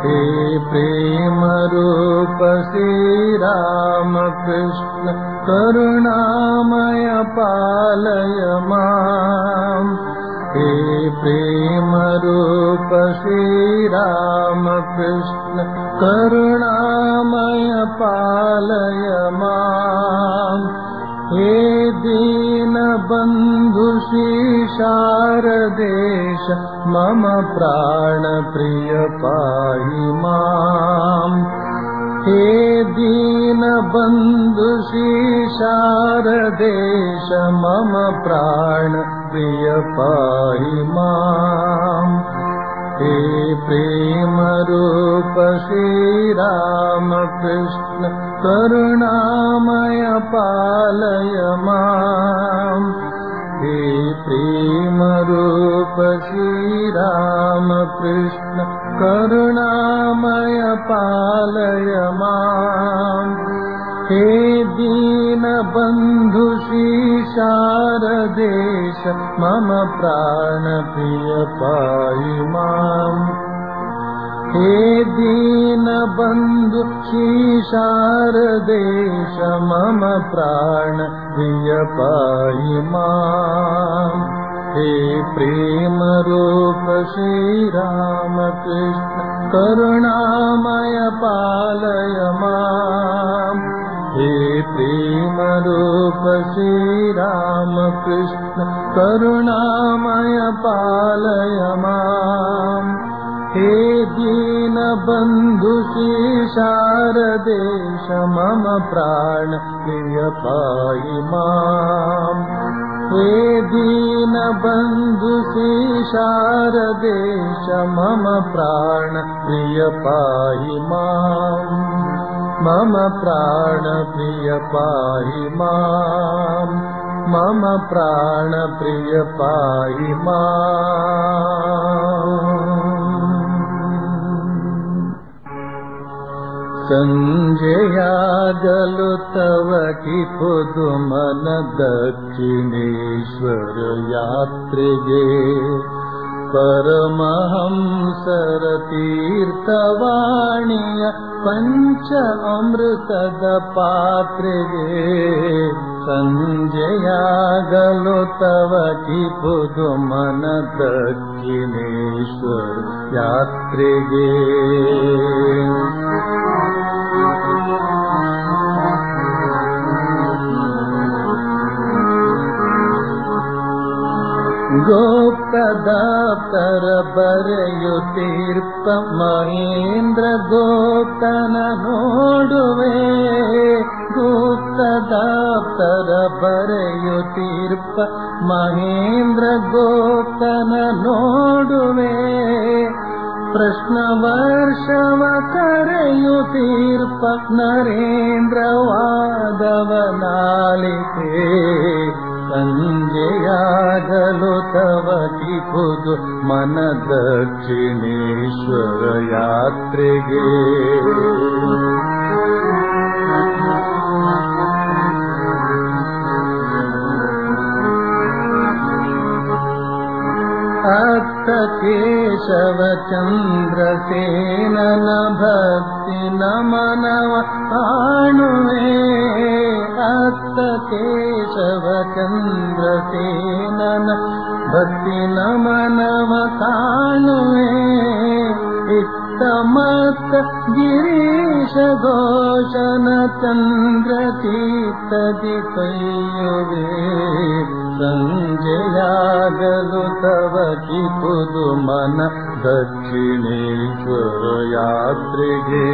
हे प्रेमरूप श्रीरामकृष्ण करुणामय पालय माम् हे प्रेमरूप श्रीरामकृष्ण करुणामय पालय माम् हे दीनबन्धु शारदेश मम प्राणप्रिय पाहि माम् हे दीनबन्धु शारदेश मम प्राणप्रिय पाहि माम् हे प्रेमरूप श्रीरामकृष्ण करुणामय पालय माम् हे प्रेमरूप श्रीरामकृष्ण करुणामय पालय माम् हे दीनबन्धु शारदेश मम प्राणप्रिय पाहि माम् हे दीनबन्धु शारदेश मम प्राणप्रिय पाहि माम् हे प्रेमरूप श्रीरामकृष्ण करुणामय पालय माम् हे प्रेमरूप श्रीरामकृष्ण करुणामय पालय माम् हे दीनबन्धु शारदेश मम प्राण प्रिय पाहि माम् हे दीनबन्धु शारदेश मम प्राण प्रिय पाहि माम् मम प्राण प्रिय पाहि माम् मम प्राण प्रिय पाहि माम् सञ्जयागलु तव कि पुदुमन दक्षिणेश्वर यात्रिगे परमहंसर तीर्थवाणीय पञ्च अमृतद पात्रिगे सञ्जयागलु तव कि पुदुमन दक्षिणेश्वर यात्रिगे ಗೋಪ್ತದಾಪ್ತರ ಬರೆಯುತ್ತೀರ್ಪ ಮಹೇಂದ್ರ ಗೋಪ್ತನ ನೋಡುವೆ ಗುಪ್ತದಾಪ್ತರ ಬರೆಯುತ್ತೀರ್ಪ ಮಹೇಂದ್ರ ಗೋಪ್ತನ ನೋಡುವೆ ಪ್ರಶ್ನ ವರ್ಷವ ಕರೆಯುತ್ತೀರ್ಪ ನರೇಂದ್ರ ವಾದವನಾಲಿಕೆ ಸಂಜೆಯಾಗಲು ತವ ಕಿಪುದು ಮನ ದಕ್ಷಿಣೇಶ್ವರ ಯಾತ್ರೆಗೆ ಅತ್ತ ಕೇಶವ ಚಂದ್ರಸೇನನ ಭಕ್ತಿ ನಮನವ ಕಾಣುವೆ ಅತ್ತ ಕೇಶವ ಚಂದ್ರಸೇನನ ಭಕ್ತಿ ನಮನವ ಕಾಣುವೆ ಇತ್ತ ಮತ್ತ ಗಿರೀಶ ಘೋಷನ ಚಂದ್ರ ಚೀತದಿ ಕೈಯುವೆ ಸಂಜೆಯಾಗಲು ತವ ಕಿಪುದು ಮನ ದಕ್ಷಿಣೇಶ್ವರ ಯಾತ್ರೆಗೆ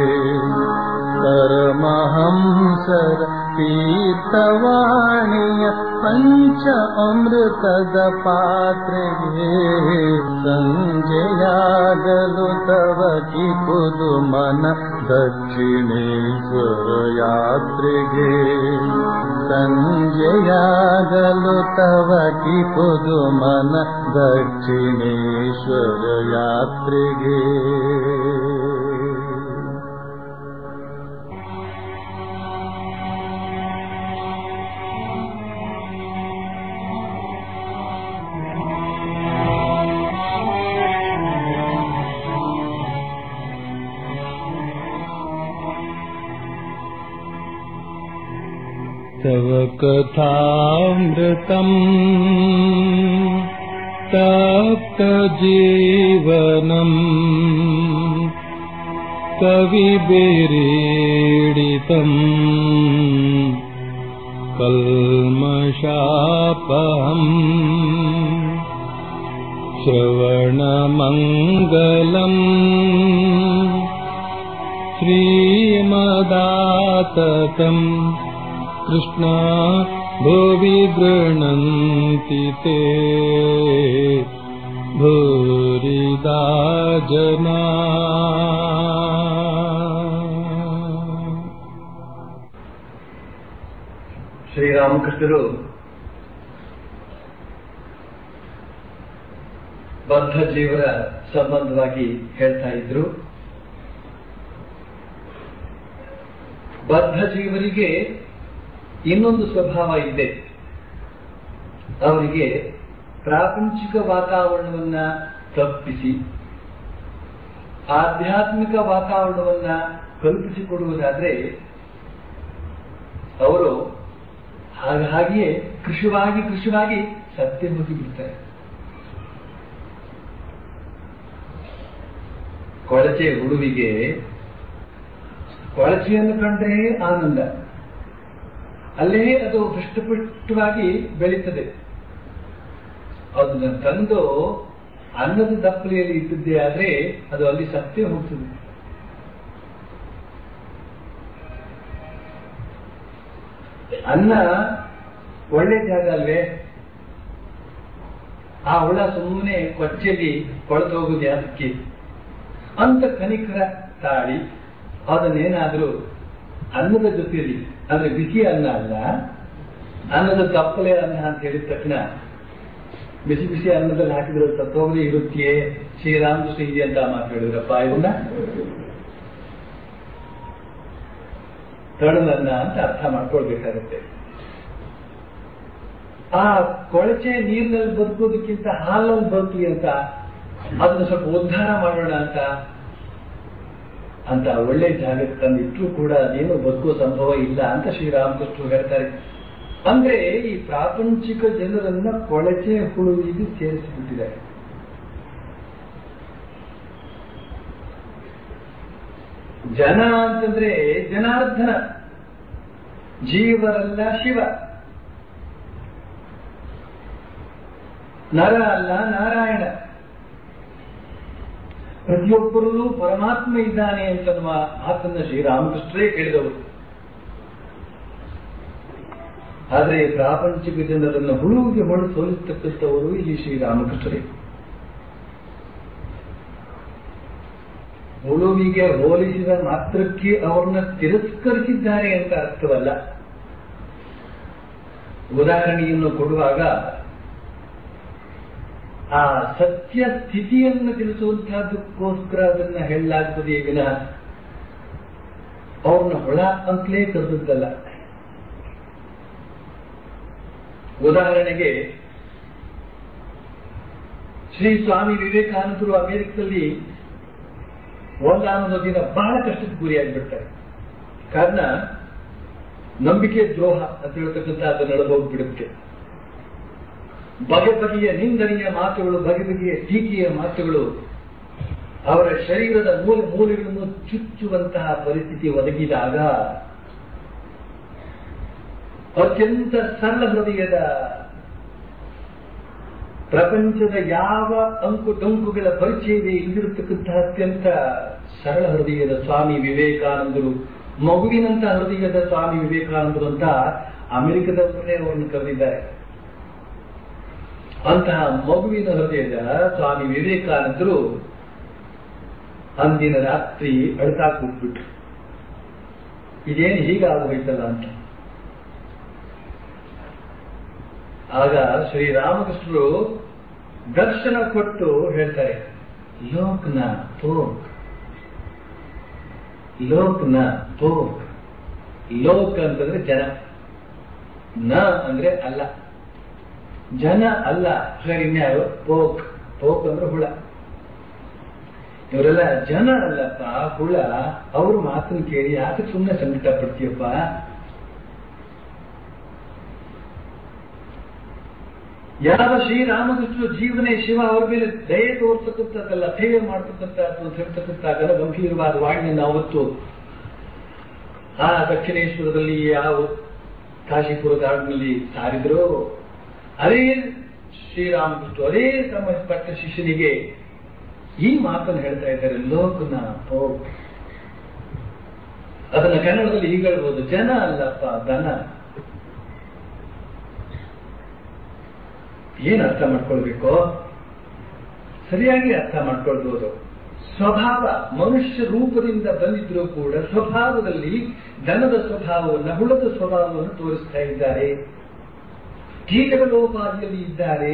ಪರಮಹಂಸರ ತೀರ್ಥವಾಣಿಯ ಪಂಚ ಅಮೃತದ ಪಾತ್ರೆಗೆ ಸಂಜೆಯಾಗಲು ತವ ಕಿಪುದು ಮನ ದಕ್ಷಿಣೇಶ್ವರ ಯಾತ್ರೆಗೆ ಸಂಜೆಯಾಗಲು ತವ ಕಿಪುದು ಮನ ದಕ್ಷಿಣೇಶ್ವರ ಯಾತ್ರೆಗೆ तव कथामृतम् तप्तजीवनम् कविभिरीडितम् कल्मषापहम् श्रवणमङ्गलम् श्रीमदाततम् कृष्णा भुवि गृह्णन्ति ते भूरिदा जना ಶ್ರೀರಾಮಕೃಷ್ಣರು ಬದ್ಧ ಜೀವರ ಸಂಬಂಧವಾಗಿ ಹೇಳ್ತಾ ಇದ್ರು ಬದ್ಧ ಜೀವರಿಗೆ ಇನ್ನೊಂದು ಸ್ವಭಾವ ಇದೆ ಅವರಿಗೆ ಪ್ರಾಪಂಚಿಕ ವಾತಾವರಣವನ್ನ ತಪ್ಪಿಸಿ ಆಧ್ಯಾತ್ಮಿಕ ವಾತಾವರಣವನ್ನ ಕಲ್ಪಿಸಿಕೊಡುವುದಾದ್ರೆ ಅವರು ಹಾಗ ಹಾಗೆಯೇ ಕೃಷಿವಾಗಿ ಕೃಷಿವಾಗಿ ಸತ್ಯ ಹೋಗಿ ಬಿಡ್ತಾರೆ ಕೊಳಚೆ ಹುಡುವಿಗೆ ಕೊಳಚೆಯನ್ನು ಕಂಡ್ರೆ ಆನಂದ ಅಲ್ಲೇ ಅದು ಪೃಷ್ಟಪುಷ್ಟವಾಗಿ ಬೆಳೀತದೆ ಅದನ್ನ ತಂದು ಅನ್ನದ ದಪ್ಪಲೆಯಲ್ಲಿ ಇಟ್ಟಿದ್ದೇ ಆದ್ರೆ ಅದು ಅಲ್ಲಿ ಸತ್ಯ ಹೋಗ್ತದೆ ಅನ್ನ ಒಳ್ಳೆ ಜಾಗ ಅಲ್ವೇ ಆ ಹುಳ ಸುಮ್ಮನೆ ಕೊಚ್ಚೆಯಲ್ಲಿ ಕೊಳೆತು ಹೋಗುದು ಯಾತಕ್ಕೆ ಅಂತ ಕನಿಕರ ತಾಳಿ ಅದನ್ನೇನಾದ್ರೂ ಅನ್ನದ ಜೊತೆಯಲ್ಲಿ ಅಂದ್ರೆ ಬಿಸಿ ಅನ್ನ ಅಲ್ಲ ಅನ್ನದ ತಪ್ಪಲೆ ಅನ್ನ ಅಂತ ಹೇಳಿದ ತಕ್ಷಣ ಬಿಸಿ ಬಿಸಿ ಅನ್ನದಲ್ಲಿ ಹಾಕಿದ್ರೆ ಸತ್ತೋಗದೆ ಇರುತ್ತೆಯೇ ಶ್ರೀರಾಮಕೃಷ್ಣ ಇದೆ ಅಂತ ಮಾತು ಹೇಳಿದ್ರಪ್ಪ ಇದನ್ನ ತಡದನ್ನ ಅಂತ ಅರ್ಥ ಮಾಡ್ಕೊಳ್ಬೇಕಾಗತ್ತೆ ಆ ಕೊಳಚೆ ನೀರಿನಲ್ಲಿ ಬದುಕೋದಕ್ಕಿಂತ ಹಾಲಲ್ಲಿ ಬದುಕಲಿ ಅಂತ ಅದನ್ನ ಸ್ವಲ್ಪ ಉದ್ಧಾರ ಮಾಡೋಣ ಅಂತ ಅಂತ ಒಳ್ಳೆ ಜಾಗಕ್ಕೆ ತಂದಿಟ್ರು ಕೂಡ ಅದೇನು ಬದುಕೋ ಸಂಭವ ಇಲ್ಲ ಅಂತ ಶ್ರೀರಾಮಕೃಷ್ಣ ಹೇಳ್ತಾರೆ ಅಂದ್ರೆ ಈ ಪ್ರಾಪಂಚಿಕ ಜನರನ್ನ ಕೊಳಚೆ ಹುಳುವಿಗೆ ಸೇರಿಸಿಬಿಟ್ಟಿದ್ದಾರೆ ಜನ ಅಂತಂದ್ರೆ ಜನಾರ್ದನ ಜೀವರಲ್ಲ ಶಿವ ನರ ಅಲ್ಲ ನಾರಾಯಣ ಪ್ರತಿಯೊಬ್ಬರಲ್ಲೂ ಪರಮಾತ್ಮ ಇದ್ದಾನೆ ಅಂತನ್ನುವ ಮಾತನ್ನ ಶ್ರೀರಾಮಕೃಷ್ಣರೇ ಹೇಳಿದವರು ಆದರೆ ಪ್ರಾಪಂಚಿಕ ಜನರನ್ನು ಹುಳುವಿಗೆ ಹೊಳು ಸೋಲಿಸತಕ್ಕಂಥವರು ಇಲ್ಲಿ ಶ್ರೀರಾಮಕೃಷ್ಣರೇ ಹುಳುವಿಗೆ ಹೋಲಿಸಿದ ಮಾತ್ರಕ್ಕೆ ಅವರನ್ನ ತಿರಸ್ಕರಿಸಿದ್ದಾರೆ ಅಂತ ಅರ್ಥವಲ್ಲ ಉದಾಹರಣೆಯನ್ನು ಕೊಡುವಾಗ ಆ ಸತ್ಯ ಸ್ಥಿತಿಯನ್ನು ತಿಳಿಸುವಂತಹದಕ್ಕೋಸ್ಕರ ಅದನ್ನ ಹೇಳಲಾಗ್ತದೆ ವಿನಃ ಅವ್ರನ್ನ ಹೊಳ ಅಂತಲೇ ಕರೆದದ್ದಲ್ಲ ಉದಾಹರಣೆಗೆ ಶ್ರೀ ಸ್ವಾಮಿ ವಿವೇಕಾನಂದರು ಅಮೆರಿಕದಲ್ಲಿ ಒಂದಾನೊಂದು ದಿನ ಬಹಳ ಕಷ್ಟಕ್ಕೆ ಗುರಿಯಾಗಿಬಿಡ್ತಾರೆ ಕಾರಣ ನಂಬಿಕೆ ದ್ರೋಹ ಅಂತ ಹೇಳ್ತಕ್ಕಂಥ ಅದು ನಡೆದು ಹೋಗ್ಬಿಡುತ್ತೆ ಬಗೆ ಬಗೆಯ ನಿಂದನೆಯ ಮಾತುಗಳು ಬಗೆ ಬಗೆಯ ಟೀಕೆಯ ಮಾತುಗಳು ಅವರ ಶರೀರದ ಮೂಲೆ ಮೂಲೆಗಳನ್ನು ಚುಚ್ಚುವಂತಹ ಪರಿಸ್ಥಿತಿ ಒದಗಿದಾಗ ಅತ್ಯಂತ ಸರಳ ಹೃದಯದ ಪ್ರಪಂಚದ ಯಾವ ಅಂಕು ಟೊಂಕುಗಳ ಪರಿಚಯವೇ ಇಲ್ಲಿರತಕ್ಕಂತಹ ಅತ್ಯಂತ ಸರಳ ಹೃದಯದ ಸ್ವಾಮಿ ವಿವೇಕಾನಂದರು ಮಗುವಿನಂತ ಹೃದಯದ ಸ್ವಾಮಿ ವಿವೇಕಾನಂದರು ಅಂತ ಅಮೆರಿಕದವರನ್ನೇ ಅವರನ್ನು ಕರೆದಿದ್ದಾರೆ ಅಂತಹ ಮಗುವಿನ ಹೃದಯದ ಸ್ವಾಮಿ ವಿವೇಕಾನಂದರು ಅಂದಿನ ರಾತ್ರಿ ಅಳ್ತಾ ಕೂತ್ಬಿಟ್ರು ಇದೇನು ಹೀಗಾಗೋಯ್ತಲ್ಲ ಅಂತ ಆಗ ಶ್ರೀರಾಮಕೃಷ್ಣರು ದರ್ಶನ ಕೊಟ್ಟು ಹೇಳ್ತಾರೆ ಲೋಕ್ನ ಪೋಕ್ ಲೋಕ್ನ ಪೋಕ್ ಲೋಕ್ ಅಂತಂದ್ರೆ ಜನ ನ ಅಂದ್ರೆ ಅಲ್ಲ ಜನ ಅಲ್ಲ ಸರಿ ಇನ್ಯಾರು ಪೋಕ್ ಪೋಕ್ ಅಂದ್ರೆ ಹುಳ ಇವರೆಲ್ಲ ಜನ ಅಲ್ಲಪ್ಪ ಹುಳ ಅವ್ರ ಮಾತನ್ನು ಕೇಳಿ ಯಾಕೆ ಸುಮ್ಮನೆ ಸಂಕಟ ಪಡ್ತೀಯಪ್ಪ ಯಾವ ಶ್ರೀರಾಮಕೃಷ್ಣ ಜೀವನೇ ಶಿವ ಅವ್ರ ಮೇಲೆ ದಯೆ ತೋರ್ತಕ್ಕಂಥದ್ದಲ್ಲ ಸೇವೆ ಮಾಡ್ತಕ್ಕಂಥದ್ದು ಅಂತ ಹೇಳ್ತಕ್ಕಂಥ ಘನ ಗಂಭೀರವಾದ ವಾಣಿಯನ್ನು ಅವತ್ತು ಆ ದಕ್ಷಿಣೇಶ್ವರದಲ್ಲಿ ಯಾವ ಕಾಶಿಪುರ ಗಾರ್ಡ್ನಲ್ಲಿ ಸಾರಿದ್ರು ಅದೇ ಶ್ರೀರಾಮಕೃಷ್ಣ ಅದೇ ತಮ್ಮ ಪಟ್ಟ ಶಿಷ್ಯನಿಗೆ ಈ ಮಾತನ್ನು ಹೇಳ್ತಾ ಇದ್ದಾರೆ ಲೋಕನ ಹೋಗ್ ಅದನ್ನ ಕನ್ನಡದಲ್ಲಿ ಹೀಗೆ ಹೇಳ್ಬೋದು ಜನ ಅಲ್ಲಪ್ಪ ದನ ಏನ್ ಅರ್ಥ ಮಾಡ್ಕೊಳ್ಬೇಕು ಸರಿಯಾಗಿ ಅರ್ಥ ಮಾಡ್ಕೊಳ್ಬೋದು ಸ್ವಭಾವ ಮನುಷ್ಯ ರೂಪದಿಂದ ಬಂದಿದ್ರು ಕೂಡ ಸ್ವಭಾವದಲ್ಲಿ ದನದ ಸ್ವಭಾವವನ್ನು ಹುಳದ ಸ್ವಭಾವವನ್ನು ತೋರಿಸ್ತಾ ಇದ್ದಾರೆ ಕೀಟಗಳೋಪಾದಿಯಲ್ಲಿ ಇದ್ದಾರೆ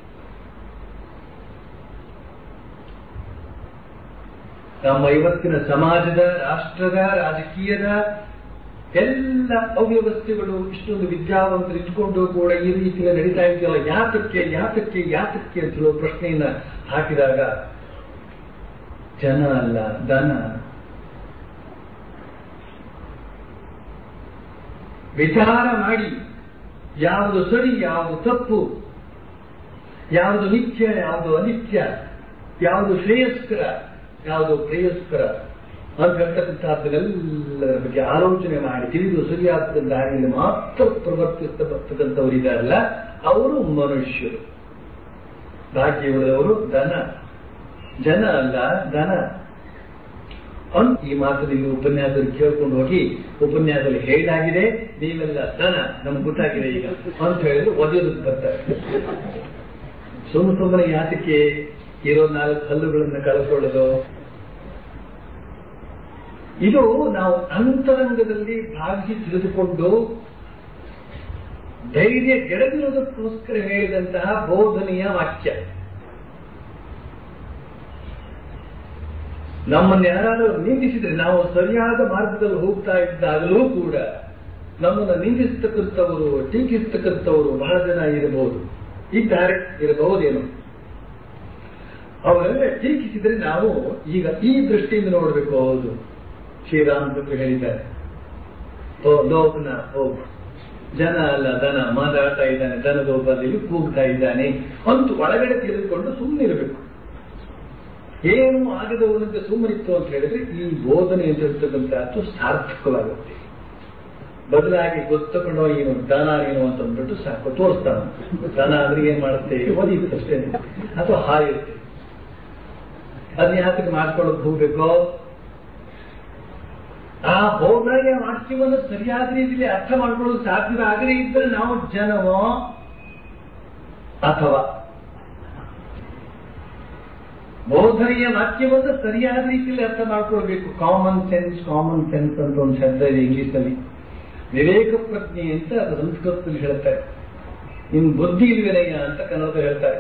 ನಮ್ಮ ಇವತ್ತಿನ ಸಮಾಜದ ರಾಷ್ಟ್ರದ ರಾಜಕೀಯದ ಎಲ್ಲ ಅವ್ಯವಸ್ಥೆಗಳು ಇಷ್ಟೊಂದು ವಿದ್ಯಾವಂತರು ಇಟ್ಕೊಂಡು ಕೂಡ ಈ ರೀತಿಯ ನಡೀತಾ ಇದೆಯಲ್ಲ ಯಾತಕ್ಕೆ ಯಾತಕ್ಕೆ ಯಾತಕ್ಕೆ ಅಂತ ಹೇಳುವ ಪ್ರಶ್ನೆಯನ್ನ ಹಾಕಿದಾಗ ಜನ ಅಲ್ಲ ದನ ವಿಚಾರ ಮಾಡಿ ಯಾವುದು ಸರಿ ಯಾವುದು ತಪ್ಪು ಯಾವುದು ನಿತ್ಯ ಯಾವುದು ಅನಿತ್ಯ ಯಾವುದು ಶ್ರೇಯಸ್ಕರ ಯಾವುದು ಪ್ರೇಯಸ್ಕರ ಅಂತ ಹೇಳ್ತಕ್ಕಂಥದ್ದನ್ನೆಲ್ಲದರ ಬಗ್ಗೆ ಆಲೋಚನೆ ಮಾಡಿ ತಿಳಿದು ಸರಿಯಾದ ದಾರಿಯಲ್ಲಿ ಮಾತ್ರ ಪ್ರವರ್ತಿಸ್ತಾ ಬರ್ತಕ್ಕಂಥವ್ರು ಇದಾರಲ್ಲ ಅವರು ಮನುಷ್ಯರು ಬಾಕಿ ಉಳಿದವರು ದನ ಜನ ಅಲ್ಲ ದನ ಅಂತ ಈ ಮಾತನ್ನು ಇಲ್ಲಿ ಉಪನ್ಯಾಸದಲ್ಲಿ ಕೇಳ್ಕೊಂಡು ಹೋಗಿ ಉಪನ್ಯಾಸದಲ್ಲಿ ಹೇಳಾಗಿದೆ ನೀವೆಲ್ಲ ದನ ನಮ್ಗೆ ಗೊತ್ತಾಗಿದೆ ಈಗ ಅಂತ ಹೇಳಿದ್ರೆ ಒದೆಯೋದಕ್ಕೆ ಬರ್ತಾರೆ ಸುಮ್ಮ ಸುಮ್ಮನೆ ಯಾತಕ್ಕೆ ಇರೋ ನಾಲ್ಕು ಹಲ್ಲುಗಳನ್ನ ಕಳ್ಕೊಳ್ಳೋದು ಇದು ನಾವು ಅಂತರಂಗದಲ್ಲಿ ಭಾಗಿಸಿ ತಿಳಿದುಕೊಂಡು ಧೈರ್ಯ ಗೆಡದಿರೋದಕ್ಕೋಸ್ಕರ ಹೇಳಿದಂತಹ ಬೋಧನೆಯ ವಾಕ್ಯ ನಮ್ಮನ್ನು ಯಾರಾದರೂ ನಿಂದಿಸಿದ್ರೆ ನಾವು ಸರಿಯಾದ ಮಾರ್ಗದಲ್ಲಿ ಹೋಗ್ತಾ ಇದ್ದಾಗಲೂ ಕೂಡ ನಮ್ಮನ್ನು ನಿಂದಿಸ್ತಕ್ಕಂಥವರು ಟೀಕಿಸ್ತಕ್ಕಂಥವರು ಬಹಳ ಜನ ಇರಬಹುದು ಇದ್ದಾರೆ ಇರಬಹುದೇನು ಅವರೆಲ್ಲ ಟೀಕಿಸಿದ್ರೆ ನಾವು ಈಗ ಈ ದೃಷ್ಟಿಯಿಂದ ನೋಡಬೇಕು ಹೌದು ಶ್ರೀರಾಮಚಂದ್ರ ಹೇಳಿದ್ದಾರೆ ಓ ಲೋಕನ ಹೋಗು ಜನ ಅಲ್ಲ ದನ ಮಾತಾಡ್ತಾ ಇದ್ದಾನೆ ದನದ ಒಬ್ಬರಲ್ಲಿ ಕೂಗ್ತಾ ಇದ್ದಾನೆ ಅಂತೂ ಒಳಗಡೆ ತಿಳಿದುಕೊಂಡು ಸುಮ್ಮನಿರಬೇಕು ಏನು ಆಗದವನಂತೆ ಸುಮ್ಮನಿತ್ತು ಅಂತ ಹೇಳಿದ್ರೆ ಈ ಬೋಧನೆ ಅಂತ ಹೇಳ್ತಕ್ಕಂಥದ್ದು ಸಾರ್ಥಕವಾಗುತ್ತೆ ಬದಲಾಗಿ ಗೊತ್ತಕೊಂಡು ಏನು ದನ ಏನು ಅಂತ ಅಂದ್ಬಿಟ್ಟು ಸಾಕು ತೋರಿಸ್ತಾನ ದನ ಅಂದ್ರೆ ಏನ್ ಮಾಡುತ್ತೆ ಒದಿಯುತ್ತೆ ಅಷ್ಟೇ ಅಥವಾ ಹಾಯುತ್ತೆ ಅದನ್ನ ಯಾತಕ್ಕೆ ಮಾಡ್ಕೊಳ್ಳೋದು ಹೋಗ್ಬೇಕೋ ಆ ಬೋಧನೆಯ ವಾಕ್ಯವನ್ನು ಸರಿಯಾದ ರೀತಿಯಲ್ಲಿ ಅರ್ಥ ಮಾಡ್ಕೊಳ್ಳೋದು ಸಾಧ್ಯವಾಗದೇ ಇದ್ದರೆ ನಾವು ಜನವೋ ಅಥವಾ ಬೋಧನೆಯ ವಾಕ್ಯವನ್ನು ಸರಿಯಾದ ರೀತಿಯಲ್ಲಿ ಅರ್ಥ ಮಾಡ್ಕೊಳ್ಬೇಕು ಕಾಮನ್ ಸೆನ್ಸ್ ಕಾಮನ್ ಸೆನ್ಸ್ ಅಂತ ಒಂದು ಶಬ್ದ ಇದೆ ಇಂಗ್ಲಿಷ್ ನಲ್ಲಿ ವಿವೇಕ ಪ್ರಜ್ಞೆ ಅಂತ ಅದು ಸಂಸ್ಕೃತದಲ್ಲಿ ಹೇಳ್ತಾರೆ ಇನ್ ಬುದ್ಧಿ ವಿನಯ ಅಂತ ಕನ್ನಡದಲ್ಲಿ ಹೇಳ್ತಾರೆ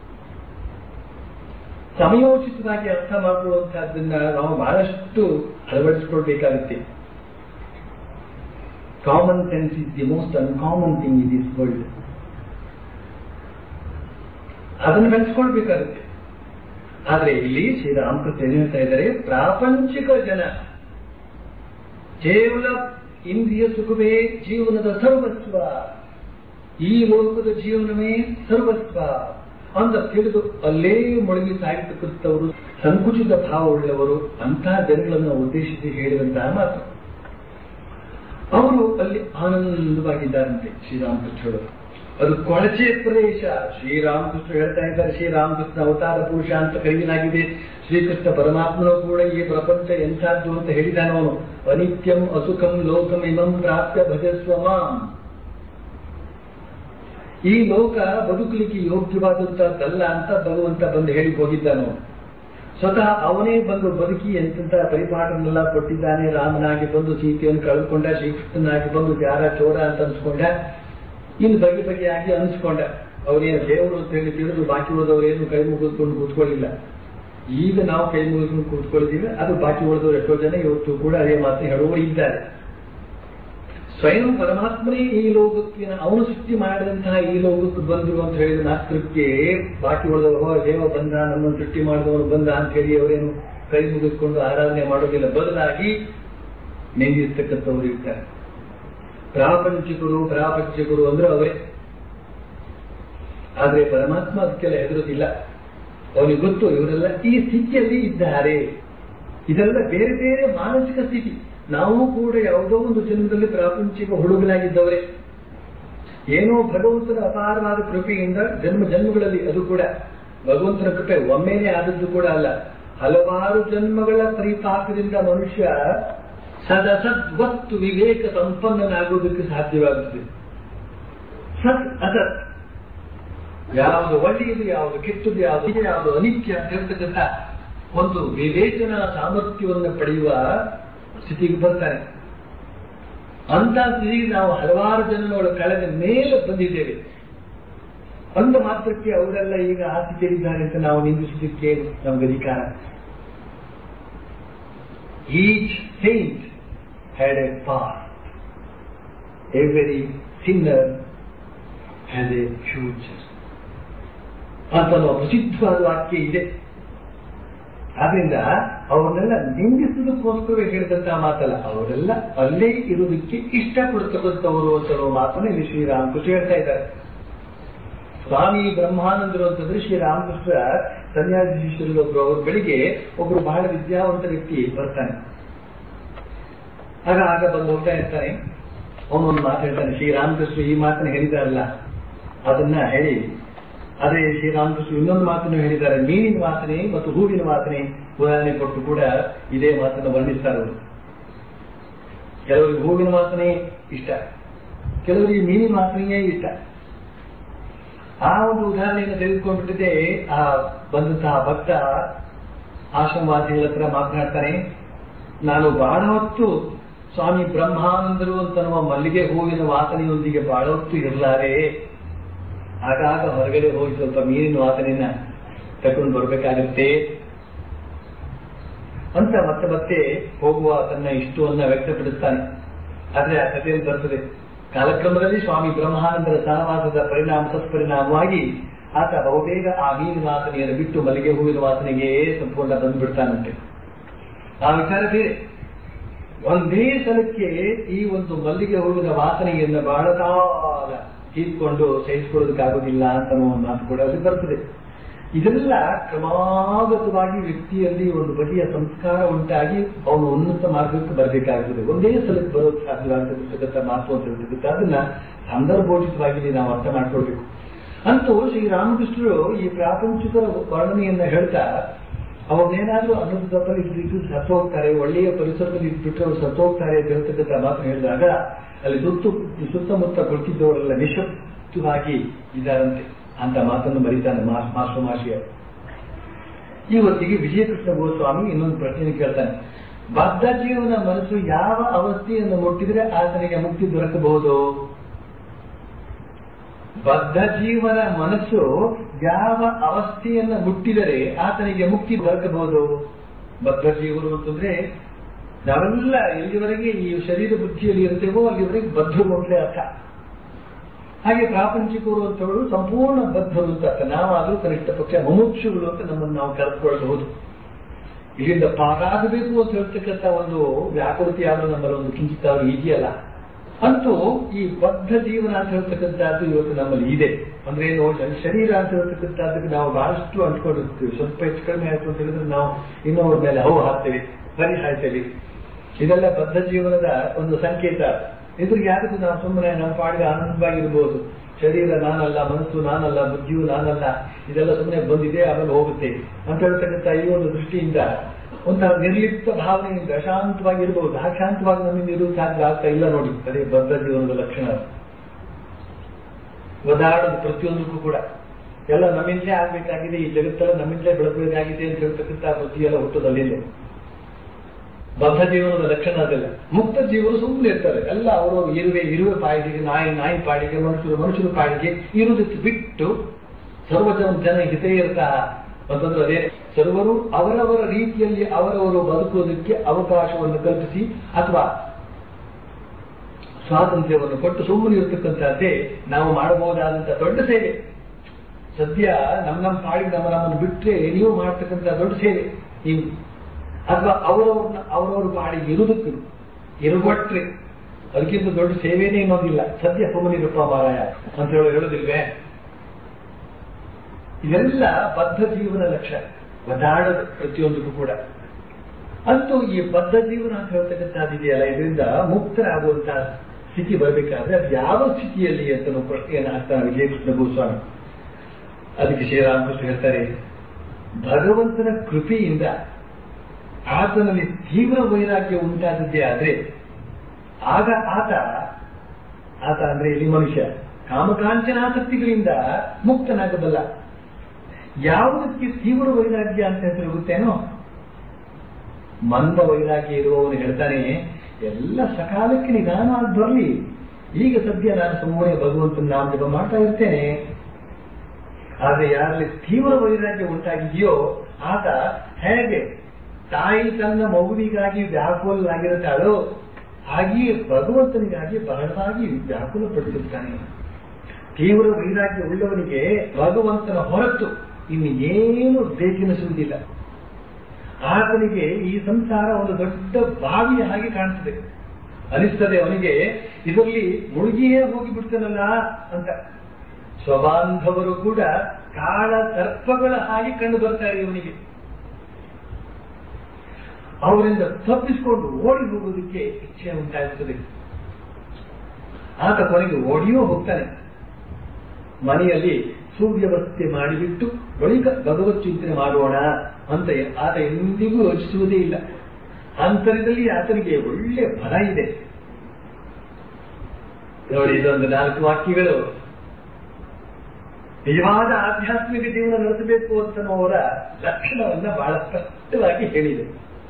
ಸಮಯೋಚಿತವಾಗಿ ಅರ್ಥ ಮಾಡಿಕೊಳ್ಳುವಂತಹದ್ದನ್ನ ನಾವು ಬಹಳಷ್ಟು ಅಳವಡಿಸಿಕೊಳ್ಬೇಕಾಗುತ್ತೆ common sense is the most uncommon thing in this world ಅದನ್ನು ಬೆಳೆಸ್ಕೊಳ್ಬೇಕಾಗುತ್ತೆ ಆದ್ರೆ ಇಲ್ಲಿ ಶ್ರೀರಾಮಕೃಷ್ಣ ಏನ್ ಹೇಳ್ತಾ ಇದ್ದಾರೆ ಪ್ರಾಪಂಚಿಕ ಜನ ಕೇವಲ ಇಂದ್ರಿಯ ಸುಖವೇ ಜೀವನದ ಸರ್ವಸ್ವ ಈ ಲೋಕದ ಜೀವನವೇ ಸರ್ವಸ್ವ ಅಂತ ತಿಳಿದು ಅಲ್ಲೇ ಮುಳುಗಿ ಸಾಗಿರ್ತಕ್ಕಂಥವರು ಸಂಕುಚಿತ ಭಾವವುಳ್ಳವರು ಅಂತಹ ಜನಗಳನ್ನು ಉದ್ದೇಶಿಸಿ ಹೇಳಿದಂತಹ ಮಾತು ಅವರು ಅಲ್ಲಿ ಆನಂದವಾಗಿದ್ದಾರಂತೆ ಶ್ರೀರಾಮಕೃಷ್ಣರು ಅದು ಕೊಳಚೆ ಪ್ರದೇಶ ಶ್ರೀರಾಮಕೃಷ್ಣ ಹೇಳ್ತಾ ಇದ್ದಾರೆ ಶ್ರೀರಾಮಕೃಷ್ಣ ಅವತಾರ ಪುರುಷ ಅಂತ ಕರೆಯಲಾಗಿದೆ ಶ್ರೀಕೃಷ್ಣ ಪರಮಾತ್ಮನು ಕೂಡ ಈ ಪ್ರಪಂಚ ಎಂಥದ್ದು ಅಂತ ಹೇಳಿದಾನವನು ಅನಿತ್ಯಂ ಅಸುಖಂ ಲೋಕಂ ಇಮಂ ಪ್ರಾಪ್ಯ ಭಜಸ್ವ ಮಾಂ ಈ ಲೋಕ ಬದುಕಲಿಕ್ಕೆ ಯೋಗ್ಯವಾದಂತಹದ್ದಲ್ಲ ಅಂತ ಭಗವಂತ ಬಂದು ಹೇಳಿ ಹೋಗಿದ್ದಾನು ಸ್ವತಃ ಅವನೇ ಬಂದು ಬದುಕಿ ಎಂತ ಪರಿಪಾಠನೆಲ್ಲ ಕೊಟ್ಟಿದ್ದಾನೆ ರಾಮನಾಗಿ ಬಂದು ಸೀತೆಯನ್ನು ಕಳೆದುಕೊಂಡ ಶ್ರೀಕೃಷ್ಣನಾಗಿ ಬಂದು ಯಾರ ಚೋರ ಅಂತ ಅನ್ಸ್ಕೊಂಡ ಇನ್ನು ಬಗೆ ಬಗೆಯಾಗಿ ಅನ್ಸ್ಕೊಂಡ ಅವರೇನು ದೇವರು ಅಂತ ಹೇಳಿ ತಿಳಿದು ಬಾಕಿ ಉಳಿದವರೇನು ಕೈ ಮುಗಿದ್ಕೊಂಡು ಕೂತ್ಕೊಳ್ಳಿಲ್ಲ ಈಗ ನಾವು ಕೈ ಮುಗಿದ್ಕೊಂಡು ಕೂತ್ಕೊಳ್ಳಿದ್ದೀವಿ ಅದು ಬಾಕಿ ಉಳಿದವರು ಎಷ್ಟೋ ಜನ ಇವತ್ತು ಕೂಡ ಅದೇ ಮಾತು ಹೇಳುವವರು ಇದ್ದಾರೆ ಸ್ವಯಂ ಪರಮಾತ್ಮನೇ ಈ ಲೋಕಕ್ಕೆ ಅವನು ಸೃಷ್ಟಿ ಮಾಡಿದಂತಹ ಈ ಲೋಕಕ್ಕೆ ಬಂದರು ಅಂತ ಹೇಳಿದ ಮಾತ್ರಕ್ಕೆ ಬಾಕಿ ಉಳಿದವರು ದೇವ ಬಂದ ನಮ್ಮನ್ನು ಸೃಷ್ಟಿ ಮಾಡಿದವನು ಬಂದ ಅಂತ ಹೇಳಿ ಅವರೇನು ಕೈ ಮುಗಿಸ್ಕೊಂಡು ಆರಾಧನೆ ಮಾಡೋದಿಲ್ಲ ಬದಲಾಗಿ ನಿಂದಿರ್ತಕ್ಕಂಥವ್ರು ಇರ್ತಾರೆ ಪ್ರಾಪಂಚಿಕರು ಪ್ರಾಪಂಚಿಕರು ಅಂದ್ರೆ ಅವರೇ ಆದ್ರೆ ಪರಮಾತ್ಮ ಅದಕ್ಕೆಲ್ಲ ಹೆದರುದಿಲ್ಲ ಅವನಿಗೆ ಗೊತ್ತು ಇವರೆಲ್ಲ ಈ ಸ್ಥಿತಿಯಲ್ಲಿ ಇದ್ದಾರೆ ಇದೆಲ್ಲ ಬೇರೆ ಬೇರೆ ಮಾನಸಿಕ ಸ್ಥಿತಿ ನಾವು ಕೂಡ ಯಾವುದೋ ಒಂದು ಜನ್ಮದಲ್ಲಿ ಪ್ರಾಪಂಚಿಕ ಹುಡುಗನಾಗಿದ್ದವರೇ ಏನೋ ಭಗವಂತನ ಅಪಾರವಾದ ಕೃಪೆಯಿಂದ ಜನ್ಮ ಜನ್ಮಗಳಲ್ಲಿ ಅದು ಕೂಡ ಭಗವಂತನ ಕೃಪೆ ಒಮ್ಮೆನೇ ಆದದ್ದು ಕೂಡ ಅಲ್ಲ ಹಲವಾರು ಜನ್ಮಗಳ ಪರಿಪಾಕದಿಂದ ಮನುಷ್ಯ ಸದಸದ್ವತ್ತು ವಿವೇಕ ಸಂಪನ್ನನಾಗುವುದಕ್ಕೆ ಸಾಧ್ಯವಾಗುತ್ತದೆ ಸತ್ ಅಸತ್ ಯಾವುದು ಒಳ್ಳೆಯದು ಯಾವುದು ಕೆಟ್ಟದ್ದು ಯಾವುದು ಯಾವುದು ಅನಿತ್ಯ ಅಂತ ಹೇಳ್ತಕ್ಕಂಥ ಒಂದು ವಿವೇಚನಾ ಸಾಮರ್ಥ್ಯವನ್ನು ಪಡೆಯುವ ಸ್ಥಿತಿಗೆ ಬರ್ತಾನೆ ಅಂತ ಸ್ಥಿತಿಗೆ ನಾವು ಹಲವಾರು ಜನಗಳ ಕಳೆದ ಮೇಲೆ ಬಂದಿದ್ದೇವೆ ಅಂದ ಮಾತ್ರಕ್ಕೆ ಅವರೆಲ್ಲ ಈಗ ಆ ಸ್ಥಿತಿಯಲ್ಲಿದ್ದಾರೆ ಅಂತ ನಾವು ನಿಂದಿಸಲಿಕ್ಕೆ ನಮಗೆ ಅಧಿಕಾರ each saint had a past every sinner has a future ಅಂತ ಪ್ರಸಿದ್ಧವಾದ ವಾಕ್ಯ ಇದೆ ಆದ್ರಿಂದ ಅವರನ್ನೆಲ್ಲ ನಿಂದಿಸುವುದಕ್ಕೋಸ್ಕರ ಹೇಳಿದಂತಹ ಮಾತಲ್ಲ ಅವರೆಲ್ಲ ಅಲ್ಲೇ ಇರುವುದಕ್ಕೆ ಇಷ್ಟಪಡ್ತಕ್ಕಂಥವರು ಅಂತ ಅನ್ನೋ ಮಾತನ್ನ ಇಲ್ಲಿ ಶ್ರೀರಾಮಕೃಷ್ಣ ಹೇಳ್ತಾ ಇದ್ದಾರೆ ಸ್ವಾಮಿ ಬ್ರಹ್ಮಾನಂದರು ಅಂತಂದ್ರೆ ಶ್ರೀರಾಮಕೃಷ್ಣ ಸನ್ಯಾಸಿ ಶಿಷ್ಯರು ಒಬ್ರು ಅವ್ರ ಬೆಳಿಗ್ಗೆ ಒಬ್ರು ಬಹಳ ವಿದ್ಯಾವಂತ ವ್ಯಕ್ತಿ ಬರ್ತಾನೆ ಆಗ ಆಗ ಬಂದು ಹೋಗ್ತಾ ಇರ್ತಾನೆ ಅವನೊಂದು ಮಾತು ಹೇಳ್ತಾನೆ ಶ್ರೀರಾಮಕೃಷ್ಣ ಈ ಮಾತನ್ನ ಹೇಳಿದಾರಲ್ಲ ಅದನ್ನ ಹೇಳಿ ಅದೇ ಶ್ರೀರಾಮಕೃಷ್ಣ ಇನ್ನೊಂದು ಮಾತನ್ನು ಹೇಳಿದ್ದಾರೆ ಮೀನಿನ ವಾಸನೆ ಮತ್ತು ಹೂವಿನ ವಾಸನೆ ಉದಾಹರಣೆ ಕೊಟ್ಟು ಕೂಡ ಇದೇ ಮಾತನ್ನು ವರ್ಣಿಸ್ತಾರೆ ಅವರು ಕೆಲವರಿಗೆ ಹೂವಿನ ವಾಸನೆ ಇಷ್ಟ ಕೆಲವರಿಗೆ ಮೀನಿನ ವಾಸನೆಯೇ ಇಷ್ಟ ಆ ಒಂದು ಉದಾಹರಣೆಯನ್ನು ತೆಗೆದುಕೊಂಡ್ಬಿಟ್ಟಿದೆ ಆ ಬಂದಂತಹ ಭಕ್ತ ಆಶ್ರಮವಾಸಿಗಳ ಹತ್ರ ಮಾತನಾಡ್ತಾನೆ ನಾನು ಬಹಳ ಹೊತ್ತು ಸ್ವಾಮಿ ಬ್ರಹ್ಮಾನಂದರು ಅಂತನ್ನುವ ಮಲ್ಲಿಗೆ ಹೂವಿನ ವಾಸನೆಯೊಂದಿಗೆ ಬಹಳ ಹೊತ್ತು ಇರಲಾರೆ ಆಗಾಗ ಹೊರಗಡೆ ಹೋಗಿ ಸ್ವಲ್ಪ ಮೀನಿನ ವಾಸನೆಯನ್ನ ತಗೊಂಡು ಬರ್ಬೇಕಾಗುತ್ತೆ ಅಂತ ಮತ್ತೆ ಮತ್ತೆ ಹೋಗುವ ತನ್ನ ಇಷ್ಟವನ್ನ ವ್ಯಕ್ತಪಡಿಸ್ತಾನೆ ಆದ್ರೆ ಆ ಕಥೆಯಲ್ಲಿ ಬರ್ತದೆ ಕಾಲಕ್ರಮದಲ್ಲಿ ಸ್ವಾಮಿ ಬ್ರಹ್ಮಾನಂದರ ಸಹವಾಸದ ಪರಿಣಾಮ ತತ್ಪರಿಣಾಮವಾಗಿ ಆತ ಬಹುಬೇಗ ಆ ಮೀನಿನ ವಾಸನೆಯನ್ನು ಬಿಟ್ಟು ಮಲ್ಲಿಗೆ ಹೂವಿನ ವಾಸನೆಗೆ ಸಂಪೂರ್ಣ ಬಂದ್ಬಿಡ್ತಾನಂತೆ ಆ ವಿಚಾರ ಬೇರೆ ಒಂದೇ ಸಲಕ್ಕೆ ಈ ಒಂದು ಮಲ್ಲಿಗೆ ಹೂವಿನ ವಾಸನೆಯನ್ನು ಬಹಳ ಕಾಲ ಹೀರ್ಕೊಂಡು ಸಹಿಸಿಕೊಳ್ಳೋದಕ್ಕಾಗೋದಿಲ್ಲ ಅಂತ ಒಂದು ಮಾತು ಕೂಡ ಅಲ್ಲಿ ಬರ್ತದೆ ಇದೆಲ್ಲ ಕ್ರಮಾಗತವಾಗಿ ವ್ಯಕ್ತಿಯಲ್ಲಿ ಒಂದು ಬಗೆಯ ಸಂಸ್ಕಾರ ಉಂಟಾಗಿ ಅವನು ಉನ್ನತ ಮಾರ್ಗಕ್ಕೆ ಬರಬೇಕಾಗುತ್ತದೆ ಒಂದೇ ಸಲಕ್ಕೆ ಬರೋದು ಸಾಧ್ಯವಾಗತಕ್ಕಂಥ ಮಾತು ಅಂತ ಹೇಳ್ತಕ್ಕಂಥ ಅದನ್ನ ಸಂದರ್ಭೋಚಿತವಾಗಿ ನಾವು ಅರ್ಥ ಮಾಡ್ಕೊಳ್ಬೇಕು ಅಂತೂ ಶ್ರೀರಾಮಕೃಷ್ಣರು ಈ ಪ್ರಾಪಂಚಿಕರ ವರ್ಣನೆಯನ್ನ ಹೇಳ್ತಾ ಅವ್ರನ್ನೇನಾದ್ರೂ ಅನ್ನದ ತಪ್ಪಲ್ಲಿ ಇಟ್ಬಿಟ್ಟು ಸತ್ತೋಗ್ತಾರೆ ಒಳ್ಳೆಯ ಪರಿಸರದಲ್ಲಿ ಇಟ್ಬಿಟ್ಟು ಅವ್ರು ಸತ್ತೋಗ್ತಾರೆ ಅಂತ ಹೇಳ್ತಕ್ಕಂಥ ಮಾತು ಹೇಳಿದಾಗ ಅಲ್ಲಿ ಸುತ್ತು ಸುತ್ತಮುತ್ತ ಕುಳಿತಿದ್ದವರೆಲ್ಲ ನಿಶಬ್ದವಾಗಿ ಇದ್ದಾರಂತೆ ಅಂತ ಮಾತನ್ನು ಬರೀತಾನೆ ಮಾಸ್ಟರ್ ಮಾಷಿಯ ಈ ಹೊತ್ತಿಗೆ ವಿಜಯಕೃಷ್ಣ ಗೋಸ್ವಾಮಿ ಇನ್ನೊಂದು ಪ್ರಶ್ನೆ ಕೇಳ್ತಾನೆ ಬದ್ಧ ಜೀವನ ಮನಸ್ಸು ಯಾವ ಅವಸ್ಥೆಯನ್ನು ಮುಟ್ಟಿದ್ರೆ ಆತನಿಗೆ ಮುಕ್ತಿ ದೊರಕಬಹುದು ಬದ್ಧ ಜೀವನ ಮನಸ್ಸು ಯಾವ ಅವಸ್ಥೆಯನ್ನ ಮುಟ್ಟಿದರೆ ಆತನಿಗೆ ಮುಕ್ತಿ ದೊರಕಬಹುದು ಬದ್ಧ ಜೀವನ ಅಂತಂದ್ರೆ ನಾವೆಲ್ಲ ಎಲ್ಲಿವರೆಗೆ ಈ ಶರೀರ ಬುದ್ಧಿಯಲ್ಲಿ ಇರ್ತೇವೋ ಅಲ್ಲಿವರೆಗೆ ಬದ್ಧರು ಅಂತಲೇ ಅರ್ಥ ಹಾಗೆ ಪ್ರಾಪಂಚಿಕರು ಅಂತವರು ಸಂಪೂರ್ಣ ಬದ್ಧರು ಅಂತ ಅರ್ಥ ನಾವಾದ್ರೂ ಕನಿಷ್ಠ ಪಕ್ಷ ಮುಮುಕ್ಷುಗಳು ಅಂತ ನಮ್ಮನ್ನು ನಾವು ಕರೆದುಕೊಳ್ಳಬಹುದು ಇಲ್ಲಿಂದ ಪಾರಾಗಬೇಕು ಅಂತ ಹೇಳ್ತಕ್ಕಂಥ ಒಂದು ವ್ಯಾಕೃತಿ ಯಾವುದು ನಮ್ಮಲ್ಲಿ ಒಂದು ಕಿಂಚಿತ್ ಅವ್ರು ಇದೆಯಲ್ಲ ಅಂತೂ ಈ ಬದ್ಧ ಜೀವನ ಅಂತ ಹೇಳ್ತಕ್ಕಂಥದ್ದು ಇವತ್ತು ನಮ್ಮಲ್ಲಿ ಇದೆ ಅಂದ್ರೆ ಏನು ಶರೀರ ಅಂತ ಹೇಳ್ತಕ್ಕಂಥದ್ದಕ್ಕೆ ನಾವು ಬಹಳಷ್ಟು ಅಂಟ್ಕೊಂಡಿರ್ತೀವಿ ಸ್ವಲ್ಪ ಹೆಚ್ಚು ಕಡಿಮೆ ಆಯ್ತು ಅಂತ ಹೇಳಿದ್ರೆ ನಾವು ಇನ್ನೊಬ್ಬರ ಮೇಲೆ ಹೂ ಹಾಕ್ತೇವೆ ಸರಿ ಹಾಯ್ತೇವೆ ಇದೆಲ್ಲ ಬದ್ಧ ಜೀವನದ ಒಂದು ಸಂಕೇತ ಇದ್ರಿಗೆ ಯಾರಿಗೂ ನಾವು ಸುಮ್ಮನೆ ನಮ್ಮ ಪಾಡಿಗೆ ಆನಂದವಾಗಿರ್ಬೋದು ಶರೀರ ನಾನಲ್ಲ ಮನಸ್ಸು ನಾನಲ್ಲ ಬುದ್ಧಿಯು ನಾನಲ್ಲ ಇದೆಲ್ಲ ಸುಮ್ಮನೆ ಬಂದಿದೆ ಆಮೇಲೆ ಹೋಗುತ್ತೆ ಅಂತ ಹೇಳ್ತಕ್ಕಂಥ ಈ ಒಂದು ದೃಷ್ಟಿಯಿಂದ ಒಂಥರ ನಿರ್ಲಿಪ್ತ ಭಾವನೆಯಿಂದ ಅಶಾಂತವಾಗಿರ್ಬೋದು ಅಶಾಂತವಾಗಿ ನಮ್ಮಿಂದ ಇರುವುದು ಸಾಧ್ಯ ಆಗ್ತಾ ಇಲ್ಲ ನೋಡಿ ಅದೇ ಬದ್ಧ ಜೀವನದ ಲಕ್ಷಣ ಒದಾಡೋದು ಪ್ರತಿಯೊಂದಕ್ಕೂ ಕೂಡ ಎಲ್ಲ ನಮ್ಮಿಂದಲೇ ಆಗ್ಬೇಕಾಗಿದೆ ಈ ಜಗತ್ತೆಲ್ಲ ನಮ್ಮಿಂದಲೇ ಬೆಳಕಬೇಕಾಗಿದೆ ಅಂತ ಹೇಳ್ತಕ್ಕಂಥ ಬುದ್ಧಿ ಎಲ್ಲ ಹುಟ್ಟೋದಲ್ಲಿದೆ ಬದ್ಧ ಜೀವನದ ಲಕ್ಷಣ ಅದೆಲ್ಲ ಮುಕ್ತ ಜೀವನ ಸುಮ್ಮನೆ ಇರ್ತಾರೆ ಎಲ್ಲ ಅವರವರು ಇರುವೆ ಇರುವೆ ಪಾಡಿಗೆ ನಾಯಿ ನಾಯಿ ಪಾಡಿಗೆ ಮನುಷ್ಯರು ಮನುಷ್ಯರ ಪಾಡಿಗೆ ಇರುವುದಕ್ಕೆ ಬಿಟ್ಟು ಸರ್ವಜನ ಜನ ಹಿತೇ ಇರ್ತಾ ಅಂತಂದ್ರೆ ಅದೇ ಸರ್ವರು ಅವರವರ ರೀತಿಯಲ್ಲಿ ಅವರವರು ಬದುಕುವುದಕ್ಕೆ ಅವಕಾಶವನ್ನು ಕಲ್ಪಿಸಿ ಅಥವಾ ಸ್ವಾತಂತ್ರ್ಯವನ್ನು ಕೊಟ್ಟು ಸುಮ್ಮನೆ ಇರತಕ್ಕಂಥದ್ದೇ ನಾವು ಮಾಡಬಹುದಾದಂತಹ ದೊಡ್ಡ ಸೇವೆ ಸದ್ಯ ನಮ್ಮ ನಮ್ಮ ಪಾಡಿಗೆ ನಮ್ಮ ನಮ್ಮನ್ನು ಬಿಟ್ಟರೆ ನೀವು ಮಾಡ್ತಕ್ಕಂಥ ದೊಡ್ಡ ಸೇವೆ ನೀವು ಅಥವಾ ಅವರವ್ರನ್ನ ಅವರವ್ರ ಪಾಡಿಗೆ ಇರುವುದಕ್ಕೆ ಇರುವಟ್ರೆ ಅದಕ್ಕಿಂತ ದೊಡ್ಡ ಸೇವೆನೇ ಇನ್ನೊಂದಿಲ್ಲ ಸದ್ಯ ಸುಮ್ಮನಿರಪ್ಪ ಮಾರಾಯ ಅಂತ ಹೇಳಿ ಹೇಳೋದಿಲ್ವೇ ಇದೆಲ್ಲ ಬದ್ಧ ಜೀವನ ಲಕ್ಷ್ಯ ಒದಾಡೋದು ಪ್ರತಿಯೊಂದಕ್ಕೂ ಕೂಡ ಅಂತೂ ಈ ಬದ್ಧ ಜೀವನ ಅಂತ ಹೇಳ್ತಕ್ಕಂಥದ್ದಿದೆಯಲ್ಲ ಇದರಿಂದ ಮುಕ್ತರಾಗುವಂತಹ ಸ್ಥಿತಿ ಬರಬೇಕಾದ್ರೆ ಅದು ಯಾವ ಸ್ಥಿತಿಯಲ್ಲಿ ಅಂತ ನಾವು ಪ್ರಶ್ನೆಯನ್ನು ಹಾಕ್ತಾನೆ ವಿಜಯಕೃಷ್ಣ ಗೋಸ್ವಾಮಿ ಅದಕ್ಕೆ ಶ್ರೀರಾಮಕೃಷ್ಣ ಹೇಳ್ತಾರೆ ಭಗವಂತನ ಕೃಪೆಯಿಂದ ಆತನಲ್ಲಿ ತೀವ್ರ ವೈರಾಗ್ಯ ಉಂಟಾದದ್ದೇ ಆದ್ರೆ ಆಗ ಆತ ಆತ ಅಂದ್ರೆ ಇಲ್ಲಿ ಮನುಷ್ಯ ಕಾಮಕಾಂಚನಾಸಕ್ತಿಗಳಿಂದ ಮುಕ್ತನಾಗಬಲ್ಲ ಯಾವುದಕ್ಕೆ ತೀವ್ರ ವೈರಾಗ್ಯ ಅಂತ ಹೆಸರು ಗೊತ್ತೇನೋ ಮಂದ ವೈರಾಗ್ಯ ಇರುವವನು ಹೇಳ್ತಾನೆ ಎಲ್ಲ ಸಕಾಲಕ್ಕೆ ನಿಧಾನವಾಗಿ ಬರಲಿ ಈಗ ಸದ್ಯ ನಾನು ಸುಮ್ಮನೆ ಭಗವಂತನ ನಾಮ ಜಪ ಮಾಡ್ತಾ ಇರ್ತೇನೆ ಆದ್ರೆ ಯಾರಲ್ಲಿ ತೀವ್ರ ವೈರಾಗ್ಯ ಉಂಟಾಗಿದೆಯೋ ಆತ ಹೇಗೆ ತಾಯಿ ತನ್ನ ಮಗುವಿಗಾಗಿ ವ್ಯಾಕುಲನಾಗಿರುತ್ತಾಳೋ ಹಾಗೆಯೇ ಭಗವಂತನಿಗಾಗಿ ಬಹಳವಾಗಿ ವ್ಯಾಕುಲ ಪಡಿಸುತ್ತಾನೆ ತೀವ್ರ ವೈರಾಗ್ಯ ಉಳ್ಳವನಿಗೆ ಭಗವಂತನ ಹೊರತು ಇನ್ನು ಏನು ಬೇಕೆನಿಸುವುದಿಲ್ಲ ಆತನಿಗೆ ಈ ಸಂಸಾರ ಒಂದು ದೊಡ್ಡ ಬಾವಿಯ ಹಾಗೆ ಕಾಣ್ತದೆ ಅನಿಸ್ತದೆ ಅವನಿಗೆ ಇದರಲ್ಲಿ ಮುಳುಗಿಯೇ ಹೋಗಿ ಬಿಡ್ತಾನಲ್ಲ ಅಂತ ಸ್ವಬಾಂಧವರು ಕೂಡ ಕಾಳ ಸರ್ಪಗಳ ಹಾಗೆ ಕಂಡು ಬರ್ತಾರೆ ಇವನಿಗೆ ಅವರಿಂದ ತಪ್ಪಿಸಿಕೊಂಡು ಓಡಿ ಹೋಗೋದಕ್ಕೆ ಇಚ್ಛೆ ಉಂಟಾಗುತ್ತದೆ ಆತ ಕೊನೆಗೆ ಓಡಿಯೂ ಹೋಗ್ತಾನೆ ಮನೆಯಲ್ಲಿ ಸುವ್ಯವಸ್ಥೆ ಮಾಡಿಬಿಟ್ಟು ಬಳಿಕ ಭಗವತ್ ಚಿಂತನೆ ಮಾಡೋಣ ಅಂತ ಆತ ಎಂದಿಗೂ ಯೋಚಿಸುವುದೇ ಇಲ್ಲ ಅಂತರದಲ್ಲಿ ಆತನಿಗೆ ಒಳ್ಳೆ ಬಲ ಇದೆ ನೋಡಿ ಇದೊಂದು ನಾಲ್ಕು ವಾಕ್ಯಗಳು ನಿಜವಾದ ಆಧ್ಯಾತ್ಮಿಕ ಜೀವನ ನಡೆಸಬೇಕು ಅಂತನ್ನುವರ ಲಕ್ಷಣವನ್ನ ಬಹಳ ಸ್ಪಷ್ಟವಾಗಿ ಹೇಳಿದೆ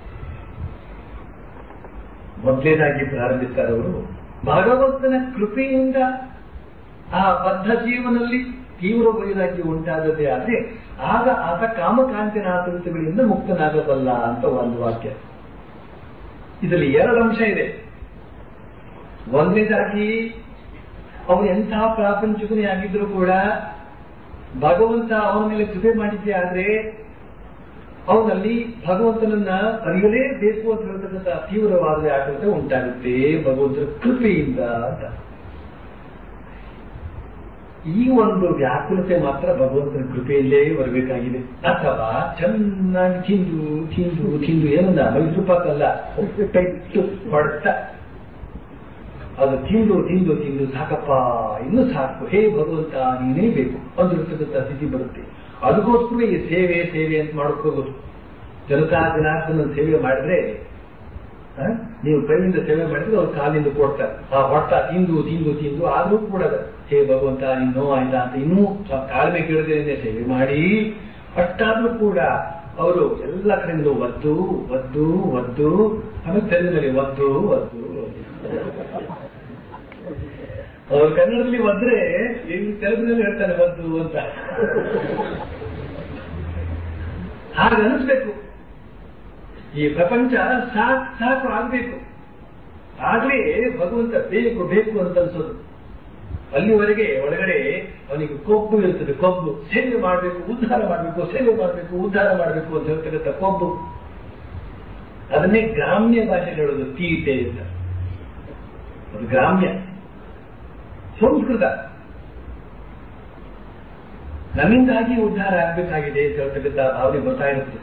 ಮೊದಲೇದಾಗಿ ಪ್ರಾರಂಭಿಸ್ತಾರೆ ಅವರು ಭಗವಂತನ ಕೃಪೆಯಿಂದ ಆ ಬದ್ಧ ಜೀವನದಲ್ಲಿ ತೀವ್ರ ವೈರಾಗ್ಯ ಉಂಟಾದದೇ ಆದ್ರೆ ಆಗ ಆತ ಕಾಮಕಾಂಚನಾತಂತಗಳಿಂದ ಮುಕ್ತನಾಗಬಲ್ಲ ಅಂತ ಒಂದು ವಾಕ್ಯ ಇದರಲ್ಲಿ ಎರಡು ಅಂಶ ಇದೆ ಒಂದನೇದಾಗಿ ಅವನು ಎಂತಹ ಪ್ರಾಪಂಚಿಕನೇ ಆಗಿದ್ರು ಕೂಡ ಭಗವಂತ ಅವನ ಮೇಲೆ ಕೃಪೆ ಮಾಡಿದ್ದೆ ಆದ್ರೆ ಅವನಲ್ಲಿ ಭಗವಂತನನ್ನ ಅರಿಯಲೇಬೇಕು ಅಂತ ಹೇಳ್ತಕ್ಕಂಥ ತೀವ್ರವಾದ ವ್ಯಾಕುಲತೆ ಉಂಟಾಗುತ್ತೆ ಭಗವಂತನ ಕೃಪೆಯಿಂದ ಅಂತ ಈ ಒಂದು ವ್ಯಾಕುಲತೆ ಮಾತ್ರ ಭಗವಂತನ ಕೃಪೆಯಲ್ಲೇ ಬರಬೇಕಾಗಿದೆ ಅಥವಾ ಚೆನ್ನಾಗಿ ತಿಂದು ತಿಂದು ತಿಂದು ಏನನ್ನ ಮೈಸೂರು ಪಾಕಲ್ಲ ಪೆಟ್ಟು ಹೊಡ್ತ ಅದು ತಿಂದು ತಿಂದು ತಿಂದು ಸಾಕಪ್ಪ ಇನ್ನು ಸಾಕು ಹೇ ಭಗವಂತ ನೀನೇ ಬೇಕು ಅಂದಿರ್ತಕ್ಕಂಥ ಸ್ಥಿತಿ ಬರುತ್ತೆ ಅದಕ್ಕೋಸ್ಕರ ಈ ಸೇವೆ ಸೇವೆ ಅಂತ ಮಾಡ್ಕೋಬಹುದು ಜನತಾ ಜನಾರ್ದನ ಸೇವೆ ಮಾಡಿದ್ರೆ ಆ, ನೀವು ಕೈಯಿಂದ ಸೇವೆ ಮಾಡಿದ್ರೆ ಅವ್ರು ಕಾಲಿಂದ ಕೊಡ್ತಾರೆ ಆ ಹೊಟ್ಟ ತಿಂದು ತಿಂದು ತಿಂದು ಆದ್ರೂ ಕೂಡ ಹೇ ಭಗವಂತ ನೀನು ನೋವಾಯ್ತಾ ಅಂತ ಇನ್ನೂ ಸ್ವಲ್ಪ ತಾಳ್ಮೆ ಕೇಳದೆ ಸೇವೆ ಮಾಡಿ ಅಷ್ಟಾದ್ರೂ ಕೂಡ ಅವರು ಎಲ್ಲ ಕಡೆಯಿಂದ ಒದ್ದು ಒದ್ದು ಒದ್ದು ಆಮೇಲೆ ತೆಲುಗಿನಲ್ಲಿ ಒದ್ದು ಒದ್ದು ಅವ್ರು ಕನ್ನಡದಲ್ಲಿ ಒದ್ರೆ ಇಲ್ಲಿ ತೆಲುಗಿನಲ್ಲಿ ಹೇಳ್ತಾರೆ ಒದ್ದು ಅಂತ ಹಾಗೆ ಅನಿಸ್ಬೇಕು ಈ ಪ್ರಪಂಚ ಸಾಕು ಸಾಕು ಆಗ್ಬೇಕು ಆಗ್ಲೇ ಭಗವಂತ ಬೇಕು ಬೇಕು ಅಂತ ಅನ್ಸೋದು ಅಲ್ಲಿವರೆಗೆ ಒಳಗಡೆ ಅವನಿಗೆ ಕೊಬ್ಬು ಇರ್ತದೆ ಕೊಬ್ಬು ಸೇವೆ ಮಾಡಬೇಕು ಉದ್ಧಾರ ಮಾಡಬೇಕು ಸೇವೆ ಮಾಡಬೇಕು ಉದ್ಧಾರ ಮಾಡಬೇಕು ಅಂತ ಹೇಳ್ತಕ್ಕಂಥ ಕೊಬ್ಬು ಅದನ್ನೇ ಗ್ರಾಮ್ಯ ಭಾಷೆ ಹೇಳೋದು ತೀಟೆ ಅಂತ ಅದು ಗ್ರಾಮ್ಯ ಸಂಸ್ಕೃತ ನನ್ನಿಂದಾಗಿ ಉದ್ಧಾರ ಆಗ್ಬೇಕಾಗಿದೆ ಅಂತ ಹೇಳ್ತಕ್ಕಂಥ ಭಾವನೆ ಬರ್ತಾ ಇರುತ್ತೆ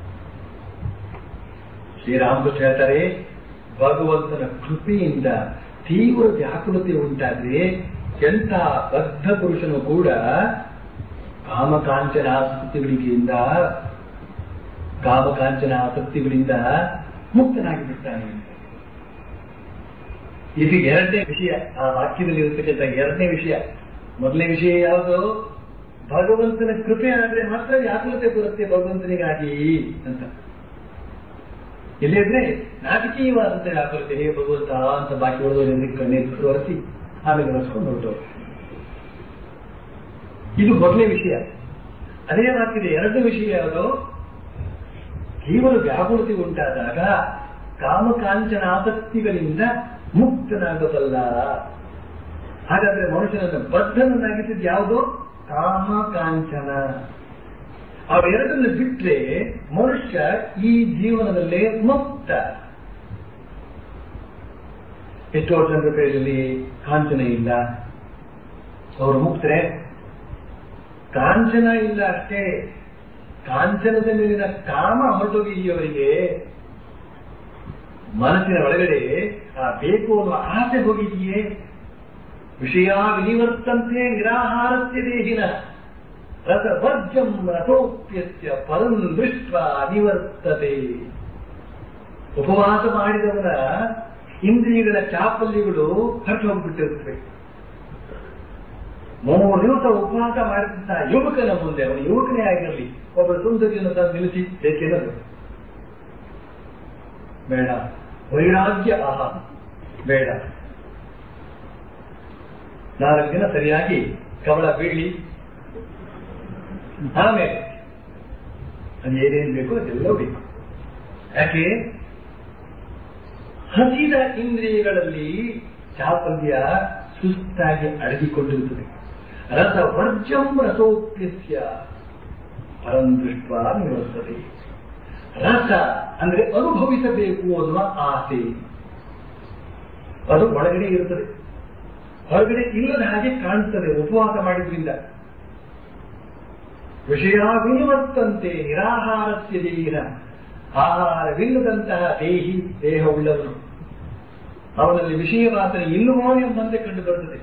ಶ್ರೀರಾಮಕೃಷ್ಣ ಹೇಳ್ತಾರೆ ಭಗವಂತನ ಕೃಪೆಯಿಂದ ತೀವ್ರ ವ್ಯಾಕುಲತೆ ಉಂಟಾದ್ರೆ ಎಂಥ ಬದ್ಧ ಪುರುಷನು ಕೂಡ ಕಾಮಕಾಂಚನ ಆಸಕ್ತಿಗಳಿಂದ ಕಾಮಕಾಂಚನ ಆಸಕ್ತಿಗಳಿಂದ ಮುಕ್ತನಾಗಿ ಬಿಡ್ತಾನೆ ಇದು ಎರಡನೇ ವಿಷಯ ಆ ವಾಕ್ಯದಲ್ಲಿ ಇರತಕ್ಕಂಥ ಎರಡನೇ ವಿಷಯ ಮೊದಲನೇ ವಿಷಯ ಯಾವುದು ಭಗವಂತನ ಕೃಪೆ ಆದ್ರೆ ಮಾತ್ರ ವ್ಯಾಕುಲತೆ ಬರುತ್ತೆ ಭಗವಂತನಿಗಾಗಿ ಅಂತ ಇಲ್ಲಿದ್ರೆ ನಾಟಕೀಯವಾದಂತ ವ್ಯಾಕುಲತೆ ಹೇ ಭಗವಂತ ಅಂತ ಬಾಕಿ ಹೊಡೆದವರಿಗೆ ಕಣ್ಣೀರು ಒರೆಸಿ ಆಮೇಲೆ ಒರೆಸ್ಕೊಂಡು ಹೊರಟವರು ಇದು ಮೊದಲನೇ ವಿಷಯ ಅದೇ ವಾಕ್ಯದ ಎರಡನೇ ವಿಷಯ ಯಾವುದು ಕೇವಲ ವ್ಯಾಕುಲತೆ ಉಂಟಾದಾಗ ಕಾಮಕಾಂಚನ ಆಸಕ್ತಿಗಳಿಂದ ಮುಕ್ತನಾಗಬಲ್ಲ ಹಾಗಾದ್ರೆ ಮನುಷ್ಯನನ್ನು ಬದ್ಧನನ್ನಾಗಿಸಿದ್ ಯಾವುದು ಕಾಮಕಾಂಚನ ಅವೆರಡನ್ನು ಬಿಟ್ರೆ ಮನುಷ್ಯ ಈ ಜೀವನದಲ್ಲೇ ಮುಕ್ತ ಎಷ್ಟೋ ಜನರ ಕೈಯಲ್ಲಿ ಕಾಂಚನ ಇಲ್ಲ ಅವರು ಮುಕ್ತರೆ ಕಾಂಚನ ಇಲ್ಲ ಅಷ್ಟೇ ಕಾಂಚನದ ಮೇಲಿನ ಕಾಮ ಹೊರಟೋಗಿದೆಯವರಿಗೆ ಮನಸ್ಸಿನ ಒಳಗಡೆ ಆ ಬೇಕು ಅನ್ನುವ ಆಸೆ ಹೋಗಿದೆಯೇ ವಿಷಯ ವಿನಿವರ್ತಂತೆ ನಿರಾಹಾರಸ್ಯ ದೇಹಿನ ರಸವರ್ಜಂ ರಥೋಪ್ಯಸ್ಯ ಪರಂ ದೃಷ್ಟ ನಿವರ್ತತೆ ಉಪವಾಸ ಮಾಡಿದವನ ಇಂದ್ರಿಯಗಳ ಚಾಪಲ್ಯಗಳು ಹೊರಟು ಹೋಗ್ಬಿಟ್ಟಿರುತ್ತವೆ ಮೂರು ದಿವಸ ಉಪವಾಸ ಮಾಡಿದಂತ ಯುವಕನ ಮುಂದೆ ಅವನು ಯುವಕನೇ ಆಗಿರಲಿ ಒಬ್ಬ ಸುಂದರಿಯನ್ನು ತಂದು ನಿಲ್ಲಿಸಿ ಬೇಕೇನದು ಬೇಡ ವೈರಾಗ್ಯ ಆಹ ಬೇಡ ನಾಲ್ಕು ದಿನ ಸರಿಯಾಗಿ ಕವಳ ಬೀಳಿ ಆಮೇಲೆ ಅದು ಏನೇನು ಬೇಕೋ ಅದೆಲ್ಲ ಬೇಕು ಯಾಕೆ ಹಸಿದ ಇಂದ್ರಿಯಗಳಲ್ಲಿ ಚಾಪಲ್ಯ ಸುಸ್ತಾಗಿ ಅಡಗಿಕೊಂಡಿರುತ್ತದೆ ರಸ ವರ್ಜಂ ರಸೋಪ್ಯಸ್ಯ ಪರಂ ದೃಷ್ಟ ನಿವರ್ತದೆ ರಸ ಅಂದ್ರೆ ಅನುಭವಿಸಬೇಕು ಅನ್ನುವ ಆಸೆ ಅದು ಒಳಗಡೆ ಇರುತ್ತದೆ ಹೊರಗಡೆ ಇಲ್ಲದ ಹಾಗೆ ಕಾಣುತ್ತದೆ ಉಪವಾಸ ಮಾಡಿದ್ರಿಂದ ವಿಷಯ ವಿನಿವರ್ತಂತೆ ನಿರಾಹಾರಸ್ಯ ದೇಹ ಆಹಾರವಿಲ್ಲದಂತಹ ದೇಹಿ ದೇಹವುಳ್ಳವನು ಅವನಲ್ಲಿ ವಿಷಯ ವಾಸನೆ ಇಲ್ಲವೋ ಎಂಬಂತೆ ಕಂಡು ಬರುತ್ತದೆ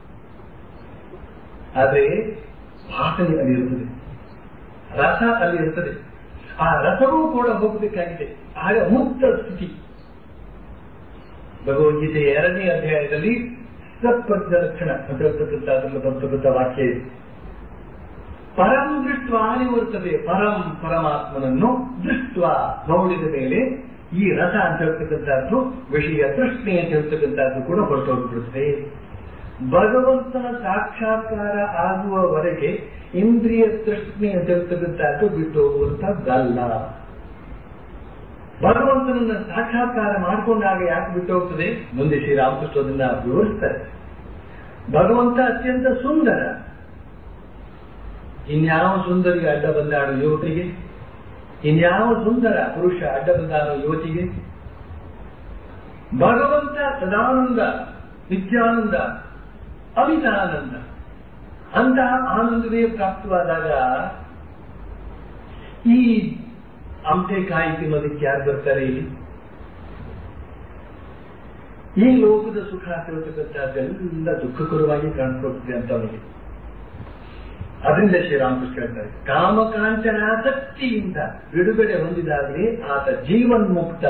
ಆದರೆ ವಾಸನೆ ಅಲ್ಲಿರುತ್ತದೆ ರಸ ಅಲ್ಲಿರುತ್ತದೆ ಆ ರಸವೂ ಕೂಡ ಹೋಗಬೇಕಾಗಿದೆ ಆಗ ಮುಕ್ತ ಸ್ಥಿತಿ ಭಗವದ್ಗೀತೆಯ ಎರಡನೇ ಅಧ್ಯಾಯದಲ್ಲಿ ಸತ್ಪಂಚ ಲಕ್ಷಣ ಅಂತ ಹೇಳ್ತಕ್ಕಂಥ ಅದರಲ್ಲಿ ಬರ್ತಕ್ಕಂಥ ವಾಕ್ಯ ಇದೆ ಪರಂ ದೃಷ್ಟ ನಿವರ್ತದೆ ಪರಂ ಪರಮಾತ್ಮನನ್ನು ದೃಷ್ಟ ನೋಡಿದ ಮೇಲೆ ಈ ರಸ ಅಂತ ಹೇಳ್ತಕ್ಕಂಥದ್ದು ವಿಷಯ ತೃಷ್ಣೆ ಅಂತ ಹೇಳ್ತಕ್ಕಂಥದ್ದು ಕೂಡ ಹೊರಟೋಗ್ಬಿಡುತ್ತದೆ ಭಗವಂತನ ಸಾಕ್ಷಾತ್ಕಾರ ಆಗುವವರೆಗೆ ಇಂದ್ರಿಯ ತೃಷ್ಣೆ ಅಂತ ಹೇಳ್ತಕ್ಕಂಥದ್ದು ಬಿಟ್ಟು ಹೋಗುವಂತದ್ದಲ್ಲ ಭಗವಂತನನ್ನ ಸಾಕ್ಷಾತ್ಕಾರ ಮಾಡಿಕೊಂಡಾಗ ಯಾಕೆ ಬಿಟ್ಟು ಹೋಗ್ತದೆ ಮುಂದೆ ಶ್ರೀರಾಮಕೃಷ್ಣ ಅದನ್ನ ವಿವರಿಸ್ತಾರೆ ಭಗವಂತ ಅತ್ಯಂತ ಸುಂದರ ಇನ್ಯಾವ ಸುಂದರಿಗೆ ಅಡ್ಡ ಬಂದಾಡು ಯುವಕರಿಗೆ ಇನ್ಯಾವ ಸುಂದರ ಪುರುಷ ಅಡ್ಡ ಬಂದಾಡೋ ಯುವತಿಗೆ ಭಗವಂತ ಸದಾನಂದ ನಿತ್ಯಾನಂದ ಅಮಿತಾನಂದ ಅಂತಹ ಆನಂದವೇ ಪ್ರಾಪ್ತವಾದಾಗ ಈ ಅಮಟೆಕಾಯಿ ತಿನ್ನೋದಕ್ಕೆ ಯಾರು ಬರ್ತಾರೆ ಇಲ್ಲಿ ಈ ಲೋಕದ ಸುಖ ತಿಳ್ತಕ್ಕಂಥದ್ದೆಲ್ಲ ದುಃಖಕರವಾಗಿ ಕಾಣಿಸ್ಕೊಳ್ತದೆ ಅಂತ ಅವನಿಗೆ ಅದರಿಂದ ಶ್ರೀರಾಮಕೃಷ್ಣ ಹೇಳ್ತಾರೆ ಕಾಮಕಾಂಚನಾಸಕ್ತಿಯಿಂದ ಬಿಡುಗಡೆ ಹೊಂದಿದಾಗಲೇ ಆತ ಜೀವನ್ಮುಕ್ತ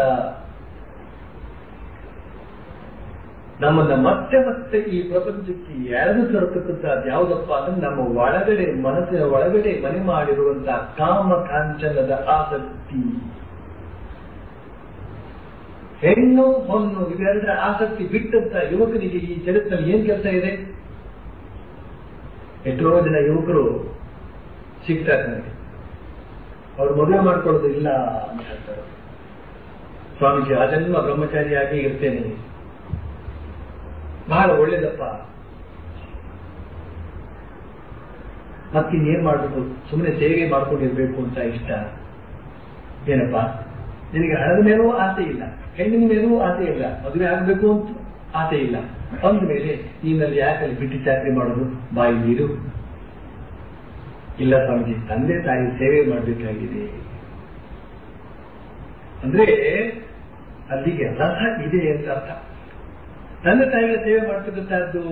ನಮ್ಮನ್ನ ಮತ್ತೆ ಮತ್ತೆ ಈ ಪ್ರಪಂಚಕ್ಕೆ ಎಳೆದು ತರತಕ್ಕಂಥದ್ದು ಯಾವುದಪ್ಪ ಅಂದ್ರೆ ನಮ್ಮ ಒಳಗಡೆ ಮನಸ್ಸಿನ ಒಳಗಡೆ ಮನೆ ಮಾಡಿರುವಂತಹ ಕಾಮ ಕಾಂಚನದ ಆಸಕ್ತಿ ಹೆಣ್ಣು ಹೊನ್ನು ಇವೆರಡರ ಆಸಕ್ತಿ ಬಿಟ್ಟಂತ ಯುವಕನಿಗೆ ಈ ಜಗತ್ತಿನಲ್ಲಿ ಏನ್ ಕೆಲಸ ಇದೆ ಎಷ್ಟೋ ಜನ ಯುವಕರು ಸಿಗ್ತಾರೆ ನನಗೆ ಅವ್ರು ಮದುವೆ ಮಾಡ್ಕೊಳ್ಳೋದು ಇಲ್ಲ ಅಂತ ಹೇಳ್ತಾರೆ ಸ್ವಾಮೀಜಿ ಆಜನ್ಮ ಬ್ರಹ್ಮಚಾರಿಯಾಗಿ ಇರ್ತೇನೆ ಬಹಳ ಒಳ್ಳೇದಪ್ಪ ಮತ್ತಿನ್ನೇನ್ ಮಾಡ್ಬೇಕು ಸುಮ್ಮನೆ ಸೇವೆ ಮಾಡ್ಕೊಂಡಿರ್ಬೇಕು ಅಂತ ಇಷ್ಟ ಏನಪ್ಪ ನಿನಗೆ ಹಣದ ಮೇಲೂ ಆಸೆ ಇಲ್ಲ ಹೆಣ್ಣಿನ ಮೇಲೂ ಆಸೆ ಇಲ್ಲ ಮದುವೆ ಆಗ್ಬೇಕು ಅಂತ ಆಸೆ ಇಲ್ಲ ಅಂದ ಮೇಲೆ ನೀನಲ್ಲಿ ಯಾಕಲ್ಲಿ ಬಿಟ್ಟು ಚಾಕರಿ ಮಾಡೋದು ಬಾಯಿ ನೀರು ಇಲ್ಲ ಸ್ವಾಮೀಜಿ ತಂದೆ ತಾಯಿ ಸೇವೆ ಮಾಡಬೇಕಾಗಿದೆ ಅಂದ್ರೆ ಅಲ್ಲಿಗೆ ರಸ ಇದೆ ಅಂತ ಅರ್ಥ ತಂದೆ ತಾಯಿಗಳ ಸೇವೆ ಮಾಡ್ತಕ್ಕಂಥದ್ದು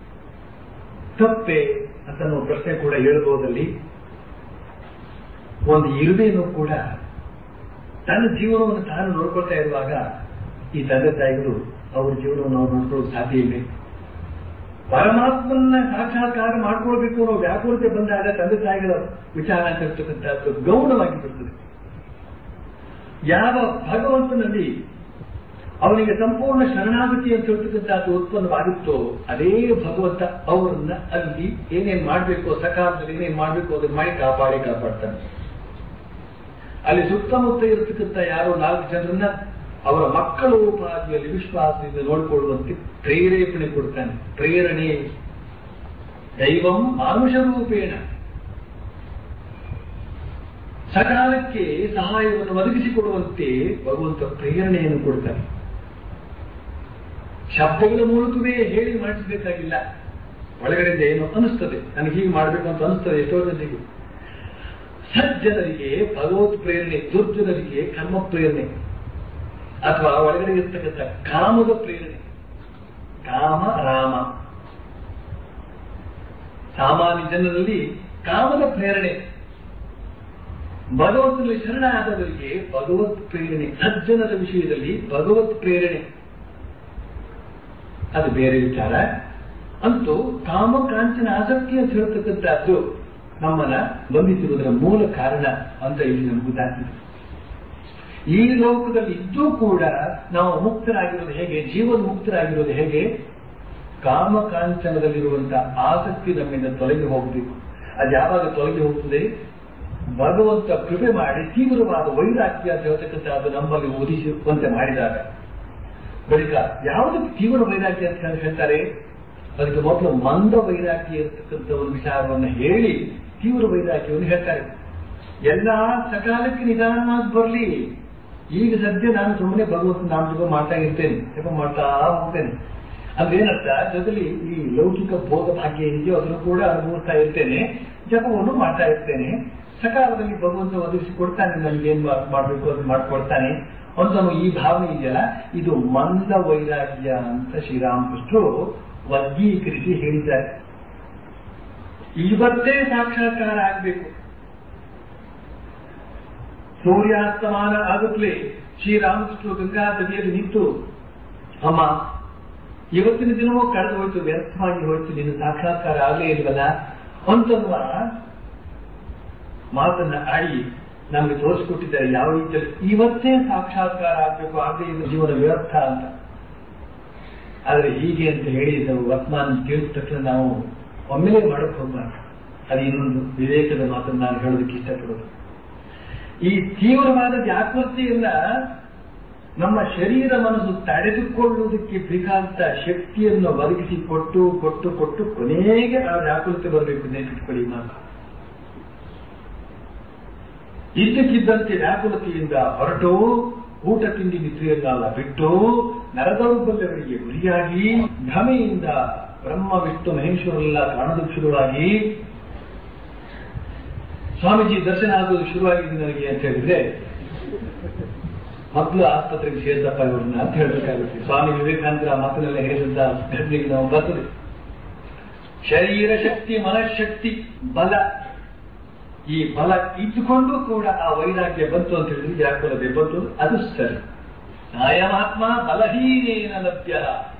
ತಪ್ಪೆ ಅಂತ ನಾವು ಪ್ರಶ್ನೆ ಕೂಡ ಹೇಳ್ಬೋದಲ್ಲಿ ಒಂದು ಇರುವೆನೂ ಕೂಡ ತನ್ನ ಜೀವನವನ್ನು ತಾನು ನೋಡ್ಕೊಳ್ತಾ ಇರುವಾಗ ಈ ತಂದೆ ತಾಯಿಗಳು ಅವ್ರ ಜೀವನವನ್ನು ಅವ್ರು ನೋಡ್ಕೊಳ್ಳೋಕೆ ಸಾಧ್ಯ ಇಲ್ಲ ಪರಮಾತ್ಮನ ಸಾಕ್ಷಾತ್ಕಾರ ಮಾಡ್ಕೊಳ್ಬೇಕು ಅನ್ನೋ ವ್ಯಾಕುಲತೆ ಬಂದಾಗ ತಂದೆ ತಾಯಿಗಳ ವಿಚಾರ ಅಂತ ಇರ್ತಕ್ಕಂಥದ್ದು ಗೌಣವಾಗಿ ಬಿಡ್ತದೆ ಯಾವ ಭಗವಂತನಲ್ಲಿ ಅವನಿಗೆ ಸಂಪೂರ್ಣ ಶರಣಾಗತಿ ಅಂತ ಹೇಳ್ತಕ್ಕಂಥದ್ದು ಉತ್ಪನ್ನವಾಗುತ್ತೋ ಅದೇ ಭಗವಂತ ಅವರನ್ನ ಅಲ್ಲಿ ಏನೇನ್ ಮಾಡಬೇಕು ಸಕಾಲದಲ್ಲಿ ಏನೇನ್ ಮಾಡಬೇಕು ಅದನ್ನ ಮಾಡಿ ಕಾಪಾಡಿ ಕಾಪಾಡ್ತಾನೆ ಅಲ್ಲಿ ಸುತ್ತಮುತ್ತ ಇರತಕ್ಕಂಥ ಯಾರೋ ನಾಲ್ಕು ಜನರನ್ನ ಅವರ ಮಕ್ಕಳ ಉಪಾಧಿಯಲ್ಲಿ ವಿಶ್ವಾಸದಿಂದ ನೋಡಿಕೊಳ್ಳುವಂತೆ ಪ್ರೇರೇಪಣೆ ಕೊಡ್ತಾನೆ ಪ್ರೇರಣೆ ದೈವಂ ಮಾನುಷ ರೂಪೇಣ ಸಕಾಲಕ್ಕೆ ಸಹಾಯವನ್ನು ಒದಗಿಸಿಕೊಡುವಂತೆ ಭಗವಂತ ಪ್ರೇರಣೆಯನ್ನು ಕೊಡ್ತಾನೆ ಶಬ್ದಗಳ ಮೂಲಕವೇ ಹೇಳಿ ಮಾಡಿಸಬೇಕಾಗಿಲ್ಲ ಒಳಗಡೆಯಿಂದ ಏನು ಅನಿಸ್ತದೆ ನನಗೆ ಹೀಗೆ ಮಾಡಬೇಕು ಅಂತ ಅನಿಸ್ತದೆ ಎಷ್ಟೋ ಜನರಿಗೆ ಸಜ್ಜನರಿಗೆ ಭಗವತ್ ಪ್ರೇರಣೆ ದುರ್ಜನರಿಗೆ ಕರ್ಮ ಪ್ರೇರಣೆ ಅಥವಾ ಒಳಗಡೆ ಇರ್ತಕ್ಕಂಥ ಕಾಮದ ಪ್ರೇರಣೆ ಕಾಮ ರಾಮ ಸಾಮಾನ್ಯ ಜನರಲ್ಲಿ ಕಾಮದ ಪ್ರೇರಣೆ ಭಗವಂತನಲ್ಲಿ ಶರಣಾದವರಿಗೆ ಭಗವತ್ ಪ್ರೇರಣೆ ಸಜ್ಜನರ ವಿಷಯದಲ್ಲಿ ಭಗವತ್ ಪ್ರೇರಣೆ ಅದು ಬೇರೆ ವಿಚಾರ ಅಂತೂ ಕಾಮ ಕಾಂಚನ ಆಸಕ್ತಿ ಅಂತ ಹೇಳ್ತಕ್ಕಂಥದ್ದು ನಮ್ಮನ್ನ ಬಂಧಿಸಿರುವುದರ ಮೂಲ ಕಾರಣ ಅಂತ ಇಲ್ಲಿ ನಮ್ಗೆ ಗೊತ್ತಾಗ್ತದೆ ಈ ಲೋಕದಲ್ಲಿ ಇದ್ದೂ ಕೂಡ ನಾವು ಮುಕ್ತರಾಗಿರೋದು ಹೇಗೆ ಜೀವನ ಮುಕ್ತರಾಗಿರೋದು ಹೇಗೆ ಕಾಮ ಕಾಂಚನದಲ್ಲಿರುವಂತಹ ಆಸಕ್ತಿ ನಮ್ಮಿಂದ ತೊಲಗಿ ಹೋಗಬೇಕು ಅದು ಯಾವಾಗ ತೊಲಗಿ ಹೋಗ್ತದೆ ಭಗವಂತ ಕೃಪೆ ಮಾಡಿ ತೀವ್ರವಾದ ವೈರಾಗ್ಯ ಅಂತ ಹೇಳ್ತಕ್ಕಂಥದ್ದು ನಮ್ಮಲ್ಲಿ ಒದಿಸುವಂತೆ ಮಾಡಿದಾಗ ಬಳಿಕ ಯಾವುದಕ್ಕೆ ತೀವ್ರ ವೈರಾಗ್ಯ ಅಂತ ಹೇಳಿ ಹೇಳ್ತಾರೆ ಅದಕ್ಕೆ ಮೊದಲು ಮಂದ ವೈರಾಗ್ಯ ಇರತಕ್ಕಂಥ ಒಂದು ವಿಚಾರವನ್ನು ಹೇಳಿ ತೀವ್ರ ವೈರಾಗ್ಯವನ್ನು ಹೇಳ್ತಾರೆ ಎಲ್ಲಾ ಸಕಾಲಕ್ಕೆ ನಿಧಾನವಾಗಿ ಬರಲಿ ಈಗ ಸದ್ಯ ನಾನು ಸುಮ್ಮನೆ ಭಗವಂತ ನಾಮ ಜಪ ಮಾಡ್ತಾ ಇರ್ತೇನೆ ಜಪ ಮಾಡ್ತಾ ಹೋಗ್ತೇನೆ ಅಂದ್ರೆ ಏನರ್ಥ ಜೊತೆಲಿ ಈ ಲೌಕಿಕ ಭೋಗ ಭಾಗ್ಯ ಇದೆಯೋ ಅದನ್ನು ಕೂಡ ಅನುಭವಿಸ್ತಾ ಇರ್ತೇನೆ ಜಪವನ್ನು ಮಾಡ್ತಾ ಇರ್ತೇನೆ ಸಕಾಲದಲ್ಲಿ ಭಗವಂತ ಒದಗಿಸಿ ಕೊಡ್ತಾನೆ ನನಗೆ ಏನ್ ಮಾಡ್- ಮಾಡ್ಬೇಕು ಅದು ಮಾಡ್ಕೊಡ್ತಾನೆ ಅಂತ ಈ ಭಾವನೆ ಇದೆಯಲ್ಲ ಇದು ಮಂದ ವೈರಾಗ್ಯ ಅಂತ ಶ್ರೀರಾಮಕೃಷ್ಣರು ವರ್ಗೀಕರಿಸಿ ಹೇಳಿದ್ದಾರೆ ಇವತ್ತೇ ಸಾಕ್ಷಾತ್ಕಾರ ಆಗ್ಬೇಕು ಸೂರ್ಯಾಸ್ತಮಾನ ಆಗುತ್ತಲೇ ಶ್ರೀರಾಮಕೃಷ್ಣರು ಗಂಗಾ ನದಿಯಲ್ಲಿ ನಿಂತು ಅಮ್ಮ ಇವತ್ತಿನ ದಿನವೂ ಕಳೆದು ಹೋಯ್ತು ವ್ಯರ್ಥವಾಗಿ ಹೋಯ್ತು ನಿನ್ನ ಸಾಕ್ಷಾತ್ಕಾರ ಆಗಲೇ ಇಲ್ವಲ್ಲ ಅಂತನ್ನುವ ಮಾತನ್ನ ಆಡಿ ನಮಗೆ ತೋರಿಸ್ಕೊಟ್ಟಿದ್ದಾರೆ ಯಾವ ರೀತಿಯಲ್ಲಿ ಇವತ್ತೇ ಸಾಕ್ಷಾತ್ಕಾರ ಆಗ್ಬೇಕು ಆಗಲೇ ಇದು ಜೀವನ ವ್ಯರ್ಥ ಅಂತ ಆದ್ರೆ ಹೀಗೆ ಅಂತ ಹೇಳಿ ನಾವು ವರ್ತಮಾನ ಕೇಳಿದ ತಕ್ಷಣ ನಾವು ಒಮ್ಮೆಲೆ ಮಾಡಕ್ ಹೋಗ್ಬಾರ್ದು ಅದು ಇನ್ನೊಂದು ವಿವೇಕದ ಮಾತನ್ನು ನಾನು ಹೇಳೋದಕ್ಕೆ ಇಷ್ಟಪಡೋದು ಈ ತೀವ್ರವಾದ ವ್ಯಾಕೃತಿಯನ್ನ ನಮ್ಮ ಶರೀರ ಮನಸ್ಸು ತಡೆದುಕೊಳ್ಳುವುದಕ್ಕೆ ಬೇಕಾದಂತ ಶಕ್ತಿಯನ್ನು ಒದಗಿಸಿ ಕೊಟ್ಟು ಕೊಟ್ಟು ಕೊಟ್ಟು ಕೊನೆಗೆ ಆ ವ್ಯಾಕುಲತೆ ಬರಬೇಕು ನೆನಪಿಟ್ಕೊಳ್ಳಿ ಮಾತು ಇದ್ದಕ್ಕಿದ್ದಂತೆ ವ್ಯಾಕುಲತೆಯಿಂದ ಹೊರಟು ಊಟ ತಿಂಡಿ ನಿದ್ರೆಯನ್ನೆಲ್ಲ ಬಿಟ್ಟು ನರದೌರ್ಬಲ್ಯಗಳಿಗೆ ಗುರಿಯಾಗಿ ಭ್ರಮೆಯಿಂದ ಬ್ರಹ್ಮ ವಿಷ್ಣು ಮಹೇಶ್ವರೆಲ್ಲ ಕಾಣೋದಕ್ಕೆ ಶುರುವಾಗಿ ಸ್ವಾಮೀಜಿ ದರ್ಶನ ಆಗೋದು ಶುರುವಾಗಿದೆ ನನಗೆ ಅಂತ ಹೇಳಿದ್ರೆ ಮೊದಲು ಆಸ್ಪತ್ರೆಗೆ ಸೇರಿದಪ್ಪ ಇವ್ರನ್ನ ಅಂತ ಹೇಳಬೇಕಾಗುತ್ತೆ ಸ್ವಾಮಿ ವಿವೇಕಾನಂದರ ಮಾತಿನೆಲ್ಲ ಹೇಳಿದಂತ ಘಟನೆಗೆ ನಾವು ಬರ್ತದೆ ಶರೀರ ಶಕ್ತಿ ಮನಃಶಕ್ತಿ ಬಲ ಈ ಬಲ ಇದ್ದುಕೊಂಡು ಕೂಡ ಆ ವೈರಾಗ್ಯ ಬಂತು ಅಂತ ಹೇಳಿದ್ರೆ ವ್ಯಾಕುಲತೆ ಬಂತು ಅದು ಸರಿ ನಾಯಮಾತ್ಮ ಬಲಹೀನೇನ ಲಭ್ಯ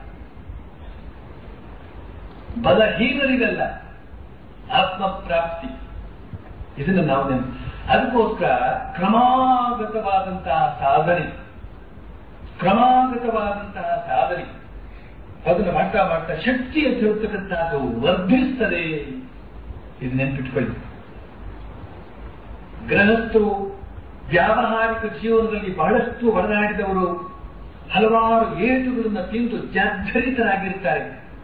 ಬಲಹೀನರಿಗಲ್ಲ ಆತ್ಮ ಪ್ರಾಪ್ತಿ ಇದನ್ನು ನಾವು ನೆನಪು ಅದಕ್ಕೋಸ್ಕರ ಕ್ರಮಾಗತವಾದಂತಹ ಸಾಧನೆ ಕ್ರಮಾಗತವಾದಂತಹ ಸಾಧನೆ ಅದನ್ನು ಮಾಡ್ತಾ ಮಾಡ್ತಾ ಶಕ್ತಿ ಅಂತ ಹೇಳ್ತಕ್ಕಂಥದ್ದು ವರ್ಧಿಸ್ತದೆ ಇದು ನೆನ್ಪಿಟ್ಕೊಳ್ಳಿ ಗೃಹಸ್ಥರು ವ್ಯಾವಹಾರಿಕ ಜೀವನದಲ್ಲಿ ಬಹಳಷ್ಟು ಒಡನಾಡಿದವರು ಹಲವಾರು ಏಟುಗಳನ್ನು ತಿಂದು ಜರ್ಜರಿತರಾಗಿರ್ತಾರೆ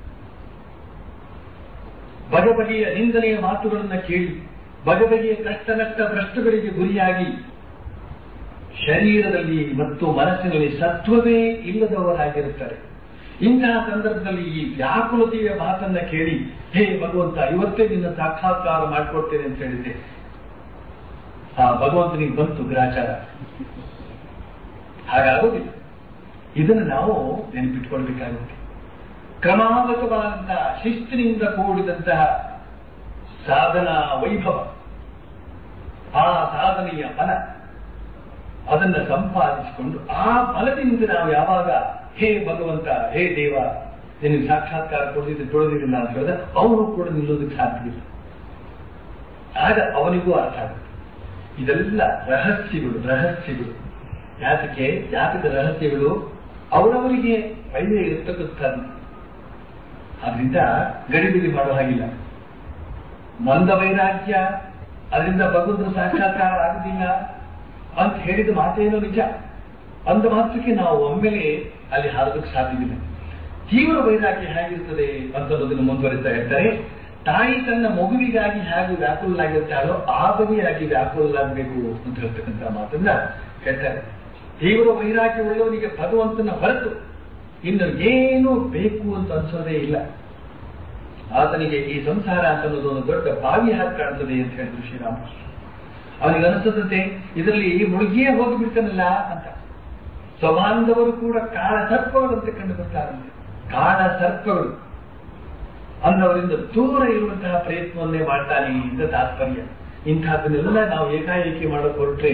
ಬಗೆ ಬಗೆಯ ನಿಂದನೆಯ ಮಾತುಗಳನ್ನು ಕೇಳಿ ಬಗೆ ಬಗೆಯ ಕಷ್ಟ ನಷ್ಟ ಭ್ರಷ್ಟಗಳಿಗೆ ಗುರಿಯಾಗಿ ಶರೀರದಲ್ಲಿ ಮತ್ತು ಮನಸ್ಸಿನಲ್ಲಿ ಸತ್ವವೇ ಇಲ್ಲದವರಾಗಿರುತ್ತಾರೆ ಇಂತಹ ಸಂದರ್ಭದಲ್ಲಿ ಈ ವ್ಯಾಕುಲತೆಯ ಮಾತನ್ನ ಕೇಳಿ ಹೇ ಭಗವಂತ ಇವತ್ತೇ ನಿನ್ನ ಸಾಕ್ಷಾತ್ಕಾರ ಮಾಡಿಕೊಡ್ತೇನೆ ಅಂತ ಹೇಳಿದ್ದೆ ಆ ಭಗವಂತನಿಗೆ ಬಂತು ಗ್ರಾಚಾರ ಹಾಗಾಗೋದಿಲ್ಲ ಇದನ್ನು ನಾವು ನೆನಪಿಟ್ಕೊಳ್ಬೇಕಾಗುತ್ತೆ ಕ್ರಮಾಗತವಾದಂತಹ ಶಿಸ್ತಿನಿಂದ ಕೂಡಿದಂತಹ ಸಾಧನಾ ವೈಭವ ಆ ಸಾಧನೆಯ ಫಲ ಅದನ್ನ ಸಂಪಾದಿಸಿಕೊಂಡು ಆ ಫಲದಿಂದ ನಾವು ಯಾವಾಗ ಹೇ ಭಗವಂತ ಹೇ ದೇವ ನಿನಗೆ ಸಾಕ್ಷಾತ್ಕಾರ ಕೊಡದಿದ್ದು ತೊಳೆದಿರಲಿಲ್ಲ ಅಂತ ಹೇಳಿದ್ರೆ ಅವನು ಕೂಡ ನಿಲ್ಲೋದಕ್ಕೆ ಸಾಧ್ಯವಿಲ್ಲ ಆಗ ಅವನಿಗೂ ಅರ್ಥ ಆಗುತ್ತೆ ಇದೆಲ್ಲ ರಹಸ್ಯಗಳು ರಹಸ್ಯಗಳು ಯಾತಕ್ಕೆ ಯಾತಕ ರಹಸ್ಯಗಳು ಅವರವರಿಗೆ ಒಳ್ಳೆಯ ಇರತಕ್ಕಂಥದ್ದು ಆದ್ರಿಂದ ಗಡಿಬಿಡಿ ಮಾಡೋ ಹಾಗಿಲ್ಲ ಮಂದ ವೈರಾಗ್ಯ ಅದರಿಂದ ಭಗವಂತನ ಸಾಕ್ಷಾತ್ಕಾರ ಆಗುದಿಲ್ಲ ಅಂತ ಹೇಳಿದ ಮಾತೇನೋ ನಿಜ ಅಂದ ಮಾತ್ರಕ್ಕೆ ನಾವು ಒಮ್ಮೆಲೆ ಅಲ್ಲಿ ಹಾರೋದಕ್ಕೆ ಸಾಧ್ಯವಿಲ್ಲ ತೀವ್ರ ವೈರಾಗ್ಯ ಹೇಗಿರ್ತದೆ ಅಂತನ್ನೋದನ್ನು ಮುಂದುವರಿಸ್ತಾ ಇರ್ತಾರೆ ತಾಯಿ ತನ್ನ ಮಗುವಿಗಾಗಿ ಹೇಗೆ ವ್ಯಾಕುಲನಾಗಿರ್ತಾಳೋ ಆ ಬಗೆಯಾಗಿ ವ್ಯಾಕುಲನಾಗಬೇಕು ಅಂತ ಹೇಳ್ತಕ್ಕಂಥ ಮಾತನ್ನ ಹೇಳ್ತಾರೆ ತೀವ್ರ ವೈರಾಗ್ಯ ಉಳ್ಳವನಿಗೆ ಭಗವಂತನ ಹೊರತು ಇನ್ನು ಏನು ಬೇಕು ಅಂತ ಅನ್ಸೋದೇ ಇಲ್ಲ ಆತನಿಗೆ ಈ ಸಂಸಾರ ಅಂತ ಅನ್ನೋದು ಒಂದು ದೊಡ್ಡ ಬಾವಿ ಹಾಕಿ ಕಾಣ್ತದೆ ಅಂತ ಹೇಳಿದ್ರು ಶ್ರೀರಾಮಕೃಷ್ಣ ಅವನಿಗೆ ಅನಿಸ್ತದಂತೆ ಇದರಲ್ಲಿ ಮುಳುಗಿಯೇ ಹೋಗಿಬಿಡ್ತಾನಲ್ಲ ಅಂತ ಸ್ವಬಾಂಧವರು ಕೂಡ ಕಾಳ ಸರ್ಪಗಳಂತೆ ಕಂಡು ಬರ್ತಾರಂತೆ ಕಾಳ ಸರ್ಪಗಳು ಅಂದವರಿಂದ ದೂರ ಇರುವಂತಹ ಪ್ರಯತ್ನವನ್ನೇ ಮಾಡ್ತಾನೆ ಅಂತ ತಾತ್ಪರ್ಯ ಇಂತಹದನ್ನೆಲ್ಲ ನಾವು ಏಕಾಏಕಿ ಮಾಡೋಕೆ ಹೊರಟ್ರೆ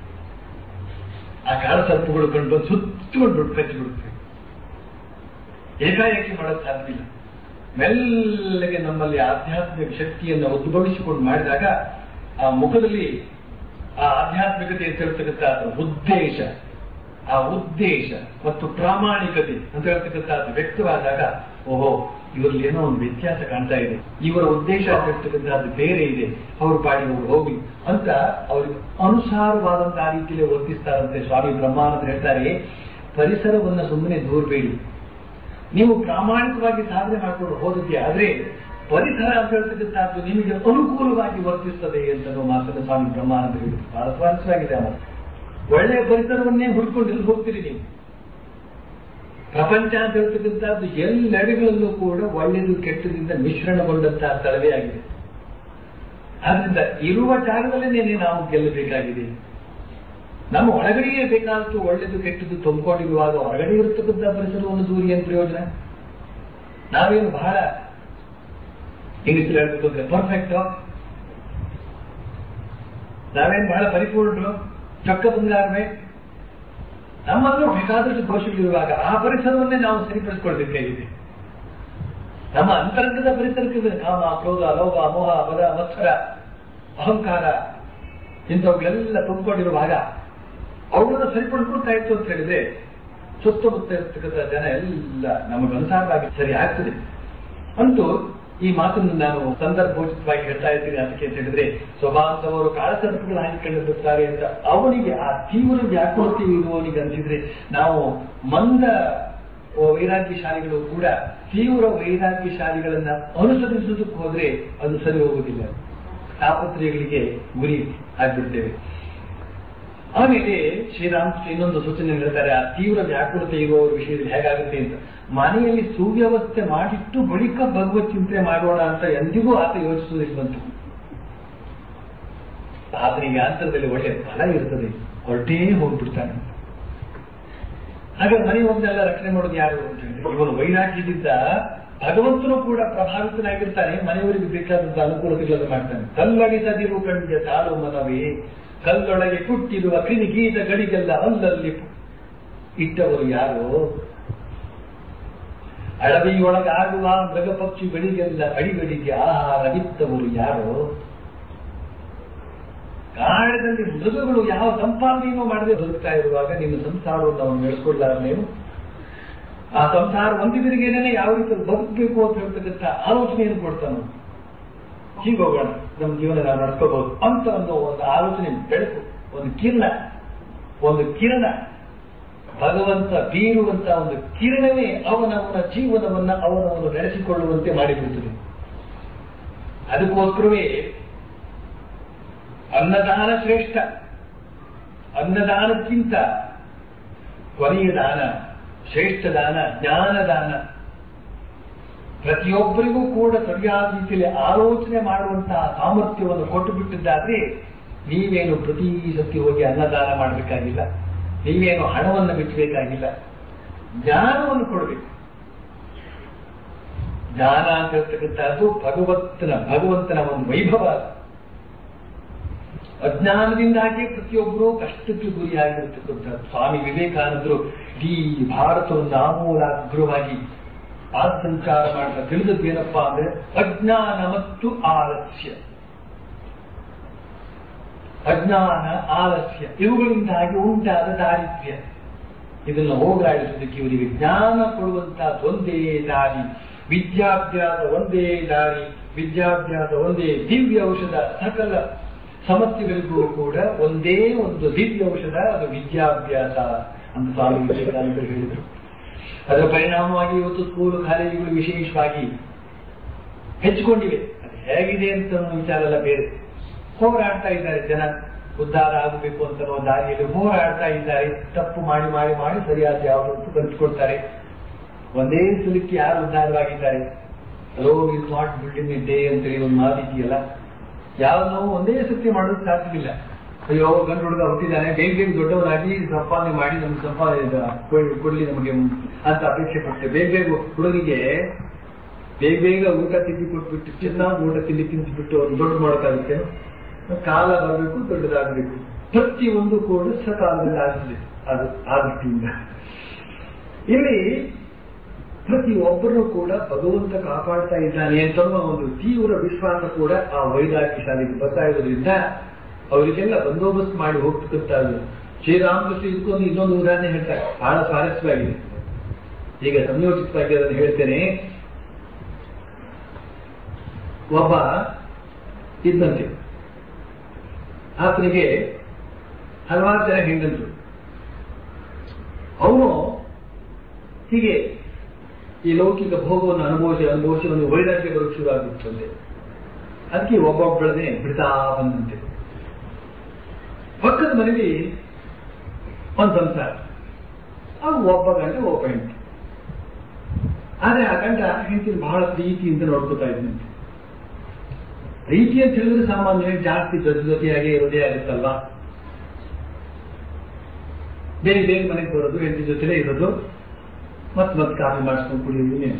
ಆ ಕಾಳ ಸರ್ಪಗಳು ಕಂಡು ಬಂದು ಸುತ್ತಕೊಂಡು ಕಚ್ಚಿ ಬಿಡುತ್ತೆ ಏಕಾಏಕಿ ಮಾಡೋದು ಸಾಧ್ಯವಿಲ್ಲ ಮೆಲ್ಲಗೆ ನಮ್ಮಲ್ಲಿ ಆಧ್ಯಾತ್ಮಿಕ ಶಕ್ತಿಯನ್ನು ಉದ್ಭವಿಸಿಕೊಂಡು ಮಾಡಿದಾಗ ಆ ಮುಖದಲ್ಲಿ ಆ ಆಧ್ಯಾತ್ಮಿಕತೆ ಅಂತ ಹೇಳ್ತಕ್ಕಂಥ ಉದ್ದೇಶ ಆ ಉದ್ದೇಶ ಮತ್ತು ಪ್ರಾಮಾಣಿಕತೆ ಅಂತ ಹೇಳ್ತಕ್ಕಂಥದ್ದು ವ್ಯಕ್ತವಾದಾಗ ಓಹೋ ಇವರಲ್ಲಿ ಏನೋ ಒಂದು ವ್ಯತ್ಯಾಸ ಕಾಣ್ತಾ ಇದೆ ಇವರ ಉದ್ದೇಶ ಅಂತ ಹೇಳ್ತಕ್ಕಂಥದ್ದು ಬೇರೆ ಇದೆ ಅವ್ರ ಪಾಡಿ ಅವರು ಹೋಗಿ ಅಂತ ಅವ್ರಿಗೆ ಅನುಸಾರವಾದಂತಹ ರೀತಿಯಲ್ಲಿ ವರ್ತಿಸ್ತಾರಂತೆ ಸ್ವಾಮಿ ಬ್ರಹ್ಮಾನಂದ ಹೇಳ್ತಾರೆ ಪರಿಸರವನ್ನ ಸುಮ್ಮನೆ ದೂರಬೇಡಿ ನೀವು ಪ್ರಾಮಾಣಿಕವಾಗಿ ಸಾಧನೆ ಮಾಡಿಕೊಂಡು ಹೋದದ್ದೇ ಆದ್ರೆ ಪರಿಸರ ಅಂತ ಹೇಳ್ತಕ್ಕಂಥದ್ದು ನಿಮಗೆ ಅನುಕೂಲವಾಗಿ ವರ್ತಿಸ್ತದೆ ಅಂತ ಅನ್ನೋ ಮಾತನ್ನು ಸ್ವಾಮಿ ಬ್ರಹ್ಮಾನಂದ ಹೇಳಿದ್ರು ಬಹಳ ಸ್ವಾರಸ್ಯವಾಗಿದೆ ಅವನು ಒಳ್ಳೆಯ ಪರಿಸರವನ್ನೇ ಹುಡ್ಕೊಂಡು ಎಲ್ಲಿ ಹೋಗ್ತೀರಿ ನೀವು ಪ್ರಪಂಚ ಅಂತ ಹೇಳ್ತಕ್ಕಂಥದ್ದು ಎಲ್ಲೆಡೆಗಳಲ್ಲೂ ಕೂಡ ಒಳ್ಳೆಯದು ಕೆಟ್ಟದಿಂದ ಮಿಶ್ರಣಗೊಂಡಂತಹ ಸ್ಥಳವೇ ಆಗಿದೆ ಆದ್ರಿಂದ ಇರುವ ಜಾಗದಲ್ಲೇ ನಾವು ಗೆಲ್ಲಬೇಕಾಗಿದೆ ನಮ್ಮ ಒಳಗಡೆಯೇ ಬೇಕಾದಷ್ಟು ಒಳ್ಳೆಯದು ಕೆಟ್ಟದ್ದು ತುಂಬಿಕೊಂಡಿರುವಾಗ ಹೊರಗಡೆ ಇರತಕ್ಕಂಥ ಪರಿಸರವನ್ನು ದೂರಿ ಏನು ಪ್ರಯೋಜನ ನಾವೇನು ಬಹಳ ಇಂಗ್ಲಿಷ್ ಹೇಳ್ಬೇಕು ಅಂದ್ರೆ ಪರ್ಫೆಕ್ಟ್ ನಾವೇನು ಬಹಳ ಪರಿಪೂರ್ಣರು ಚೊಕ್ಕ ಬಂಗಾರವೇ ನಮ್ಮಲ್ಲೂ ಬೇಕಾದಷ್ಟು ದೋಷಗಳಿರುವಾಗ ಆ ಪರಿಸರವನ್ನೇ ನಾವು ಸರಿಪಡಿಸಿಕೊಳ್ಬೇಕಾಗಿದೆ ನಮ್ಮ ಅಂತರಂಗದ ಪರಿಸರಕ್ಕೆ ಕಾಮ ಕ್ರೋಧ ಲೋಭ ಮೋಹ ಮದ ಮತ್ಸರ ಅಹಂಕಾರ ಇಂಥವುಗಳೆಲ್ಲ ತುಂಬಿಕೊಂಡಿರುವಾಗ ಅವುಗಳನ್ನು ಸರಿಪಡಿಸ್ಕೊಳ್ತಾ ಇತ್ತು ಅಂತ ಹೇಳಿದ್ರೆ ಸುತ್ತಮುತ್ತ ಇರ್ತಕ್ಕಂಥ ಜನ ಎಲ್ಲ ನಮಗನುಸಾರವಾಗಿ ಸರಿ ಆಗ್ತದೆ ಅಂತೂ ಈ ಮಾತನ್ನು ನಾನು ಸಂದರ್ಭೋಚಿತವಾಗಿ ಹೇಳ್ತಾ ಇದ್ದೀನಿ ಅದಕ್ಕೆ ಅಂತ ಹೇಳಿದ್ರೆ ಸ್ವಭಾವದವರು ಕಾಳಸರ್ಪಗಳು ಹಾಕಿಕೊಂಡಿರುತ್ತಾರೆ ಅಂತ ಅವನಿಗೆ ಆ ತೀವ್ರ ವ್ಯಾಕುಲತೆ ಇರುವವನಿಗೆ ಅನ್ಸಿದ್ರೆ ನಾವು ಮಂದ ವೈರಾಗ್ಯಶಾಲಿಗಳು ಕೂಡ ತೀವ್ರ ವೈರಾಗ್ಯಶಾಲಿಗಳನ್ನ ಅನುಸರಿಸುವುದಕ್ಕೆ ಹೋದ್ರೆ ಅದು ಸರಿ ಹೋಗುವುದಿಲ್ಲ ತಾಪತ್ರಯಗಳಿಗೆ ಗುರಿ ಆಗ್ಬಿಡ್ತೇವೆ ಆಮೇಲೆ ಶ್ರೀರಾಮಕೃಷ್ಣ ಇನ್ನೊಂದು ಸೂಚನೆ ಹೇಳ್ತಾರೆ ಆ ತೀವ್ರ ವ್ಯಾಕುಲತೆ ಇರುವವರ ವಿಷಯದಲ್ಲಿ ಹೇಗಾಗುತ್ತೆ ಅಂತ ಮನೆಯಲ್ಲಿ ಸುವ್ಯವಸ್ಥೆ ಮಾಡಿಟ್ಟು ಬಳಿಕ ಭಗವತ್ ಚಿಂತನೆ ಮಾಡೋಣ ಅಂತ ಎಂದಿಗೂ ಆತ ಯೋಚಿಸುವುದಿಲ್ವಂತು ಆತನಿಗೆ ಅಂತರದಲ್ಲಿ ಒಳ್ಳೆ ಫಲ ಇರ್ತದೆ ಹೊರಟೇ ಹೋಗ್ಬಿಡ್ತಾನೆ ಹಾಗೆ ಮನೆ ಒಂದೆಲ್ಲ ರಕ್ಷಣೆ ಮಾಡೋದು ಯಾರು ಅಂತ ಹೇಳಿದ್ರೆ ಇವನು ವೈರಾಗ್ಯದಿಂದ ಭಗವಂತನು ಕೂಡ ಪ್ರಭಾವಿತನಾಗಿರ್ತಾನೆ ಮನೆಯವರಿಗೆ ಬೇಕಾದಂತ ಅನುಕೂಲತೆಗಳನ್ನು ಮಾಡ್ತಾನೆ ಕಲ್ಲಡಿಸದಿರು ಕಣ್ಣಿಗೆ ತಾಳು ಮನವೇ ಕಲ್ಲೊಳಗೆ ಕುಟ್ಟಿರುವ ಕ್ರಿಮಿಗೀತ ಗಡಿಗೆಲ್ಲ ಅಲ್ಲಲ್ಲಿ ಇಟ್ಟವರು ಯಾರು ಅಳವಿಯೊಳಗಾಗುವ ಮೃಗ ಪಕ್ಷಿಗಳಿಗೆಲ್ಲ ಅಡಿಗಡಿಗೆ ಆಹಾರವಿತ್ತವರು ಯಾರು ಕಾಡದಲ್ಲಿ ಮೃಗಗಳು ಯಾವ ಸಂಪಾದನೆಯನ್ನು ಮಾಡದೆ ಬದುಕ್ತಾ ಇರುವಾಗ ನಿಮ್ಮ ಸಂಸಾರವನ್ನು ಅವನು ನಡೆಸ್ಕೊಡ್ಲಾರನೇನು ಆ ಸಂಸಾರ ಒಂದಿವರಿಗೇನೆ ಯಾವ ರೀತಿ ಬದುಕಬೇಕು ಅಂತ ಹೇಳ್ತಕ್ಕಂಥ ಆಲೋಚನೆಯನ್ನು ಕೊಡ್ತಾನೆ ಹೀಗೆ ಹೋಗೋಣ ನಮ್ಮ ಜೀವನ ನಾವು ನಡ್ಕೋಬಹುದು ಅಂತ ಒಂದು ಒಂದು ಆಲೋಚನೆ ಬೆಳಕು ಒಂದು ಕಿರಣ ಒಂದು ಕಿರಣ ಭಗವಂತ ಬೀರುವಂತ ಒಂದು ಕಿರಣವೇ ಅವನವನ ಜೀವನವನ್ನ ಅವನವನ್ನು ನಡೆಸಿಕೊಳ್ಳುವಂತೆ ಮಾಡಿಬಿಡುತ್ತದೆ ಅದಕ್ಕೋಸ್ಕರವೇ ಅನ್ನದಾನ ಶ್ರೇಷ್ಠ ಅನ್ನದಾನಕ್ಕಿಂತ ಕೊನೆಯ ದಾನ ಶ್ರೇಷ್ಠ ದಾನ ಜ್ಞಾನದಾನ ಪ್ರತಿಯೊಬ್ಬರಿಗೂ ಕೂಡ ಸರಿಯಾದ ರೀತಿಯಲ್ಲಿ ಆಲೋಚನೆ ಮಾಡುವಂತಹ ಸಾಮರ್ಥ್ಯವನ್ನು ಕೊಟ್ಟು ಬಿಟ್ಟಿದ್ದಾದ್ರೆ ನೀವೇನು ಪ್ರತಿ ಸತಿ ಹೋಗಿ ಅನ್ನದಾನ ಮಾಡಬೇಕಾಗಿಲ್ಲ ನೀವೇನು ಹಣವನ್ನು ಬಿಚ್ಚಬೇಕಾಗಿಲ್ಲ ಜ್ಞಾನವನ್ನು ಕೊಡಬೇಕು ಜ್ಞಾನ ಅಂತ ಹೇಳ್ತಕ್ಕಂಥದ್ದು ಭಗವತ್ತನ ಭಗವಂತನ ಒಂದು ವೈಭವ ಅದು. ಅಜ್ಞಾನದಿಂದಾಗಿ ಪ್ರತಿಯೊಬ್ಬರೂ ಕಷ್ಟಕ್ಕೆ ಗುರಿಯಾಗಿರ್ತಕ್ಕಂಥ ಸ್ವಾಮಿ ವಿವೇಕಾನಂದರು ಇಡೀ ಭಾರತವನ್ನು ಆಮೂಲಾಗ್ರವಾಗಿ ಪಾದ ಸಂಚಾರ ಮಾಡ್ತಾ ತಿಳಿದದ್ದೇನಪ್ಪಾ ಅಂದ್ರೆ ಅಜ್ಞಾನ ಮತ್ತು ಆಲಸ್ಯ ಅಜ್ಞಾನ ಆಲಸ್ಯ ಇವುಗಳಿಂದಾಗಿ ಉಂಟಾದ ದಾರಿದ್ರ್ಯ ಇದನ್ನು ಹೋಗಲಾಡಿಸೋದಕ್ಕೆ ಇವರಿಗೆ ಜ್ಞಾನ ಕೊಡುವಂತಹ ಒಂದೇ ದಾರಿ ವಿದ್ಯಾಭ್ಯಾಸ ಒಂದೇ ದಾರಿ ವಿದ್ಯಾಭ್ಯಾಸ ಒಂದೇ ದಿವ್ಯ ಔಷಧ ಸಕಲ ಸಮಸ್ಯೆಗಳಿಗೂ ಕೂಡ ಒಂದೇ ಒಂದು ದಿವ್ಯ ಔಷಧ ಅದು ವಿದ್ಯಾಭ್ಯಾಸ ಅಂತ ಸ್ವಾಮಿ ವಿವೇಕಾನಂದರು ಹೇಳಿದರು ಅದರ ಪರಿಣಾಮವಾಗಿ ಇವತ್ತು ಸ್ಕೂಲು ಕಾಲೇಜುಗಳು ವಿಶೇಷವಾಗಿ ಹೆಚ್ಚಿಕೊಂಡಿವೆ ಅದು ಹೇಗಿದೆ ಅಂತ ಅನ್ನೋ ವಿಚಾರ ಎಲ್ಲ ಬೇರೆ ಹೋರಾಡ್ತಾ ಇದ್ದಾರೆ ಜನ ಉದ್ಧಾರ ಆಗಬೇಕು ಅಂತ ಅನ್ನೋ ದಾರಿಯಲ್ಲಿ ಹೋರಾಡ್ತಾ ಇದ್ದಾರೆ ತಪ್ಪು ಮಾಡಿ ಮಾಡಿ ಮಾಡಿ ಸರಿಯಾದ ಯಾವುದು ಕಲಿಸ್ಕೊಡ್ತಾರೆ ಒಂದೇ ಸಲಕ್ಕೆ ಯಾರು ಉದ್ಧಾರವಾಗಿದ್ದಾರೆ Rome is not building a day ಅಂತೇಳಿ ಒಂದು ಮಾತಿದೆಯಲ್ಲ ಯಾವ ನಾವು ಒಂದೇ ಸತ್ಯ ಮಾಡೋದು ಸಾಧ್ಯವಿಲ್ಲ ಅಯ್ಯೋ ಗಂಡು ಹುಡುಗ ಹುಟ್ಟಿದ್ದಾನೆ ಬೇಗ ಬೇಗ ದೊಡ್ಡವನಾಗಿ ಸಂಪಾದನೆ ಮಾಡಿ ನಮ್ಗೆ ಸಂಪಾದನೆ ಕೊಡ್- ಕೊಡ್ಲಿ ನಮಗೆ ಅಂತ ಅಪೇಕ್ಷೆ ಪಟ್ಟೆ ಬೇಗ ಬೇಗ ಹುಡುಗಿಗೆ ಬೇಗ ಬೇಗ ಊಟ ತಿಂಡಿ ಕೊಟ್ಬಿಟ್ಟು ಚೆನ್ನಾಗಿ ಊಟ ತಿಂಡಿ ತಿನ್ನಿಸ್ಬಿಟ್ಟು ಅವ್ರು ದೊಡ್ಡ ಮಾಡೋಕ್ಕಾಗುತ್ತೆ ಕಾಲ ಬರಬೇಕು ದೊಡ್ಡದಾಗಬೇಕು ಪ್ರತಿಯೊಂದು ಕೂಡ ಸಕಾಲದಲ್ಲಿ ಆಗಲಿ ಅದು ಆ ದೃಷ್ಟಿಯಿಂದ ಇಲ್ಲಿ ಪ್ರತಿಯೊಬ್ಬರೂ ಕೂಡ ಭಗವಂತ ಕಾಪಾಡ್ತಾ ಇದ್ದಾನೆ ಅಂತ ಒಂದು ತೀವ್ರ ವಿಶ್ವಾಸ ಕೂಡ ಆ ವೈರಾಗ್ಯ ಶಾಲೆಗೆ ಬರ್ತಾ ಇರೋದ್ರಿಂದ ಅವರಿಗೆಲ್ಲ ಬಂದೋಬಸ್ತ್ ಮಾಡಿ ಹೋಗ್ತಕ್ಕಂತ ಶ್ರೀರಾಮಕೃಷ್ಣ ಇದಕ್ಕೊಂದು ಇನ್ನೊಂದು ಉದಾಹರಣೆ ಹೇಳ್ತಾರೆ ಬಹಳ ಸ್ವಾರಸ್ಯವಾಗಿದೆ ಈಗ ಸಂಯೋಜಿತವಾಗಿ ಅದನ್ನು ಹೇಳ್ತೇನೆ ಒಬ್ಬ ಇದ್ದಂತೆ ಆತನಿಗೆ ಹಲವಾರು ಜನ ಹೆಂಗಂದ್ರು ಅವನು ಹೀಗೆ ಈ ಲೌಕಿಕ ಭೋಗವನ್ನು ಅನುಭವಿಸಿ ಅನುಭವಿಸಿ ಒಂದು ವೈರಾಗ್ಯ ಬರೋಕ್ಕೆ ಶುರು ಆಗುತ್ತಂತೆ ಅದಕ್ಕೆ ಒಬ್ಬೊಬ್ಬಳನೆ ಬಿಡ್ತಾ ಬಂದಂತೆ ಪಕ್ಕದ ಮನೆಯಲ್ಲಿ ಒಂದು ಸಂಸಾರ ಅವು ಒಬ್ಬ ಗಂಟೆ ಒಬ್ಬ ಹೆಂಡತಿ ಆದ್ರೆ ಆ ಗಂಟ ಹೆಂಡತಿನ ಬಹಳ ಪ್ರೀತಿಯಿಂದ ನೋಡ್ಕೊತಾ ಇದ್ದಂತೆ ಪ್ರೀತಿ ಅಂತ ಹೇಳಿದ್ರೆ ಸಾಮಾನ್ಯವಾಗಿ ಜಾಸ್ತಿ ಜೊತೆ ಜೊತೆಯಾಗಿ ಇರೋದೇ ಆಗುತ್ತಲ್ವಾ ಬೇಗ ಬೇಗ ಮನೆಗೆ ಬರೋದು ಹೆಂಡತಿ ಜೊತೆಲೇ ಇರೋದು ಮತ್ ಮತ್ ಕಾಫಿ ಮಾಡಿಸ್ಕೊಂಡು ಕುಡಿಯೋದು ಇನ್ನೇನು.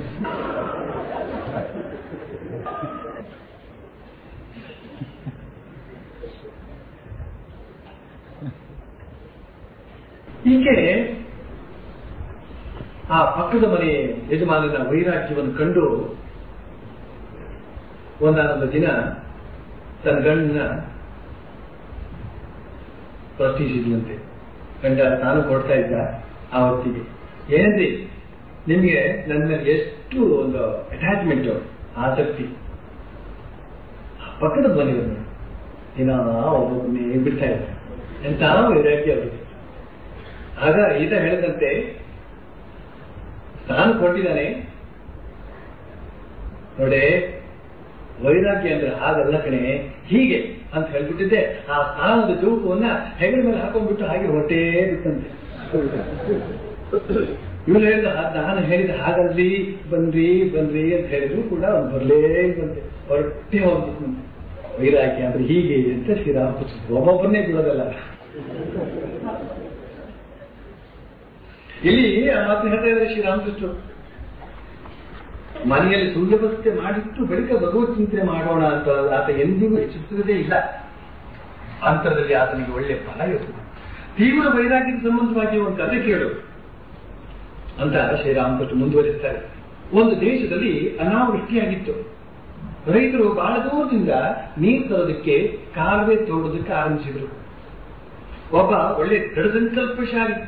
ಈಕೆ ಆ ಪಕ್ಕದ ಮನೆ ಯಜಮಾನನ ವೈರಾಗ್ಯವನ್ನು ಕಂಡು ಒಂದಾನೊಂದು ದಿನ ತನ್ನ ಗಂಡನ ಪ್ರಶ್ನಿಸಿದ್ಲಂತೆ ಗಂಡ ನಾನು ಕೊಡ್ತಾ ಇದ್ದ ಆ ಹೊತ್ತಿಗೆ ಏನ್ರಿ ನಿಮ್ಗೆ ನನ್ನ ಮೇಲೆ ಎಷ್ಟು ಒಂದು ಅಟ್ಯಾಚ್ಮೆಂಟ್ ಆಸಕ್ತಿ ಪಕ್ಕದ ಮನೆಯವರು ದಿನ ಒಬ್ಬೊಬ್ಬನೇ ಬಿಡ್ತಾ ಇದ್ದಾರೆ ಎಂತ ವೈರಾಗ್ಯ ಅವರಿಗೆ ಆಗ ಈತ ಹೇಳಿದಂತೆ ಸ್ನಾನ ಕೊಟ್ಟಿದ್ದಾನೆ ನೋಡೆ ವೈರಾಗ್ಯ ಅಂದ್ರೆ ಹಾಗಲ್ಲ ಕಣೆ ಹೀಗೆ ಅಂತ ಹೇಳ್ಬಿಟ್ಟಿದ್ದೆ ಆ ಸ್ನಾನದ ಜೂಪವನ್ನ ಹೆಗಲ ಮೇಲೆ ಹಾಕೊಂಡ್ಬಿಟ್ಟು ಹಾಗೆ ಹೊಟ್ಟೆ ಬಿಟ್ಟಂತೆ ಇವನು ಹೇಳಿದ ನಾನು ಹೇಳಿದ ಹಾಗಲ್ಲಿ ಬನ್ರಿ ಬನ್ರಿ ಅಂತ ಹೇಳಿದ್ರು ಕೂಡ ಅವ್ನು ಬರಲೇ ಬಂತೆ ಹೊರಟೆ ಹೋಗ್ಬಿಟ್ಟು ವೈರಾಗ್ಯ ಅಂದ್ರೆ ಹೀಗೆ ಅಂತ ಶ್ರೀರಾಮಕೃಷ್ಣ ಒಬ್ಬೊಬ್ಬರನ್ನೇ ಬಿಡೋದಲ್ಲ ಇಲ್ಲಿ ಆ ಮಾತು ಹೇಳ್ತಾ ಇದ್ದಾರೆ ಶ್ರೀರಾಮಕೃಷ್ಣ ಮನೆಯಲ್ಲಿ ಸುವ್ಯವಸ್ಥೆ ಮಾಡಿಟ್ಟು ಬಳಿಕ ಭಗವತ್ ಚಿಂತನೆ ಮಾಡೋಣ ಅಂತ ಆತ ಎಂದಿಗೂ ಇಚ್ಛಿಸುವುದೇ ಇಲ್ಲ ಅಂತರದಲ್ಲಿ ಆತನಿಗೆ ಒಳ್ಳೆ ಫಲ ಇರುತ್ತದೆ ತೀವ್ರ ವೈರಾಗ್ಯದ ಸಂಬಂಧವಾಗಿ ಒಂದು ಕಥೆ ಕೇಳು ಅಂತ ಶ್ರೀರಾಮಕೃಷ್ಣ ಮುಂದುವರಿಸ್ತಾರೆ ಒಂದು ದೇಶದಲ್ಲಿ ಅನಾವೃಷ್ಟಿಯಾಗಿತ್ತು ರೈತರು ಬಹಳ ದೂರದಿಂದ ನೀರು ತರೋದಕ್ಕೆ ಕಾಲುವೆ ತೋಡೋದಕ್ಕೆ ಆರಂಭಿಸಿದರು ಒಬ್ಬ ಒಳ್ಳೆ ದೃಢ ಸಂಕಲ್ಪಶಾಲಿ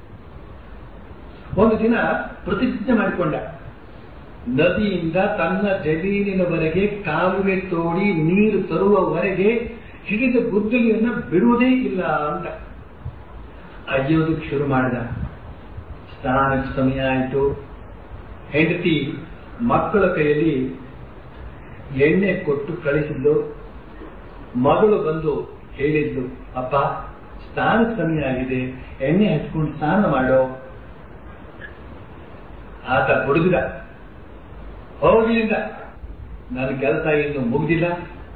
ಒಂದು ದಿನ ಪ್ರತಿಜ್ಞೆ ಮಾಡಿಕೊಂಡ ನದಿಯಿಂದ ತನ್ನ ಜಮೀನಿನವರೆಗೆ ಕಾಲುವೆ ತೋಡಿ ನೀರು ತರುವವರೆಗೆ ಹಿಡಿದ ಗುದ್ದಲಿಯನ್ನ ಬಿಡುವುದೇ ಇಲ್ಲ ಅಂತ ಅಯ್ಯೋದಕ್ಕೆ ಶುರು ಮಾಡಿದ ಸ್ನಾನಕ್ಕೆ ಸಮಯ ಆಯಿತು ಹೆಂಡತಿ ಮಕ್ಕಳ ಕೈಯಲ್ಲಿ ಎಣ್ಣೆ ಕೊಟ್ಟು ಕಳಿಸಿದ್ದು ಮಗಳು ಬಂದು ಹೇಳಿದ್ಲು ಅಪ್ಪ ಸ್ನಾನಕ್ಕೆ ಸಮಯ ಆಗಿದೆ ಎಣ್ಣೆ ಹಚ್ಕೊಂಡು ಸ್ನಾನ ಮಾಡೋ ಆತ ಹುಡುಗಿದ ಹೋಗಿಲಿಂದ ನನ್ನ ಕೆಲಸ ಇನ್ನು ಮುಗ್ದಿಲ್ಲ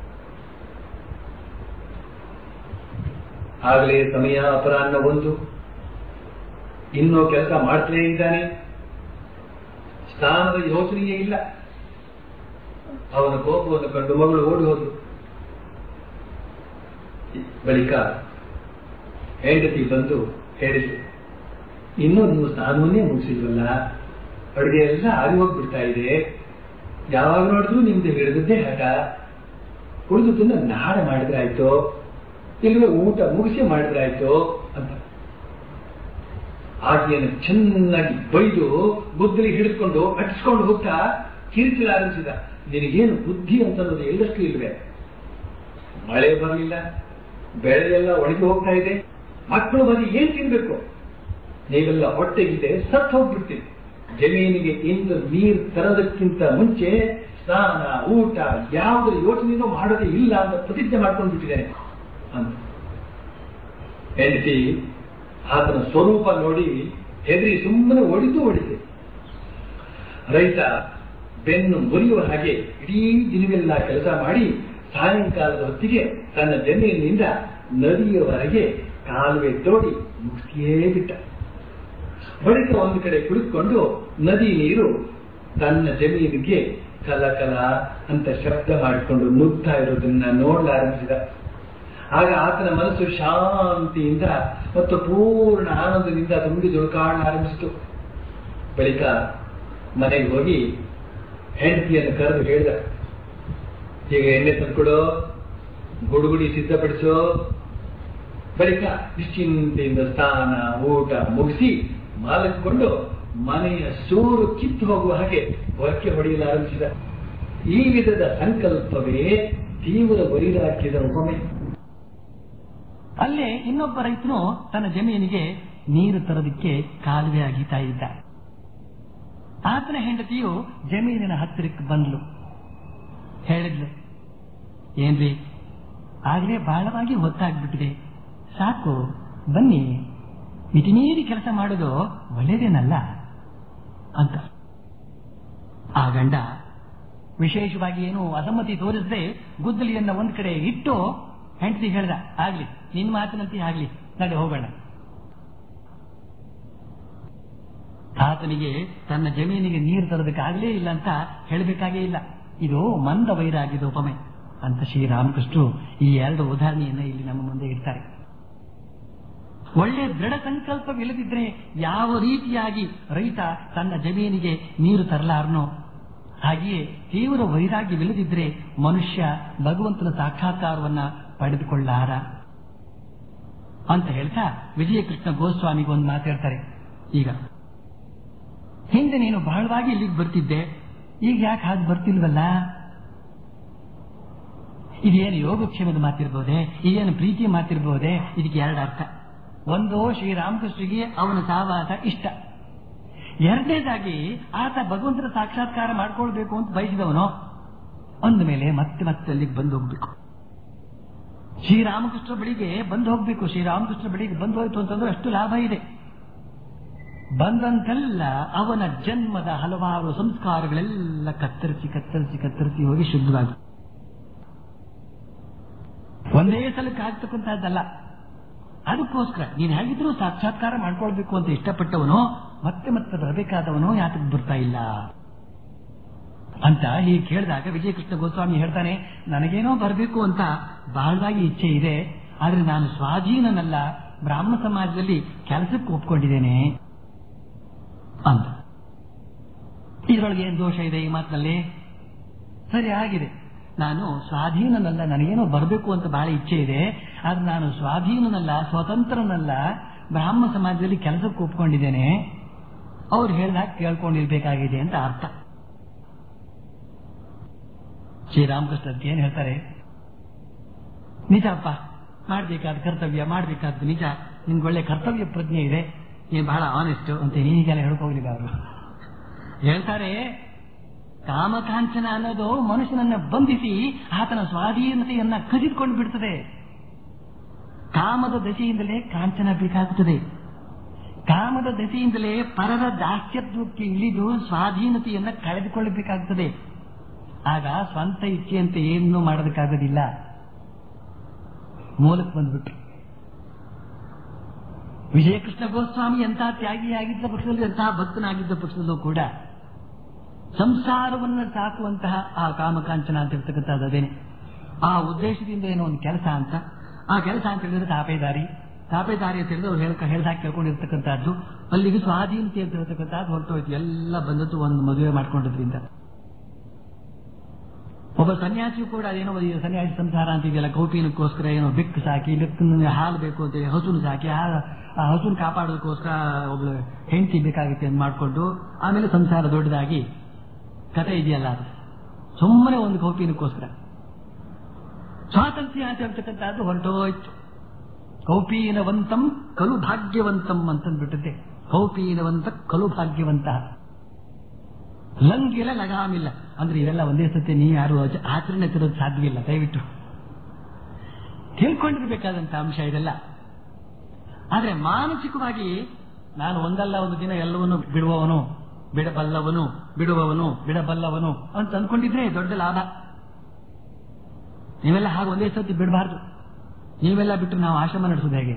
ಆಗಲೇ ಸಮಯ ಅಪರಾಹ್ನ ಒಂದು ಇನ್ನೂ ಕೆಲಸ ಮಾಡ್ತಲೇ ಇದ್ದಾನೆ ಸ್ನಾನದ ಯೋಚನೆಯೇ ಇಲ್ಲ ಅವನ ಕೋಪವನ್ನು ಕಂಡು ಮಗಳು ಓಡಿ ಹೋದ್ಲು ಬಳಿಕ ಹೆಂಡತಿ ಬಂದು ಹೇಳಿದ್ರು ಇನ್ನೂ ನೀವು ಸ್ನಾನವನ್ನೇ ಮುಗಿಸಿಲ್ವಲ್ಲ ಅಡುಗೆ ಎಲ್ಲ ಆರಿ ಹೋಗ್ಬಿಡ್ತಾ ಇದೆ ಯಾವಾಗ ನೋಡಿದ್ರು ನಿಮ್ದು ಹಿಡಿದದ್ದೇ ಹಠ ಉಳಿದುದನ್ನ ನಾಳೆ ಮಾಡಿದ್ರೆ ಆಯ್ತು ಇಲ್ವೇ ಊಟ ಮುಗಿಸಿ ಮಾಡಿದ್ರೆ ಆಯ್ತು ಅಂತ ಆಕೆಯನ್ನು ಚೆನ್ನಾಗಿ ಬೈದು ಬುದ್ಧಲಿ ಹಿಡಿದುಕೊಂಡು ಅಟ್ಸ್ಕೊಂಡು ಹೋಗ್ತಾ ಕಿರಿಚಿಲ ಆರಂಭಿಸಿದ ನಿನಗೇನು ಬುದ್ಧಿ ಅಂತನ್ನೋದು ಎಲ್ಲಷ್ಟು ಇಲ್ವೇ ಮಳೆ ಬರಲಿಲ್ಲ ಬೆಳೆ ಎಲ್ಲ ಒಣಗಿ ಹೋಗ್ತಾ ಇದೆ ಮಕ್ಕಳು ಬರೀ ಏನ್ ತಿನ್ಬೇಕು ನೀವೆಲ್ಲ ಹೊಟ್ಟೆಗಿದೆ ಸತ್ತು ಹೋಗ್ಬಿಡ್ತೀವಿ ಜಮೀನಿಗೆ ಇಂದು ನೀರು ತರೋದಕ್ಕಿಂತ ಮುಂಚೆ ಸ್ನಾನ ಊಟ ಯಾವುದರ ಯೋಚನೆಯೂ ಮಾಡೋದೇ ಇಲ್ಲ ಅಂತ ಪ್ರತಿಜ್ಞೆ ಮಾಡ್ಕೊಂಡು ಬಿಟ್ಟಿದ್ದೇನೆ ಅಂತ ಹೆಂಡತಿ ಆತನ ಸ್ವರೂಪ ನೋಡಿ ಹೆದರಿ ಸುಮ್ಮನೆ ಹೊಡಿತು ಹೊಡಿತೆ ರೈತ ಬೆನ್ನು ಮುರಿಯುವ ಹಾಗೆ ಇಡೀ ದಿನವೆಲ್ಲ ಕೆಲಸ ಮಾಡಿ ಸಾಯಂಕಾಲದ ಹೊತ್ತಿಗೆ ತನ್ನ ಜಮೀನಿನಿಂದ ನದಿಯವರೆಗೆ ಕಾಲುವೆ ತೋಡಿ ಮುಗಿಸಿಯೇ ಬಿಟ್ಟ ಬಳಿಕ ಒಂದು ಕಡೆ ಕುಳಿತುಕೊಂಡು ನದಿ ನೀರು ತನ್ನ ಜಮೀನಿಗೆ ಕಲ ಕಲ ಅಂತ ಶಬ್ದ ಮಾಡಿಕೊಂಡು ನುಗ್ತಾ ಇರೋದನ್ನ ನೋಡಲಾರಂಭಿಸಿದ ಆಗ ಆತನ ಮನಸ್ಸು ಶಾಂತಿಯಿಂದ ಮತ್ತು ಪೂರ್ಣ ಆನಂದದಿಂದ ತುಂಬಿ ಆರಂಭಿಸಿತು ಬಳಿಕ ಮನೆಗೆ ಹೋಗಿ ಹೆಂಡತಿಯನ್ನು ಕರೆದು ಹೇಳಿದ ಈಗ ಎಣ್ಣೆ ತಂದ್ಕೊಡು ಗುಡುಗುಡಿ ಸಿದ್ಧಪಡಿಸೋ ಬಳಿಕ ನಿಶ್ಚಿಂತೆಯಿಂದ ಸ್ನಾನ ಊಟ ಮುಗಿಸಿ ಮಲಗಿಕೊಂಡು ಮನೆಯ ಸೂರು ಕಿತ್ತು ಹೋಗುವ ಹಾಗೆ ಹೊರಕ್ಕೆ ಹೊಡೆಯಲಾರಂಭಿಸಿದ ಈ ವಿಧದ ಸಂಕಲ್ಪವೇ ತೀವ್ರ ವೈರಾಗ್ಯದ ಉಪಮೆ ಅಲ್ಲೇ ಇನ್ನೊಬ್ಬ ರೈತನು ತನ್ನ ಜಮೀನಿಗೆ ನೀರು ತರೋದಕ್ಕೆ ಕಾಲುವೆ ಅಗೀತಾ ಇದ್ದ ಆತನ ಹೆಂಡತಿಯು ಜಮೀನಿನ ಹತ್ತಿರಕ್ಕೆ ಬಂದ್ಲು ಹೇಳಿದ್ಲು ಏನ್ರಿ ಆಗ್ಲೇ ಬಹಳವಾಗಿ ಹೊತ್ತಾಗ್ಬಿಟ್ಟಿದೆ ಸಾಕು ಬನ್ನಿ ಮಿತಿಮೀರಿ ಕೆಲಸ ಮಾಡೋದು ಒಳ್ಳೇದೇನಲ್ಲ ಅಂತ ಆ ಗಂಡ ವಿಶೇಷವಾಗಿ ಏನು ಅಸಮ್ಮತಿ ತೋರಿಸದೆ ಗುದ್ದಲಿಯನ್ನ ಒಂದ್ ಕಡೆ ಇಟ್ಟು ಹೆಂಡತಿ ಹೇಳ್ದ ಆಗ್ಲಿ ನಿನ್ ಮಾತಿನಂತೆ ಆಗ್ಲಿ ನಡೆ ಹೋಗೋಣ ಆತನಿಗೆ ತನ್ನ ಜಮೀನಿಗೆ ನೀರು ತರೋದಕ್ಕಾಗಲೇ ಇಲ್ಲ ಅಂತ ಹೇಳಬೇಕಾಗೇ ಇಲ್ಲ ಇದು ಮಂದ ವೈರಾಗ್ಯದ ಉಪಮೆ ಅಂತ ಶ್ರೀರಾಮಕೃಷ್ಣರು ಈ ಎರಡು ಉದಾಹರಣೆಯನ್ನ ಇಲ್ಲಿ ನಮ್ಮ ಮುಂದೆ ಇಡ್ತಾರೆ ಒಳ್ಳೆ ದೃಢ ಸಂಕಲ್ಪವಿಲ್ಲದಿದ್ರೆ ಯಾವ ರೀತಿಯಾಗಿ ರೈತ ತನ್ನ ಜಮೀನಿಗೆ ನೀರು ತರಲಾರನೋ ಹಾಗೆಯೇ ತೀವ್ರ ವೈರಾಗ್ಯವಿಲ್ಲದಿದ್ರೆ ಮನುಷ್ಯ ಭಗವಂತನ ಸಾಕ್ಷಾತ್ಕಾರವನ್ನ ಪಡೆದುಕೊಳ್ಳಾರ ಅಂತ ಹೇಳ್ತಾ ವಿಜಯಕೃಷ್ಣ ಗೋಸ್ವಾಮಿಗೆ ಒಂದು ಮಾತು ಹೇಳ್ತಾರೆ ಈಗ ಹಿಂದೆ ನೀನು ಬಹಳವಾಗಿ ಇಲ್ಲಿಗೆ ಬರ್ತಿದ್ದೆ ಈಗ ಯಾಕೆ ಹಾಗೆ ಬರ್ತಿಲ್ವಲ್ಲ ಇದೇನು ಯೋಗಕ್ಷೇಮದ ಮಾತಿರ್ಬೋದೆ ಇದೇನು ಪ್ರೀತಿಯ ಮಾತಿರ್ಬೋದೆ ಇದಕ್ಕೆ ಎರಡು ಅರ್ಥ ಒಂದು ಶ್ರೀರಾಮಕೃಷ್ಣರಿಗೆ ಅವನ ಸಹವಾಸ ಇಷ್ಟ ಎರಡನೇದಾಗಿ ಆತ ಭಗವಂತನ ಸಾಕ್ಷಾತ್ಕಾರ ಮಾಡ್ಕೊಳ್ಬೇಕು ಅಂತ ಬಯಸಿದವನು ಅಂದ ಮೇಲೆ ಮತ್ತೆ ಮತ್ತೆ ಅಲ್ಲಿಗೆ ಬಂದು ಹೋಗ್ಬೇಕು ಶ್ರೀರಾಮಕೃಷ್ಣ ಬಳಿಗೆ ಬಂದು ಹೋಗ್ಬೇಕು ಶ್ರೀರಾಮಕೃಷ್ಣ ಬಳಿಗೆ ಬಂದು ಹೋಯ್ತು ಅಂತಂದ್ರೆ ಅಷ್ಟು ಲಾಭ ಇದೆ ಬಂದಂತೆಲ್ಲ ಅವನ ಜನ್ಮದ ಹಲವಾರು ಸಂಸ್ಕಾರಗಳೆಲ್ಲ ಕತ್ತರಿಸಿ ಕತ್ತರಿಸಿ ಕತ್ತರಿಸಿ ಹೋಗಿ ಶುದ್ಧವಾಗಿ ಒಂದೇ ಸಲಕ್ಕೆ ಆಗ್ತಕ್ಕಂತಹದ್ದಲ್ಲ ಅದಕ್ಕೋಸ್ಕರ ನೀನ್ ಹೇಗಿದ್ರು ಸಾಕ್ಷಾತ್ಕಾರ ಮಾಡ್ಕೊಳ್ಬೇಕು ಅಂತ ಇಷ್ಟಪಟ್ಟವನು ಮತ್ತೆ ಮತ್ತೆ ಬರಬೇಕಾದವನು ಯಾತಕ್ಕೆ ಬರ್ತಾ ಇಲ್ಲ ಅಂತ ಹೀಗೆ ಕೇಳಿದಾಗ ವಿಜಯಕೃಷ್ಣ ಗೋಸ್ವಾಮಿ ಹೇಳ್ತಾನೆ ನನಗೇನೋ ಬರಬೇಕು ಅಂತ ಬಹಳವಾಗಿ ಇಚ್ಛೆ ಇದೆ ಆದ್ರೆ ನಾನು ಸ್ವಾಧೀನನಲ್ಲ ಬ್ರಾಹ್ಮ ಸಮಾಜದಲ್ಲಿ ಕೆಲಸಕ್ಕೆ ಒಪ್ಕೊಂಡಿದ್ದೇನೆ ಅಂತ ಇದರೊಳಗೆ ಏನ್ ದೋಷ ಇದೆ ಈ ಮಾತಿನಲ್ಲಿ ಸರಿ ಆಗಿದೆ ನಾನು ಸ್ವಾಧೀನನಲ್ಲ ನನಗೇನೋ ಬರಬೇಕು ಅಂತ ಬಹಳ ಇಚ್ಛೆ ಇದೆ ಆದ್ರೆ ನಾನು ಸ್ವಾಧೀನನಲ್ಲ ಸ್ವತಂತ್ರನಲ್ಲ ಬ್ರಾಹ್ಮ ಸಮಾಜದಲ್ಲಿ ಕೆಲಸಕ್ಕೆ ಒಪ್ಕೊಂಡಿದ್ದೇನೆ ಅವ್ರು ಹೇಳಿದಾಗ ಕೇಳ್ಕೊಂಡಿರ್ಬೇಕಾಗಿದೆ ಅಂತ ಅರ್ಥ ಶ್ರೀರಾಮಕೃಷ್ಣ ಏನ್ ಹೇಳ್ತಾರೆ ನಿಜಪ್ಪ ಮಾಡ್ಬೇಕಾದ ಕರ್ತವ್ಯ ಮಾಡ್ಬೇಕಾದ್ದು ನಿಜ ನಿಮ್ಗೆ ಒಳ್ಳೆ ಕರ್ತವ್ಯ ಪ್ರಜ್ಞೆ ಇದೆ ನೀನ್ ಬಹಳ ಆನೆಸ್ಟ್ ಅಂತ ನೀನೀಗೆಲ್ಲ ಹೇಳ್ಕೋಗ್ಲಿಲ್ಲ ಅವರು ಹೇಳ್ತಾರೆ ಕಾಮಕಾಂಚನ ಅನ್ನೋದು ಮನುಷ್ಯನನ್ನ ಬಂಧಿಸಿ ಆತನ ಸ್ವಾಧೀನತೆಯನ್ನ ಕದಿದುಕೊಂಡು ಬಿಡ್ತದೆ ಕಾಮದ ದಶೆಯಿಂದಲೇ ಕಾಂಚನ ಬೇಕಾಗುತ್ತದೆ ಕಾಮದ ದಶೆಯಿಂದಲೇ ಪರರ ದಾಸ್ಯತ್ವಕ್ಕೆ ಇಳಿದು ಸ್ವಾಧೀನತೆಯನ್ನ ಕಳೆದುಕೊಳ್ಳಬೇಕಾಗುತ್ತದೆ ಆಗ ಸ್ವಂತ ಇಚ್ಛೆಯಂತೆ ಏನೂ ಮಾಡೋದಕ್ಕಾಗೋದಿಲ್ಲ ಮೂಲಕ್ಕೆ ಬಂದ್ಬಿಟ್ರು ವಿಜಯಕೃಷ್ಣ ಗೋಸ್ವಾಮಿ ಎಂಥ ತ್ಯಾಗಿಯಾಗಿದ್ದ ಪಕ್ಷದಲ್ಲೂ ಎಂತಹ ಭಕ್ತನಾಗಿದ್ದ ಪಕ್ಷದಲ್ಲೂ ಕೂಡ ಸಂಸಾರವನ್ನು ಸಾಕುವಂತಹ ಆ ಕಾಮಕಾಂಚನ ಅಂತ ಇರ್ತಕ್ಕಂಥದ್ದು ಅದೇನೆ ಆ ಉದ್ದೇಶದಿಂದ ಏನೋ ಒಂದು ಕೆಲಸ ಅಂತ ಆ ಕೆಲಸ ಅಂತ ಹೇಳಿದ್ರೆ ತಾಪೇದಾರಿ ತಾಪೇದಾರಿ ಅಂತ ಹೇಳಿದ್ರೆ ಅವ್ರು ಹೇಳ್ಕ ಹೇಳ್ದಾಗ ಕೇಳ್ಕೊಂಡಿರ್ತಕ್ಕಂಥದ್ದು ಅಲ್ಲಿಗೆ ಸ್ವಾಧೀನತೆ ಅಂತ ಹೇಳ್ತಕ್ಕಂಥದ್ದು ಹೊರಟೋಯ್ತು ಎಲ್ಲ ಬಂದದ್ದು ಒಂದು ಮದುವೆ ಮಾಡ್ಕೊಂಡಿದ್ರಿಂದ ಒಬ್ಬ ಸನ್ಯಾಸಿಯು ಕೂಡ ಅದೇನೋ ಒಂದು ಸನ್ಯಾಸಿ ಸಂಸಾರ ಅಂತ ಇದೆಯಲ್ಲ ಕೌಪೀನಕ್ಕೋಸ್ಕರ ಏನೋ ಬೆಕ್ಕು ಸಾಕಿ ಬೆಕ್ಕನ್ನು ಹಾಲು ಬೇಕು ಅಂತ ಹೇಳಿ ಹಸುನು ಸಾಕಿ ಆ ಹಸುನ ಕಾಪಾಡೋದಕ್ಕೋಸ್ಕರ ಒಬ್ಳು ಹೆಂಡತಿ ಬೇಕಾಗುತ್ತೆ ಅಂತ ಮಾಡಿಕೊಂಡು ಆಮೇಲೆ ಸಂಸಾರ ದೊಡ್ಡದಾಗಿ ಕಥೆ ಇದೆಯಲ್ಲ ಅದು ಸುಮ್ಮನೆ ಒಂದು ಕೌಪೀನಕ್ಕೋಸ್ಕರ ಸ್ವಾತಂತ್ರ್ಯ ಅಂತ ಹೇಳ್ತಕ್ಕಂಥದ್ದು ಹೊರಟೋಯ್ತು ಕೌಪೀನವಂತಂ ಕಲು ಭಾಗ್ಯವಂತಂ ಅಂತಂದ್ಬಿಟ್ಟಿದ್ದೆ ಕೌಪೀನವಂತ ಕಲು ಭಾಗ್ಯವಂತ ಲಂಗಿಲ್ಲ ಲಗಾಮಿಲ್ಲ ಅಂದ್ರೆ ಇವೆಲ್ಲ ಒಂದೇ ಸತಿ ನೀ ಯಾರು ಆಚ- ಆಚರಣೆ ತರೋದು ಸಾಧ್ಯವಿಲ್ಲ ದಯವಿಟ್ಟು ತಿಳ್ಕೊಂಡಿರ್ಬೇಕಾದಂತ ಅಂಶ ಇದೆಲ್ಲ ಆದ್ರೆ ಮಾನಸಿಕವಾಗಿ ನಾನು ಒಂದಲ್ಲ ಒಂದು ದಿನ ಎಲ್ಲವನ್ನು ಬಿಡುವವನು ಬಿಡಬಲ್ಲವನು ಬಿಡುವವನು ಬಿಡಬಲ್ಲವನು ಅಂತ ಅಂದ್ಕೊಂಡಿದ್ರೆ ದೊಡ್ಡ ಲಾಭ ನೀವೆಲ್ಲ ಹಾಗೆ ಒಂದೇ ಸತಿ ಬಿಡಬಾರ್ದು ನೀವೆಲ್ಲ ಬಿಟ್ಟು ನಾವು ಆಶ್ರಮ ನಡೆಸೋದು ಹೇಗೆ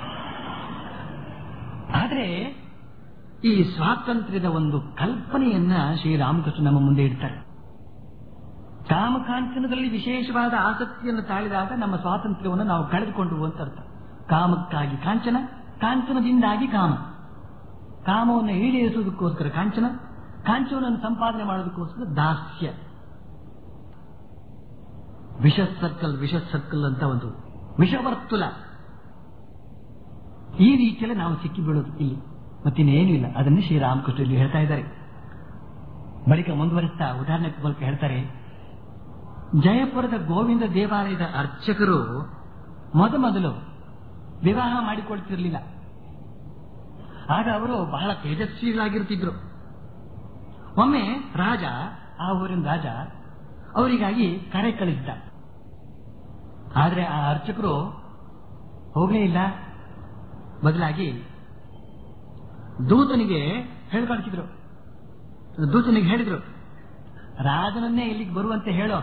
ಆದ್ರೆ ಈ ಸ್ವಾತಂತ್ರ್ಯದ ಒಂದು ಕಲ್ಪನೆಯನ್ನ ಶ್ರೀರಾಮಕೃಷ್ಣ ನಮ್ಮ ಮುಂದೆ ಇಡ್ತಾರೆ ಕಾಮಕಾಂಚನದಲ್ಲಿ ವಿಶೇಷವಾದ ಆಸಕ್ತಿಯನ್ನು ತಾಳಿದಾಗ ನಮ್ಮ ಸ್ವಾತಂತ್ರ್ಯವನ್ನು ನಾವು ಕಳೆದುಕೊಂಡು ಅಂತ ಅರ್ಥ ಕಾಮಕ್ಕಾಗಿ ಕಾಂಚನ ಕಾಂಚನದಿಂದಾಗಿ ಕಾಮ ಕಾಮವನ್ನು ಈಡೇರಿಸುವುದಕ್ಕೋಸ್ಕರ ಕಾಂಚನ ಕಾಂಚನವನ್ನು ಸಂಪಾದನೆ ಮಾಡೋದಕ್ಕೋಸ್ಕರ ದಾಸ್ಯ ವಿಷ ಸರ್ಕಲ್ ವಿಷ ಸರ್ಕಲ್ ಅಂತ ಒಂದು ವಿಷವರ್ತುಲ ಈ ರೀತಿಯಲ್ಲಿ ನಾವು ಸಿಕ್ಕಿ ಬೀಳೋದು ಇಲ್ಲಿ ಮತ್ತಿನ್ನೇನು ಇಲ್ಲ ಅದನ್ನೇ ಶ್ರೀರಾಮಕೃಷ್ಣ ಇಲ್ಲಿ ಹೇಳ್ತಾ ಇದ್ದಾರೆ ಬಳಿಕ ಮುಂದುವರಿಸ್ತಾ ಉದಾಹರಣೆ ಮೂಲಕ ಹೇಳ್ತಾರೆ ಜಯಪುರದ ಗೋವಿಂದ ದೇವಾಲಯದ ಅರ್ಚಕರು ಮೊದಮೊದಲು ವಿವಾಹ ಮಾಡಿಕೊಳ್ತಿರ್ಲಿಲ್ಲ ಆಗ ಅವರು ಬಹಳ ತೇಜಸ್ವಿಗಳಾಗಿರ್ತಿದ್ರು ಒಮ್ಮೆ ರಾಜ ಆ ಊರಿನ ರಾಜ ಅವರಿಗಾಗಿ ಕರೆ ಕಳಿಸಿದ್ದ ಆದ್ರೆ ಆ ಅರ್ಚಕರು ಹೋಗಲೇ ಇಲ್ಲ ಬದಲಾಗಿ ದೂತನಿಗೆ ಹೇಳ್ಕಳಿಸಿದ್ರು ದೂತನಿಗೆ ಹೇಳಿದ್ರು ರಾಜನನ್ನೇ ಇಲ್ಲಿಗೆ ಬರುವಂತೆ ಹೇಳೋ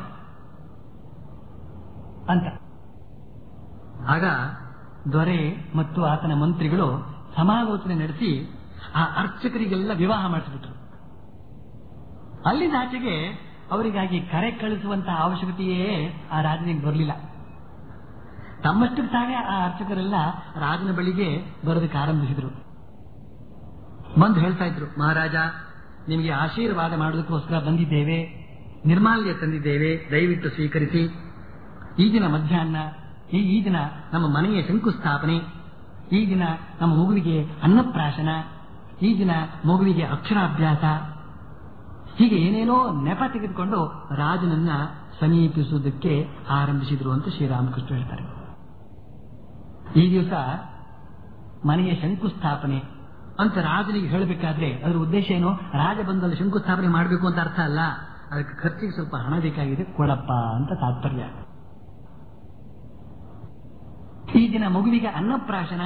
ಅಂತ ಆಗ ದೊರೆ ಮತ್ತು ಆತನ ಮಂತ್ರಿಗಳು ಸಮಾಲೋಚನೆ ನಡೆಸಿ ಆ ಅರ್ಚಕರಿಗೆಲ್ಲ ವಿವಾಹ ಮಾಡಿಸ್ಬಿಟ್ರು ಅಲ್ಲಿಂದ ಆಚೆಗೆ ಅವರಿಗಾಗಿ ಕರೆ ಕಳಿಸುವಂತಹ ಅವಶ್ಯಕತೆಯೇ ಆ ರಾಜನಿಗೆ ಬರಲಿಲ್ಲ ತಮ್ಮಷ್ಟಕ್ಕೆ ತಾವೇ ಆ ಅರ್ಚಕರೆಲ್ಲ ರಾಜನ ಬಳಿಗೆ ಬರೋದಕ್ಕೆ ಆರಂಭಿಸಿದ್ರು ಬಂದು ಹೇಳ್ತಾ ಇದ್ರು ಮಹಾರಾಜ ನಿಮಗೆ ಆಶೀರ್ವಾದ ಮಾಡೋದಕ್ಕೋಸ್ಕರ ಬಂದಿದ್ದೇವೆ ನಿರ್ಮಾಲ್ಯ ತಂದಿದ್ದೇವೆ ದಯವಿಟ್ಟು ಸ್ವೀಕರಿಸಿ ಈ ದಿನ ಮಧ್ಯಾಹ್ನ ಈ ಈ ದಿನ ನಮ್ಮ ಮನೆಯ ಶಂಕುಸ್ಥಾಪನೆ ಈ ದಿನ ನಮ್ಮ ಮಗುವಿಗೆ ಅನ್ನಪ್ರಾಶನ ಈ ದಿನ ಮಗುವಿಗೆ ಅಕ್ಷರಾಭ್ಯಾಸ ಹೀಗೆ ಏನೇನೋ ನೆಪ ತೆಗೆದುಕೊಂಡು ರಾಜನನ್ನ ಸಮೀಪಿಸುವುದಕ್ಕೆ ಆರಂಭಿಸಿದ್ರು ಅಂತ ಶ್ರೀರಾಮಕೃಷ್ಣ ಹೇಳ್ತಾರೆ ಈ ದಿವಸ ಮನೆಯ ಶಂಕುಸ್ಥಾಪನೆ ಅಂತ ರಾಜನಿಗೆ ಹೇಳಬೇಕಾದ್ರೆ ಅದರ ಉದ್ದೇಶ ಏನು ರಾಜ ಬಂದಲ್ಲಿ ಶಂಕುಸ್ಥಾಪನೆ ಮಾಡಬೇಕು ಅಂತ ಅರ್ಥ ಅಲ್ಲ ಅದಕ್ಕೆ ಖರ್ಚಿಗೆ ಸ್ವಲ್ಪ ಹಣ ಬೇಕಾಗಿದೆ ಕೊಡಪ್ಪ ಅಂತ ತಾತ್ಪರ್ಯ ಈ ದಿನ ಮಗುವಿಗೆ ಅನ್ನಪ್ರಾಶನ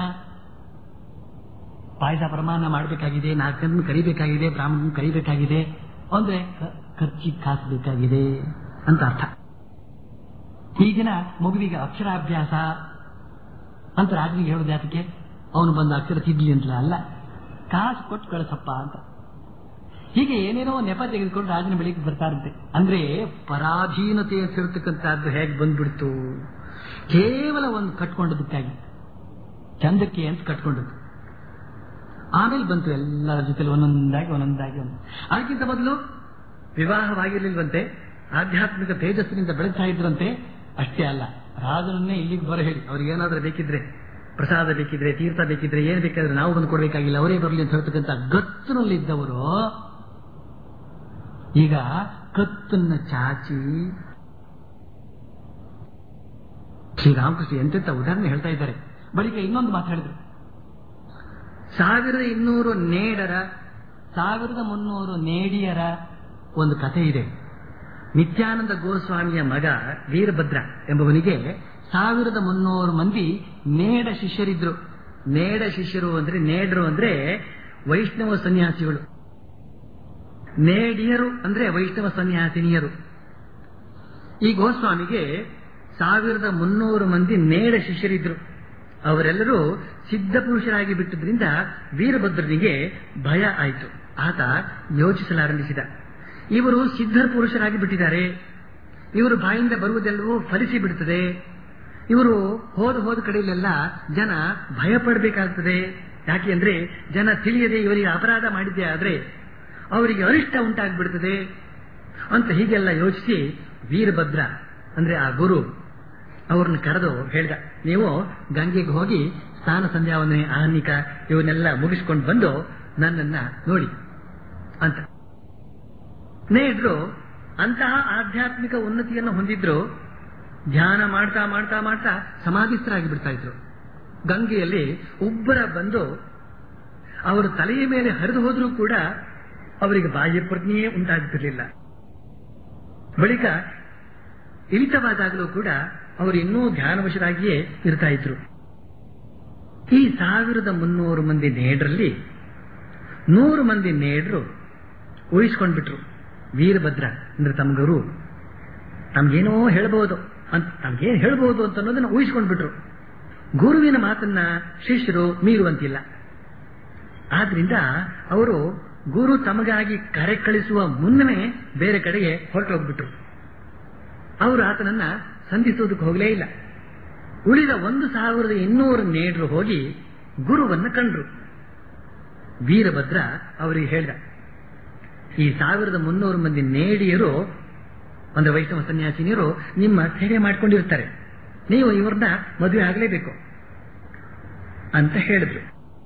ಪಾಯಸ ಪ್ರಮಾಣ ಮಾಡಬೇಕಾಗಿದೆ ನಾಲ್ಕನ್ನು ಕರಿಬೇಕಾಗಿದೆ ಬ್ರಾಹ್ಮಣನ್ ಕರಿಬೇಕಾಗಿದೆ ಅಂದ್ರೆ ಖರ್ಚಿಗೆ ಕಾಸು ಬೇಕಾಗಿದೆ ಅಂತ ಅರ್ಥ ಈ ದಿನ ಮಗುವಿಗೆ ಅಕ್ಷರಾಭ್ಯಾಸ ಅಂತ ರಾಜನಿಗೆ ಹೇಳೋದು ಯಾತಕ್ಕೆ ಅವನು ಬಂದ ಅಕ್ಷರ ತಿದ್ಲಿ ಅಂತಲ್ಲ ಅಲ್ಲ ಕಾಸು ಕೊಟ್ಟು ಕಳಿಸಪ್ಪ ಅಂತ ಹೀಗೆ ಏನೇನೋ ನೆಪ ತೆಗೆದುಕೊಂಡು ರಾಜನ ಬಳಿಗೆ ಬರ್ತಾರಂತೆ ಅಂದ್ರೆ ಪರಾಧೀನತೆ ಸೇರ್ತಕ್ಕಂಥದ್ದು ಹೇಗೆ ಬಂದ್ಬಿಡ್ತು ಕೇವಲ ಒಂದು ಕಟ್ಕೊಂಡದಕ್ಕಾಗಿ ಚಂದಕ್ಕೆ ಅಂತ ಕಟ್ಕೊಂಡದ್ದು ಆಮೇಲೆ ಬಂತು ಎಲ್ಲರ ಜೊತೆಲಿ ಒಂದೊಂದಾಗಿ ಒಂದೊಂದಾಗಿ ಒಂದು ಅದಕ್ಕಿಂತ ಮೊದಲು ವಿವಾಹವಾಗಿರ್ಲಿಲ್ವಂತೆ ಆಧ್ಯಾತ್ಮಿಕ ತೇಜಸ್ಸಿನಿಂದ ಬೆಳೆಸ್ತಾ ಇದ್ರಂತೆ ಅಷ್ಟೇ ಅಲ್ಲ ರಾಜನನ್ನೇ ಇಲ್ಲಿಗೆ ಬರ ಹೇಳಿ ಅವ್ರಿಗೆ ಏನಾದ್ರೂ ಬೇಕಿದ್ರೆ ಪ್ರಸಾದ ಬೇಕಿದ್ರೆ ತೀರ್ಥ ಬೇಕಿದ್ರೆ ಏನ್ ಬೇಕಾದ್ರೆ ನಾವು ಬಂದು ಕೊಡ್ಬೇಕಾಗಿಲ್ಲ ಅವರೇ ಬರಲಿ ಅಂತ ಹೇಳ್ತಕ್ಕಂಥ ಗತ್ತಿನಲ್ಲಿದ್ದವರು ಈಗ ಕತ್ತನ್ನ ಚಾಚಿ ಶ್ರೀರಾಮಕೃಷ್ಣ ಎಂತೆಂತ ಉದಾಹರಣೆ ಹೇಳ್ತಾ ಇದ್ದಾರೆ ಬಳಿಕ ಇನ್ನೊಂದು ಮಾತು ಹೇಳಿದ್ರು ಸಾವಿರದ ಇನ್ನೂರು ನೇಡರ ಸಾವಿರದ ಮುನ್ನೂರು ನೇಡಿಯರ ಒಂದು ಕಥೆ ಇದೆ ನಿತ್ಯಾನಂದ ಗೋಸ್ವಾಮಿಯ ಮಗ ವೀರಭದ್ರ ಎಂಬುವನಿಗೆ ಸಾವಿರದ ಮುನ್ನೂರು ಮಂದಿ ನೇಡ ಶಿಷ್ಯರಿದ್ರು ನೇಡ ಶಿಷ್ಯರು ಅಂದ್ರೆ ನೇಡರು ಅಂದ್ರೆ ವೈಷ್ಣವ ಸನ್ಯಾಸಿಗಳು ನೇಡಿಯರು ಅಂದ್ರೆ ವೈಷ್ಣವ ಸನ್ಯಾಸಿನಿಯರು ಈ ಗೋಸ್ವಾಮಿಗೆ ಸಾವಿರದ ಮುನ್ನೂರು ಮಂದಿ ನೇಡ ಶಿಷ್ಯರಿದ್ರು ಅವರೆಲ್ಲರೂ ಸಿದ್ಧ ಪುರುಷರಾಗಿ ಬಿಟ್ಟಿದ್ರಿಂದ ವೀರಭದ್ರನಿಗೆ ಭಯ ಆಯಿತು ಆತ ಯೋಚಿಸಲಾರಂಭಿಸಿದ ಇವರು ಸಿದ್ಧ ಪುರುಷರಾಗಿ ಬಿಟ್ಟಿದ್ದಾರೆ ಇವರು ಬಾಯಿಂದ ಬರುವುದೆಲ್ಲವೂ ಫಲಿಸಿ ಬಿಡುತ್ತದೆ ಇವರು ಹೋದ ಹೋದ ಕಡೆಯಲ್ಲೆಲ್ಲ ಜನ ಭಯ ಪಡಬೇಕಾಗ್ತದೆ ಯಾಕೆ ಅಂದ್ರೆ ಜನ ತಿಳಿಯದೆ ಇವರಿಗೆ ಅಪರಾಧ ಮಾಡಿದ್ದೆ ಆದ್ರೆ ಅವರಿಗೆ ಅರಿಷ್ಟ ಉಂಟಾಗ್ಬಿಡ್ತದೆ ಅಂತ ಹೀಗೆಲ್ಲ ಯೋಚಿಸಿ ವೀರಭದ್ರ ಅಂದ್ರೆ ಆ ಗುರು ಅವ್ರನ್ನ ಕರೆದು ಹೇಳಿದ ನೀವು ಗಂಗೆಗೆ ಹೋಗಿ ಸ್ನಾನ ಸಂಧ್ಯಾವಂದನೆ ಆಹ್ನಿಕ ಇವನ್ನೆಲ್ಲ ಮುಗಿಸ್ಕೊಂಡು ಬಂದು ನನ್ನನ್ನ ನೋಡಿ ಅಂತ ನೇಡ್ರು ಅಂತಹ ಆಧ್ಯಾತ್ಮಿಕ ಉನ್ನತಿಯನ್ನು ಹೊಂದಿದ್ರು ಧ್ಯಾನ ಮಾಡ್ತಾ ಮಾಡ್ತಾ ಮಾಡ್ತಾ ಸಮಾಧಿಸ್ಥರಾಗಿ ಬಿಡ್ತಾ ಇದ್ರು ಗಂಗೆಯಲ್ಲಿ ಉಬ್ಬರ ಬಂದು ಅವರ ತಲೆಯ ಮೇಲೆ ಹರಿದು ಹೋದ್ರೂ ಕೂಡ ಅವರಿಗೆ ಬಾಹ್ಯ ಪ್ರಜ್ಞೆಯೇ ಉಂಟಾಗುತ್ತಿರಲಿಲ್ಲ ಬಳಿಕ ಇಳಿತವಾದಾಗಲೂ ಕೂಡ ಅವರು ಇನ್ನೂ ಧ್ಯಾನವಶರಾಗಿಯೇ ಇರ್ತಾ ಇದ್ರು ಈ ಸಾವಿರದ ಮುನ್ನೂರು ಮಂದಿ ನೇಡ್ರಲ್ಲಿ ನೂರು ಮಂದಿ ನೇಡ್ರು ಉಳಿಸ್ಕೊಂಡ್ಬಿಟ್ರು ವೀರಭದ್ರ ಅಂದ್ರೆ ತಮ್ಮ ಗುರು ತಮ್ಗೇನೋ ಹೇಳ್ಬೋದು ಅಂತ ತಮ್ಗೇನು ಹೇಳ್ಬೋದು ಅಂತ ಅನ್ನೋದನ್ನ ಊಹಿಸ್ಕೊಂಡ್ಬಿಟ್ರು ಗುರುವಿನ ಮಾತನ್ನ ಶಿಷ್ಯರು ಮೀರುವಂತಿಲ್ಲ ಆದ್ರಿಂದ ಅವರು ಗುರು ತಮಗಾಗಿ ಕರೆ ಕಳಿಸುವ ಮುನ್ನವೇ ಬೇರೆ ಕಡೆಗೆ ಹೊರಟು ಹೋಗ್ಬಿಟ್ರು ಅವರು ಆತನನ್ನ ಸಂಧಿಸೋದಕ್ಕೆ ಹೋಗಲೇ ಇಲ್ಲ ಉಳಿದ ಒಂದು ಸಾವಿರದ ಇನ್ನೂರು ನೇಡ್ರು ಹೋಗಿ ಗುರುವನ್ನ ಕಂಡ್ರು ವೀರಭದ್ರ ಅವರಿಗೆ ಹೇಳ್ದ ಈ ಸಾವಿರದ ಮುನ್ನೂರು ಮಂದಿ ನೇಡಿಯರು ಒಂದು ವೈಷ್ಣವ ಸನ್ಯಾಸಿನಿಯರು ನಿಮ್ಮ ಸೇವೆ ಮಾಡ್ಕೊಂಡಿರ್ತಾರೆ ನೀವು ಇವ್ರನ್ನ ಮದುವೆ ಆಗಲೇಬೇಕು ಅಂತ ಹೇಳಿದ್ರು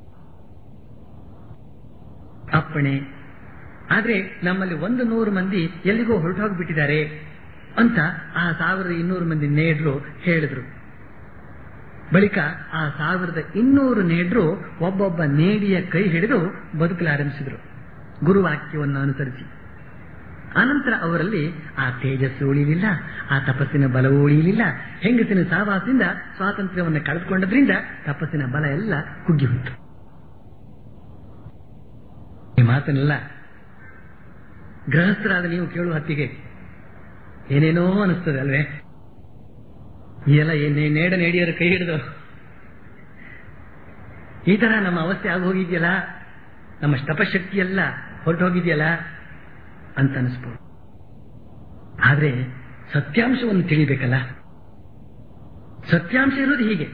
ಅಪ್ಪಣೆ ಆದ್ರೆ ನಮ್ಮಲ್ಲಿ ಒಂದು ನೂರು ಮಂದಿ ಎಲ್ಲಿಗೋ ಹೊರಟೋಗ್ಬಿಟ್ಟಿದ್ದಾರೆ ಅಂತ ಆ ಸಾವಿರದ ಇನ್ನೂರು ಮಂದಿ ನೇಡ್ರು ಹೇಳಿದ್ರು ಬಳಿಕ ಆ ಸಾವಿರದ ಇನ್ನೂರು ನೇಡ್ರು ಒಬ್ಬೊಬ್ಬ ನೇಡಿಯ ಕೈ ಹಿಡಿದು ಬದುಕಲಾರಂಭಿಸಿದ್ರು ಗುರುವಾಕ್ಯವನ್ನು ಅನುಸರಿಸಿ ಅನಂತರ ಅವರಲ್ಲಿ ಆ ತೇಜಸ್ಸು ಉಳಿಯಲಿಲ್ಲ ಆ ತಪಸ್ಸಿನ ಬಲವೂ ಉಳಿಯಲಿಲ್ಲ ಹೆಂಗಸಿನ ಸಹವಾಸದಿಂದ ಸ್ವಾತಂತ್ರ್ಯವನ್ನು ಕಳೆದುಕೊಂಡದ್ರಿಂದ ತಪಸ್ಸಿನ ಬಲ ಎಲ್ಲ ಕುಗ್ಗಿ ಹೋಯಿತು ಈ ಮಾತನ್ನೆಲ್ಲ ಗೃಹಸ್ಥರಾದ ನೀವು ಕೇಳುವ ಹೊತ್ತಿಗೆ ಏನೇನೋ ಅನಿಸ್ತದೆ ಅಲ್ವೇ ಈ ಎಲ್ಲ ಏನೇ ನೇಡ ನೇಡಿಯರ ಕೈ ಹಿಡಿದು ಈ ತರ ನಮ್ಮ ಅವಸ್ಥೆ ಆಗೋಗಿದೆಯಲ್ಲ ನಮ್ಮ ತಪಶಕ್ತಿ ಎಲ್ಲ ಹೊರಟು ಹೋಗಿದೆಯಲ್ಲ ಅಂತ ಅನಿಸ್ಬೋದು ಆದ್ರೆ ಸತ್ಯಾಂಶವನ್ನು ತಿಳಿಬೇಕಲ್ಲ ಸತ್ಯಾಂಶ ಇರೋದು ಹೀಗೆ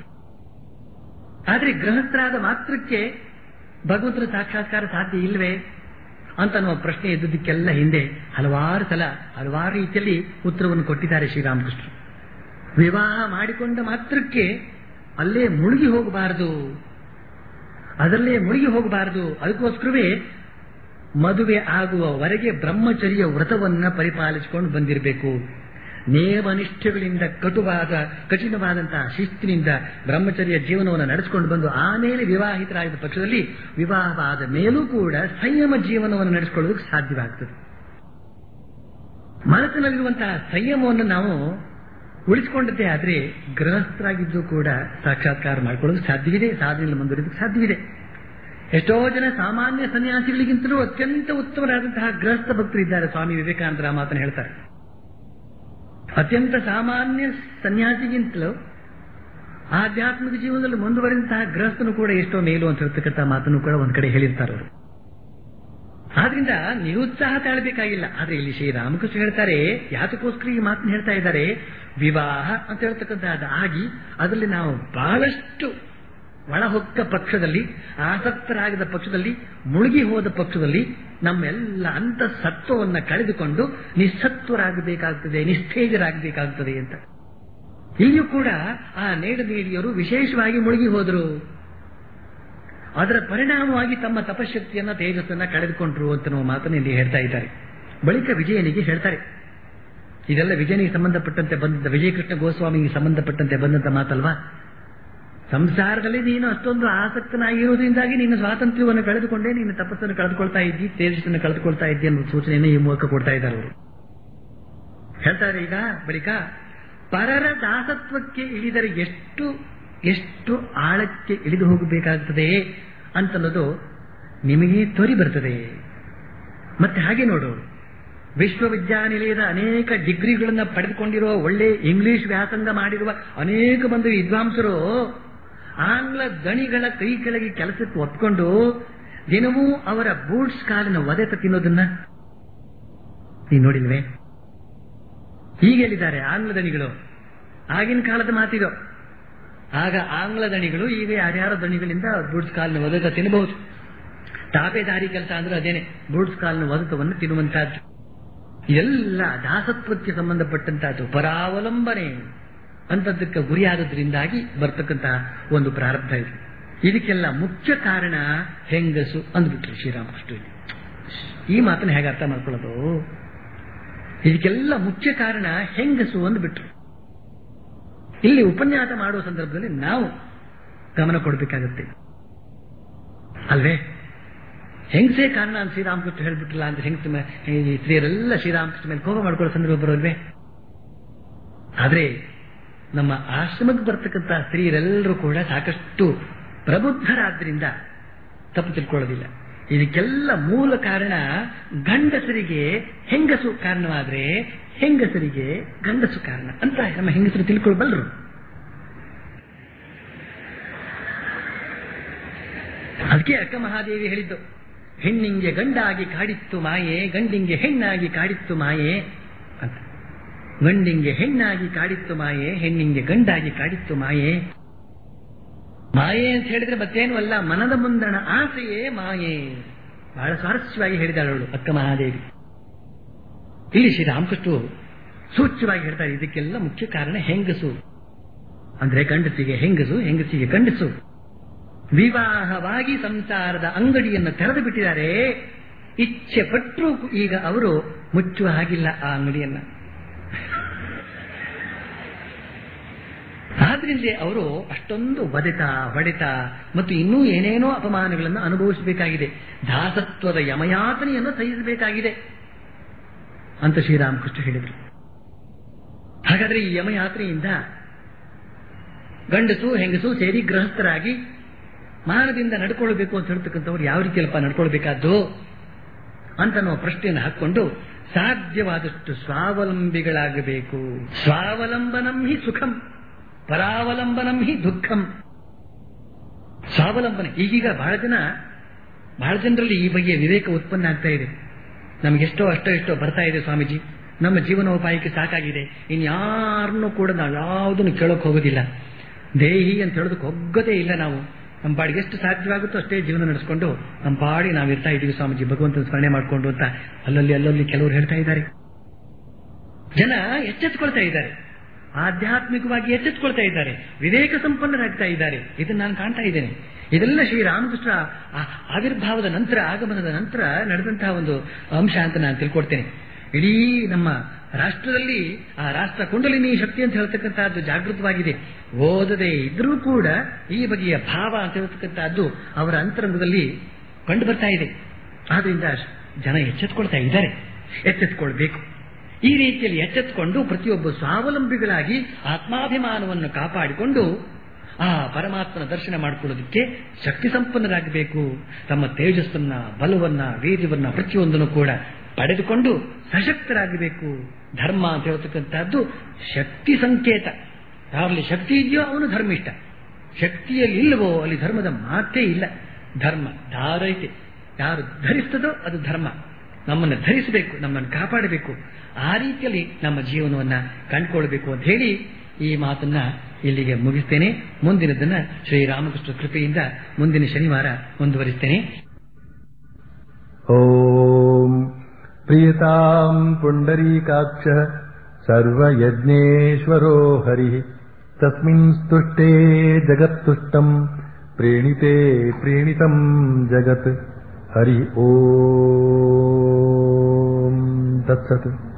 ಆದ್ರೆ ಗೃಹಸ್ಥರಾದ ಮಾತ್ರಕ್ಕೆ ಭಗವಂತನ ಸಾಕ್ಷಾತ್ಕಾರ ಸಾಧ್ಯ ಇಲ್ವೇ ಅಂತ ಅನ್ನುವ ಪ್ರಶ್ನೆ ಎದ್ದುದಕ್ಕೆಲ್ಲ ಹಿಂದೆ ಹಲವಾರು ಸಲ ಹಲವಾರು ರೀತಿಯಲ್ಲಿ ಉತ್ತರವನ್ನು ಕೊಟ್ಟಿದ್ದಾರೆ ಶ್ರೀರಾಮಕೃಷ್ಣರು ವಿವಾಹ ಮಾಡಿಕೊಂಡ ಮಾತ್ರಕ್ಕೆ ಅಲ್ಲೇ ಮುಳುಗಿ ಹೋಗಬಾರದು ಅದರಲ್ಲೇ ಮುಳುಗಿ ಹೋಗಬಾರದು ಅದಕ್ಕೋಸ್ಕರವೇ ಮದುವೆ ಆಗುವವರೆಗೆ ಬ್ರಹ್ಮಚರ್ಯ ವ್ರತವನ್ನ ಪರಿಪಾಲಿಸಿಕೊಂಡು ಬಂದಿರಬೇಕು ನೇಮನಿಷ್ಠೆಗಳಿಂದ ಕಟುವಾದ ಕಠಿಣವಾದಂತಹ ಶಿಸ್ತಿನಿಂದ ಬ್ರಹ್ಮಚರ್ಯ ಜೀವನವನ್ನು ನಡೆಸಿಕೊಂಡು ಬಂದು ಆಮೇಲೆ ವಿವಾಹಿತರಾದ ಪಕ್ಷದಲ್ಲಿ ವಿವಾಹವಾದ ಮೇಲೂ ಕೂಡ ಸಂಯಮ ಜೀವನವನ್ನು ನಡೆಸಿಕೊಳ್ಳೋದಕ್ಕೆ ಸಾಧ್ಯವಾಗ್ತದೆ ಮನಸ್ಸಿನಲ್ಲಿರುವಂತಹ ಸಂಯಮವನ್ನು ನಾವು ಉಳಿಸಿಕೊಂಡದ್ದೇ ಆದ್ರೆ ಗೃಹಸ್ಥರಾಗಿದ್ದು ಕೂಡ ಸಾಕ್ಷಾತ್ಕಾರ ಮಾಡಿಕೊಳ್ಳೋದಕ್ಕೆ ಸಾಧ್ಯವಿದೆ ಸಾಧನೆಯಲ್ಲಿ ಮುಂದುವರಿಯೋದಕ್ಕೆ ಸಾಧ್ಯವಿದೆ ಎಷ್ಟೋ ಜನ ಸಾಮಾನ್ಯ ಸನ್ಯಾಸಿಗಳಿಗಿಂತಲೂ ಅತ್ಯಂತ ಉತ್ತಮರಾದಂತಹ ಗೃಹಸ್ಥ ಭಕ್ತರು ಇದ್ದಾರೆ ಸ್ವಾಮಿ ವಿವೇಕಾನಂದರ ಆ ಮಾತನ್ನು ಹೇಳ್ತಾರೆ ಅತ್ಯಂತ ಸಾಮಾನ್ಯ ಸನ್ಯಾಸಿಗಿಂತಲೂ ಆಧ್ಯಾತ್ಮಿಕ ಜೀವನದಲ್ಲಿ ಮುಂದುವರಿದಂತಹ ಗೃಹಸ್ಥನು ಕೂಡ ಎಷ್ಟೋ ಮೇಲು ಅಂತ ಹೇಳ್ತಕ್ಕಂಥ ಮಾತನ್ನು ಕೂಡ ಒಂದ್ ಕಡೆ ಹೇಳಿರ್ತಾರೆ ಅವರು ಆದ್ರಿಂದ ನಿರುತ್ಸಾಹ ತಾಳಬೇಕಾಗಿಲ್ಲ ಆದ್ರೆ ಇಲ್ಲಿ ಶ್ರೀರಾಮಕೃಷ್ಣ ಹೇಳ್ತಾರೆ ಯಾತಕ್ಕೋಸ್ಕರ ಈ ಮಾತನ್ನು ಹೇಳ್ತಾ ಇದ್ದಾರೆ ವಿವಾಹ ಅಂತ ಹೇಳ್ತಕ್ಕಂಥದ್ದು ಆಗಿ ಅದರಲ್ಲಿ ನಾವು ಬಹಳಷ್ಟು ಒಳಹೊಕ್ಕ ಪಕ್ಷದಲ್ಲಿ ಆಸಕ್ತರಾಗದ ಪಕ್ಷದಲ್ಲಿ ಮುಳುಗಿ ಹೋದ ಪಕ್ಷದಲ್ಲಿ ನಮ್ಮೆಲ್ಲ ಅಂತ ಸತ್ವವನ್ನ ಕಳೆದುಕೊಂಡು ನಿಸ್ಸತ್ವರಾಗಬೇಕಾಗ್ತದೆ ನಿಸ್ತೇಜರಾಗಬೇಕಾಗ್ತದೆ ಅಂತ ಇಲ್ಲಿಯೂ ಕೂಡ ಆ ನೇಡ ನೇಡಿಯರು ವಿಶೇಷವಾಗಿ ಮುಳುಗಿ ಹೋದರು ಅದರ ಪರಿಣಾಮವಾಗಿ ತಮ್ಮ ತಪಶಕ್ತಿಯನ್ನ ತೇಜಸ್ಸನ್ನ ಕಳೆದುಕೊಂಡ್ರು ಅಂತ ನಾವು ಮಾತನ್ನು ಇಲ್ಲಿ ಹೇಳ್ತಾ ಇದ್ದಾರೆ ಬಳಿಕ ವಿಜಯನಿಗೆ ಹೇಳ್ತಾರೆ ಇದೆಲ್ಲ ವಿಜಯನಿಗೆ ಸಂಬಂಧಪಟ್ಟಂತೆ ಬಂದ ವಿಜಯಕೃಷ್ಣ ಗೋಸ್ವಾಮಿಗೆ ಸಂಬಂಧಪಟ್ಟಂತೆ ಬಂದಂತ ಮಾತಲ್ವಾ ಸಂಸಾರದಲ್ಲಿ ನೀನು ಅಷ್ಟೊಂದು ಆಸಕ್ತನಾಗಿರುವುದರಿಂದಾಗಿ ನೀನು ಸ್ವಾತಂತ್ರ್ಯವನ್ನು ಕಳೆದುಕೊಂಡೇ ನೀನು ತಪಸ್ಸನ್ನು ಕಳೆದುಕೊಳ್ತಾ ಇದ್ದಿ ತೇಜಸ್ಸನ್ನು ಕಳೆದುಕೊಳ್ತಾ ಇದ್ದಿ ಅನ್ನೋ ಸೂಚನೆಯನ್ನು ಈ ಮೂಲಕ ಕೊಡ್ತಾ ಇದ್ದಾರೆ ಅವರು ಹೇಳ್ತಾರೆ ಈಗ ಬಳಿಕ ಪರರ ದಾಸತ್ವಕ್ಕೆ ಇಳಿದರೆ ಎಷ್ಟು ಎಷ್ಟು ಆಳಕ್ಕೆ ಇಳಿದು ಹೋಗಬೇಕಾಗುತ್ತದೆ ಅಂತನ್ನೋದು ನಿಮಗೆ ತೋರಿ ಬರ್ತದೆ ಮತ್ತೆ ಹಾಗೆ ನೋಡು ವಿಶ್ವವಿದ್ಯಾನಿಲಯದ ಅನೇಕ ಡಿಗ್ರಿಗಳನ್ನ ಪಡೆದುಕೊಂಡಿರುವ ಒಳ್ಳೆ ಇಂಗ್ಲಿಷ್ ವ್ಯಾಸಂಗ ಮಾಡಿರುವ ಅನೇಕ ಮಂದಿ ವಿದ್ವಾಂಸರು ಆಂಗ್ಲ ದಣಿಗಳ ಕೈ ಕೆಳಗೆ ಕೆಲಸಕ್ಕೆ ಒಪ್ಕೊಂಡು ದಿನವೂ ಅವರ ಬೂಟ್ಸ್ ಕಾಲಿನ ಒದೆತ ತಿನ್ನೋದನ್ನ ನೀನು ನೋಡಿಲ್ವೇ ಹೀಗೆ ಹೇಳಿದ್ದಾರೆ ಆಂಗ್ಲ ದಣಿಗಳು ಆಗಿನ ಕಾಲದ ಮಾತಿದು ಆಗ ಆಂಗ್ಲ ದಣಿಗಳು ಈಗ ಯಾರ್ಯಾರ ದಣಿಗಳಿಂದ ಬೂಟ್ಸ್ ಕಾಲಿನ ಒದೆತ ತಿನ್ನಬಹುದು ತಾಪೇದಾರಿ ಕೆಲಸ ಅಂದ್ರೆ ಅದೇನೆ ಬೂಟ್ಸ್ ಕಾಲಿನ ಒದತವನ್ನು ತಿನ್ನುವಂತಹದ್ದು ಎಲ್ಲ ದಾಸತ್ವಕ್ಕೆ ಸಂಬಂಧಪಟ್ಟಂತಹದ್ದು ಪರಾವಲಂಬನೆ ಅಂತದಕ್ಕೆ ಗುರಿಯಾದದ್ರಿಂದಾಗಿ ಬರ್ತಕ್ಕಂತಹ ಒಂದು ಪ್ರಾರಂಭ ಇದೆ ಇದಕ್ಕೆಲ್ಲ ಮುಖ್ಯ ಕಾರಣ ಹೆಂಗಸು ಅಂದ್ಬಿಟ್ರು ಶ್ರೀರಾಮಕೃಷ್ಣ ಈ ಮಾತನ್ನ ಹೇಗೆ ಅರ್ಥ ಮಾಡ್ಕೊಳ್ಳೋದು ಇದಕ್ಕೆಲ್ಲ ಮುಖ್ಯ ಕಾರಣ ಹೆಂಗಸು ಅಂದ್ಬಿಟ್ರು ಇಲ್ಲಿ ಉಪನ್ಯಾಸ ಮಾಡುವ ಸಂದರ್ಭದಲ್ಲಿ ನಾವು ಗಮನ ಕೊಡಬೇಕಾಗುತ್ತೆ ಅಲ್ವೇ ಹೆಂಗಸೇ ಕಾರಣ ಅಂತ ಶ್ರೀರಾಮಕೃಷ್ಣ ಹೇಳ್ಬಿಟ್ಟಿಲ್ಲ ಅಂತ ಹೆಂಗಸ ಈ ಸ್ತ್ರೀಯರೆಲ್ಲ ಶ್ರೀರಾಮಕೃಷ್ಣ ಮೇಲೆ ಕೋಪ ಮಾಡ್ಕೊಳ್ಳೋ ಸಂದರ್ಭ ಬರೋಲ್ವೇ ಆದ್ರೆ ನಮ್ಮ ಆಶ್ರಮಕ್ಕೆ ಬರ್ತಕ್ಕಂಥ ಸ್ತ್ರೀಯರೆಲ್ಲರೂ ಕೂಡ ಸಾಕಷ್ಟು ಪ್ರಬುದ್ಧರಾದ್ರಿಂದ ತಪ್ಪು ತಿಳ್ಕೊಳ್ಳೋದಿಲ್ಲ ಇದಕ್ಕೆಲ್ಲ ಮೂಲ ಕಾರಣ ಗಂಡಸರಿಗೆ ಹೆಂಗಸು ಕಾರಣವಾದ್ರೆ ಹೆಂಗಸರಿಗೆ ಗಂಡಸು ಕಾರಣ ಅಂತ ನಮ್ಮ ಹೆಂಗಸರು ತಿಳ್ಕೊಳ್ಬಲ್ರು ಅದಕ್ಕೆ ಅಕ್ಕ ಮಹಾದೇವಿ ಹೇಳಿದ್ದು ಹೆಣ್ಣಿಂಗೆ ಗಂಡಾಗಿ ಕಾಡಿತ್ತು ಮಾಯೆ ಗಂಡಿಂಗೆ ಹೆಣ್ಣಾಗಿ ಕಾಡಿತ್ತು ಮಾಯೆ ಅಂತ ಗಂಡಿಂಗೆ ಹೆಣ್ಣಾಗಿ ಕಾಡಿತ್ತು ಮಾಯೆ ಹೆಣ್ಣಿಂಗೆ ಗಂಡಾಗಿ ಕಾಡಿತ್ತು ಮಾಯೆ ಮಾಯೆ ಅಂತ ಹೇಳಿದ್ರೆ ಮತ್ತೇನು ಅಲ್ಲ ಮನದ ಮುಂದಣ ಆಸೆಯೇ ಮಾಯೆ ಬಹಳ ಸ್ವಾರಸ್ಯವಾಗಿ ಹೇಳಿದಾಳವಳು ಅಕ್ಕ ಮಹಾದೇವಿ ಇಲ್ಲಿ ಶ್ರೀರಾಮಕೃಷ್ಣ ಸೂಚ್ಯವಾಗಿ ಹೇಳ್ತಾರೆ ಇದಕ್ಕೆಲ್ಲ ಮುಖ್ಯ ಕಾರಣ ಹೆಂಗಸು ಅಂದ್ರೆ ಗಂಡಸಿಗೆ ಹೆಂಗಸು ಹೆಂಗಸಿಗೆ ಗಂಡಸು ವಿವಾಹವಾಗಿ ಸಂಸಾರದ ಅಂಗಡಿಯನ್ನು ತೆರೆದು ಬಿಟ್ಟಿದ್ದಾರೆ ಇಚ್ಛೆ ಪಟ್ಟರೂ ಈಗ ಅವರು ಮುಚ್ಚುವ ಹಾಗಿಲ್ಲ ಆ ಅಂಗಡಿಯನ್ನ ಆದ್ರಿಂದ ಅವರು ಅಷ್ಟೊಂದು ಬದೆತ ಹೊಡೆತ ಮತ್ತು ಇನ್ನೂ ಏನೇನೋ ಅಪಮಾನಗಳನ್ನು ಅನುಭವಿಸಬೇಕಾಗಿದೆ ದಾಸತ್ವದ ಯಮಯಾತನೆಯನ್ನು ಸಹಿಸಬೇಕಾಗಿದೆ ಅಂತ ಶ್ರೀರಾಮಕೃಷ್ಣ ಹೇಳಿದರು ಹಾಗಾದ್ರೆ ಈ ಯಮಯಾತ್ರೆಯಿಂದ ಗಂಡಸು ಹೆಂಗಸು ಸೇರಿ ಗೃಹಸ್ಥರಾಗಿ ಮಾನದಿಂದ ನಡ್ಕೊಳ್ಬೇಕು ಅಂತ ಹೇಳ್ತಕ್ಕಂಥವ್ರು ಯಾವ ರೀತಿಯಲ್ಲಪ್ಪ ನಡ್ಕೊಳ್ಬೇಕಾದ್ದು ಅಂತ ನಾವು ಪ್ರಶ್ನೆಯನ್ನು ಹಾಕೊಂಡು ಸಾಧ್ಯವಾದಷ್ಟು ಸ್ವಾವಲಂಬಿಗಳಾಗಬೇಕು ಸ್ವಾವಲಂಬನಂ ಹಿ ಸುಖಂ ಪರಾವಲಂಬನಂ ಹಿ ದುಃಖಂ ಸ್ವಾವಲಂಬನೆ ಈಗೀಗ ಬಹಳ ಜನ ಬಹಳ ಜನರಲ್ಲಿ ಈ ಬಗೆಯ ವಿವೇಕ ಉತ್ಪನ್ನ ಆಗ್ತಾ ಇದೆ ನಮಗೆಷ್ಟೋ ಅಷ್ಟೋ ಎಷ್ಟೋ ಬರ್ತಾ ಇದೆ ಸ್ವಾಮೀಜಿ ನಮ್ಮ ಜೀವನೋಪಾಯಕ್ಕೆ ಸಾಕಾಗಿದೆ ಇನ್ಯಾರನ್ನೂ ಕೂಡ ನಾವು ಯಾವುದನ್ನು ಕೇಳೋಕೆ ಹೋಗೋದಿಲ್ಲ ದೇಹಿ ಅಂತ ಹೇಳೋದಕ್ಕೆ ಹೋಗೋದೇ ಇಲ್ಲ ನಾವು ನಮ್ಮ ಪಾಡಿಗೆ ಎಷ್ಟು ಸಾಧ್ಯವಾಗುತ್ತೋ ಅಷ್ಟೇ ಜೀವನ ನಡೆಸ್ಕೊಂಡು ನಮ್ಮ ಪಾಡಿ ನಾವು ಇರ್ತಾ ಇದ್ದೀವಿ ಸ್ವಾಮೀಜಿ ಭಗವಂತನ ಸ್ಮರಣೆ ಮಾಡಿಕೊಂಡು ಅಂತ ಅಲ್ಲಲ್ಲಿ ಅಲ್ಲಲ್ಲಿ ಕೆಲವರು ಹೇಳ್ತಾ ಇದ್ದಾರೆ ಜನ ಎಚ್ಚೆತ್ಕೊಳ್ತಾ ಇದ್ದಾರೆ ಆಧ್ಯಾತ್ಮಿಕವಾಗಿ ಎಚ್ಚೆತ್ಕೊಳ್ತಾ ಇದ್ದಾರೆ ವಿವೇಕ ಸಂಪನ್ನರಾಗ್ತಾ ಇದ್ದಾರೆ ಇದನ್ನು ನಾನು ಕಾಣ್ತಾ ಇದ್ದೇನೆ ಇದೆಲ್ಲ ಶ್ರೀರಾಮಕೃಷ್ಣ ಆ- ಆವಿರ್ಭಾವದ ನಂತರ ಆಗಮನದ ನಂತರ ನಡೆದಂತಹ ಒಂದು ಅಂಶ ಅಂತ ನಾನು ತಿಳ್ಕೊಡ್ತೇನೆ ಇಡೀ ನಮ್ಮ ರಾಷ್ಟ್ರದಲ್ಲಿ ಆ ರಾಷ್ಟ್ರ ಕುಂಡಲಿನಿ ಶಕ್ತಿ ಅಂತ ಹೇಳ್ತಕ್ಕಂತಹದ್ದು ಜಾಗೃತವಾಗಿದೆ ಓದದೇ ಇದ್ರೂ ಕೂಡ ಈ ಬಗೆಯ ಭಾವ ಅಂತ ಹೇಳ್ತಕ್ಕಂತಹದ್ದು ಅವರ ಅಂತರಂಗದಲ್ಲಿ ಕಂಡು ಬರ್ತಾ ಇದೆ ಆದ್ರಿಂದ ಜನ ಎಚ್ಚೆತ್ಕೊಳ್ತಾ ಇದ್ದಾರೆ ಎಚ್ಚೆತ್ಕೊಳ್ಬೇಕು ಈ ರೀತಿಯಲ್ಲಿ ಎಚ್ಚೆತ್ತುಕೊಂಡು ಪ್ರತಿಯೊಬ್ಬ ಸ್ವಾವಲಂಬಿಗಳಾಗಿ ಆತ್ಮಾಭಿಮಾನವನ್ನು ಕಾಪಾಡಿಕೊಂಡು ಆ ಪರಮಾತ್ಮನ ದರ್ಶನ ಮಾಡಿಕೊಳ್ಳೋದಕ್ಕೆ ಶಕ್ತಿ ಸಂಪನ್ನರಾಗಬೇಕು ತಮ್ಮ ತೇಜಸ್ಸನ್ನ ಬಲವನ್ನ ವೀರ್ಯವನ್ನ ಪ್ರತಿಯೊಂದನ್ನು ಕೂಡ ಪಡೆದುಕೊಂಡು ಸಶಕ್ತರಾಗಬೇಕು ಧರ್ಮ ಅಂತ ಹೇಳ್ತಕ್ಕಂಥದ್ದು ಶಕ್ತಿ ಸಂಕೇತ ಯಾರಲ್ಲಿ ಶಕ್ತಿ ಇದೆಯೋ ಅವನು ಧರ್ಮಿಷ್ಠ ಶಕ್ತಿಯಲ್ಲಿ ಇಲ್ಲವೋ ಅಲ್ಲಿ ಧರ್ಮದ ಮಾತೇ ಇಲ್ಲ ಧರ್ಮ ಧಾರೈತೆ ಯಾರು ಧರಿಸ್ತದೋ ಅದು ಧರ್ಮ ನಮ್ಮನ್ನು ಧರಿಸಬೇಕು ನಮ್ಮನ್ನು ಕಾಪಾಡಬೇಕು ಆ ರೀತಿಯಲ್ಲಿ ನಮ್ಮ ಜೀವನವನ್ನ ಕಂಡುಕೊಳ್ಬೇಕು ಅಂತ ಹೇಳಿ ಈ ಮಾತನ್ನ ಇಲ್ಲಿಗೆ ಮುಗಿಸ್ತೇನೆ ಮುಂದಿನದನ್ನ ಶ್ರೀರಾಮಕೃಷ್ಣ ಕೃಪೆಯಿಂದ ಮುಂದಿನ ಶನಿವಾರ ಮುಂದುವರಿಸ್ತೇನೆ ॐ प्रियताम् पुण्डरीकाक्षः सर्वयज्ञेश्वरो हरिः तस्मिन् स्तुष्टे जगत्तुष्टम् प्रीणिते प्रीणितम् जगत् हरि ॐ तत्सत्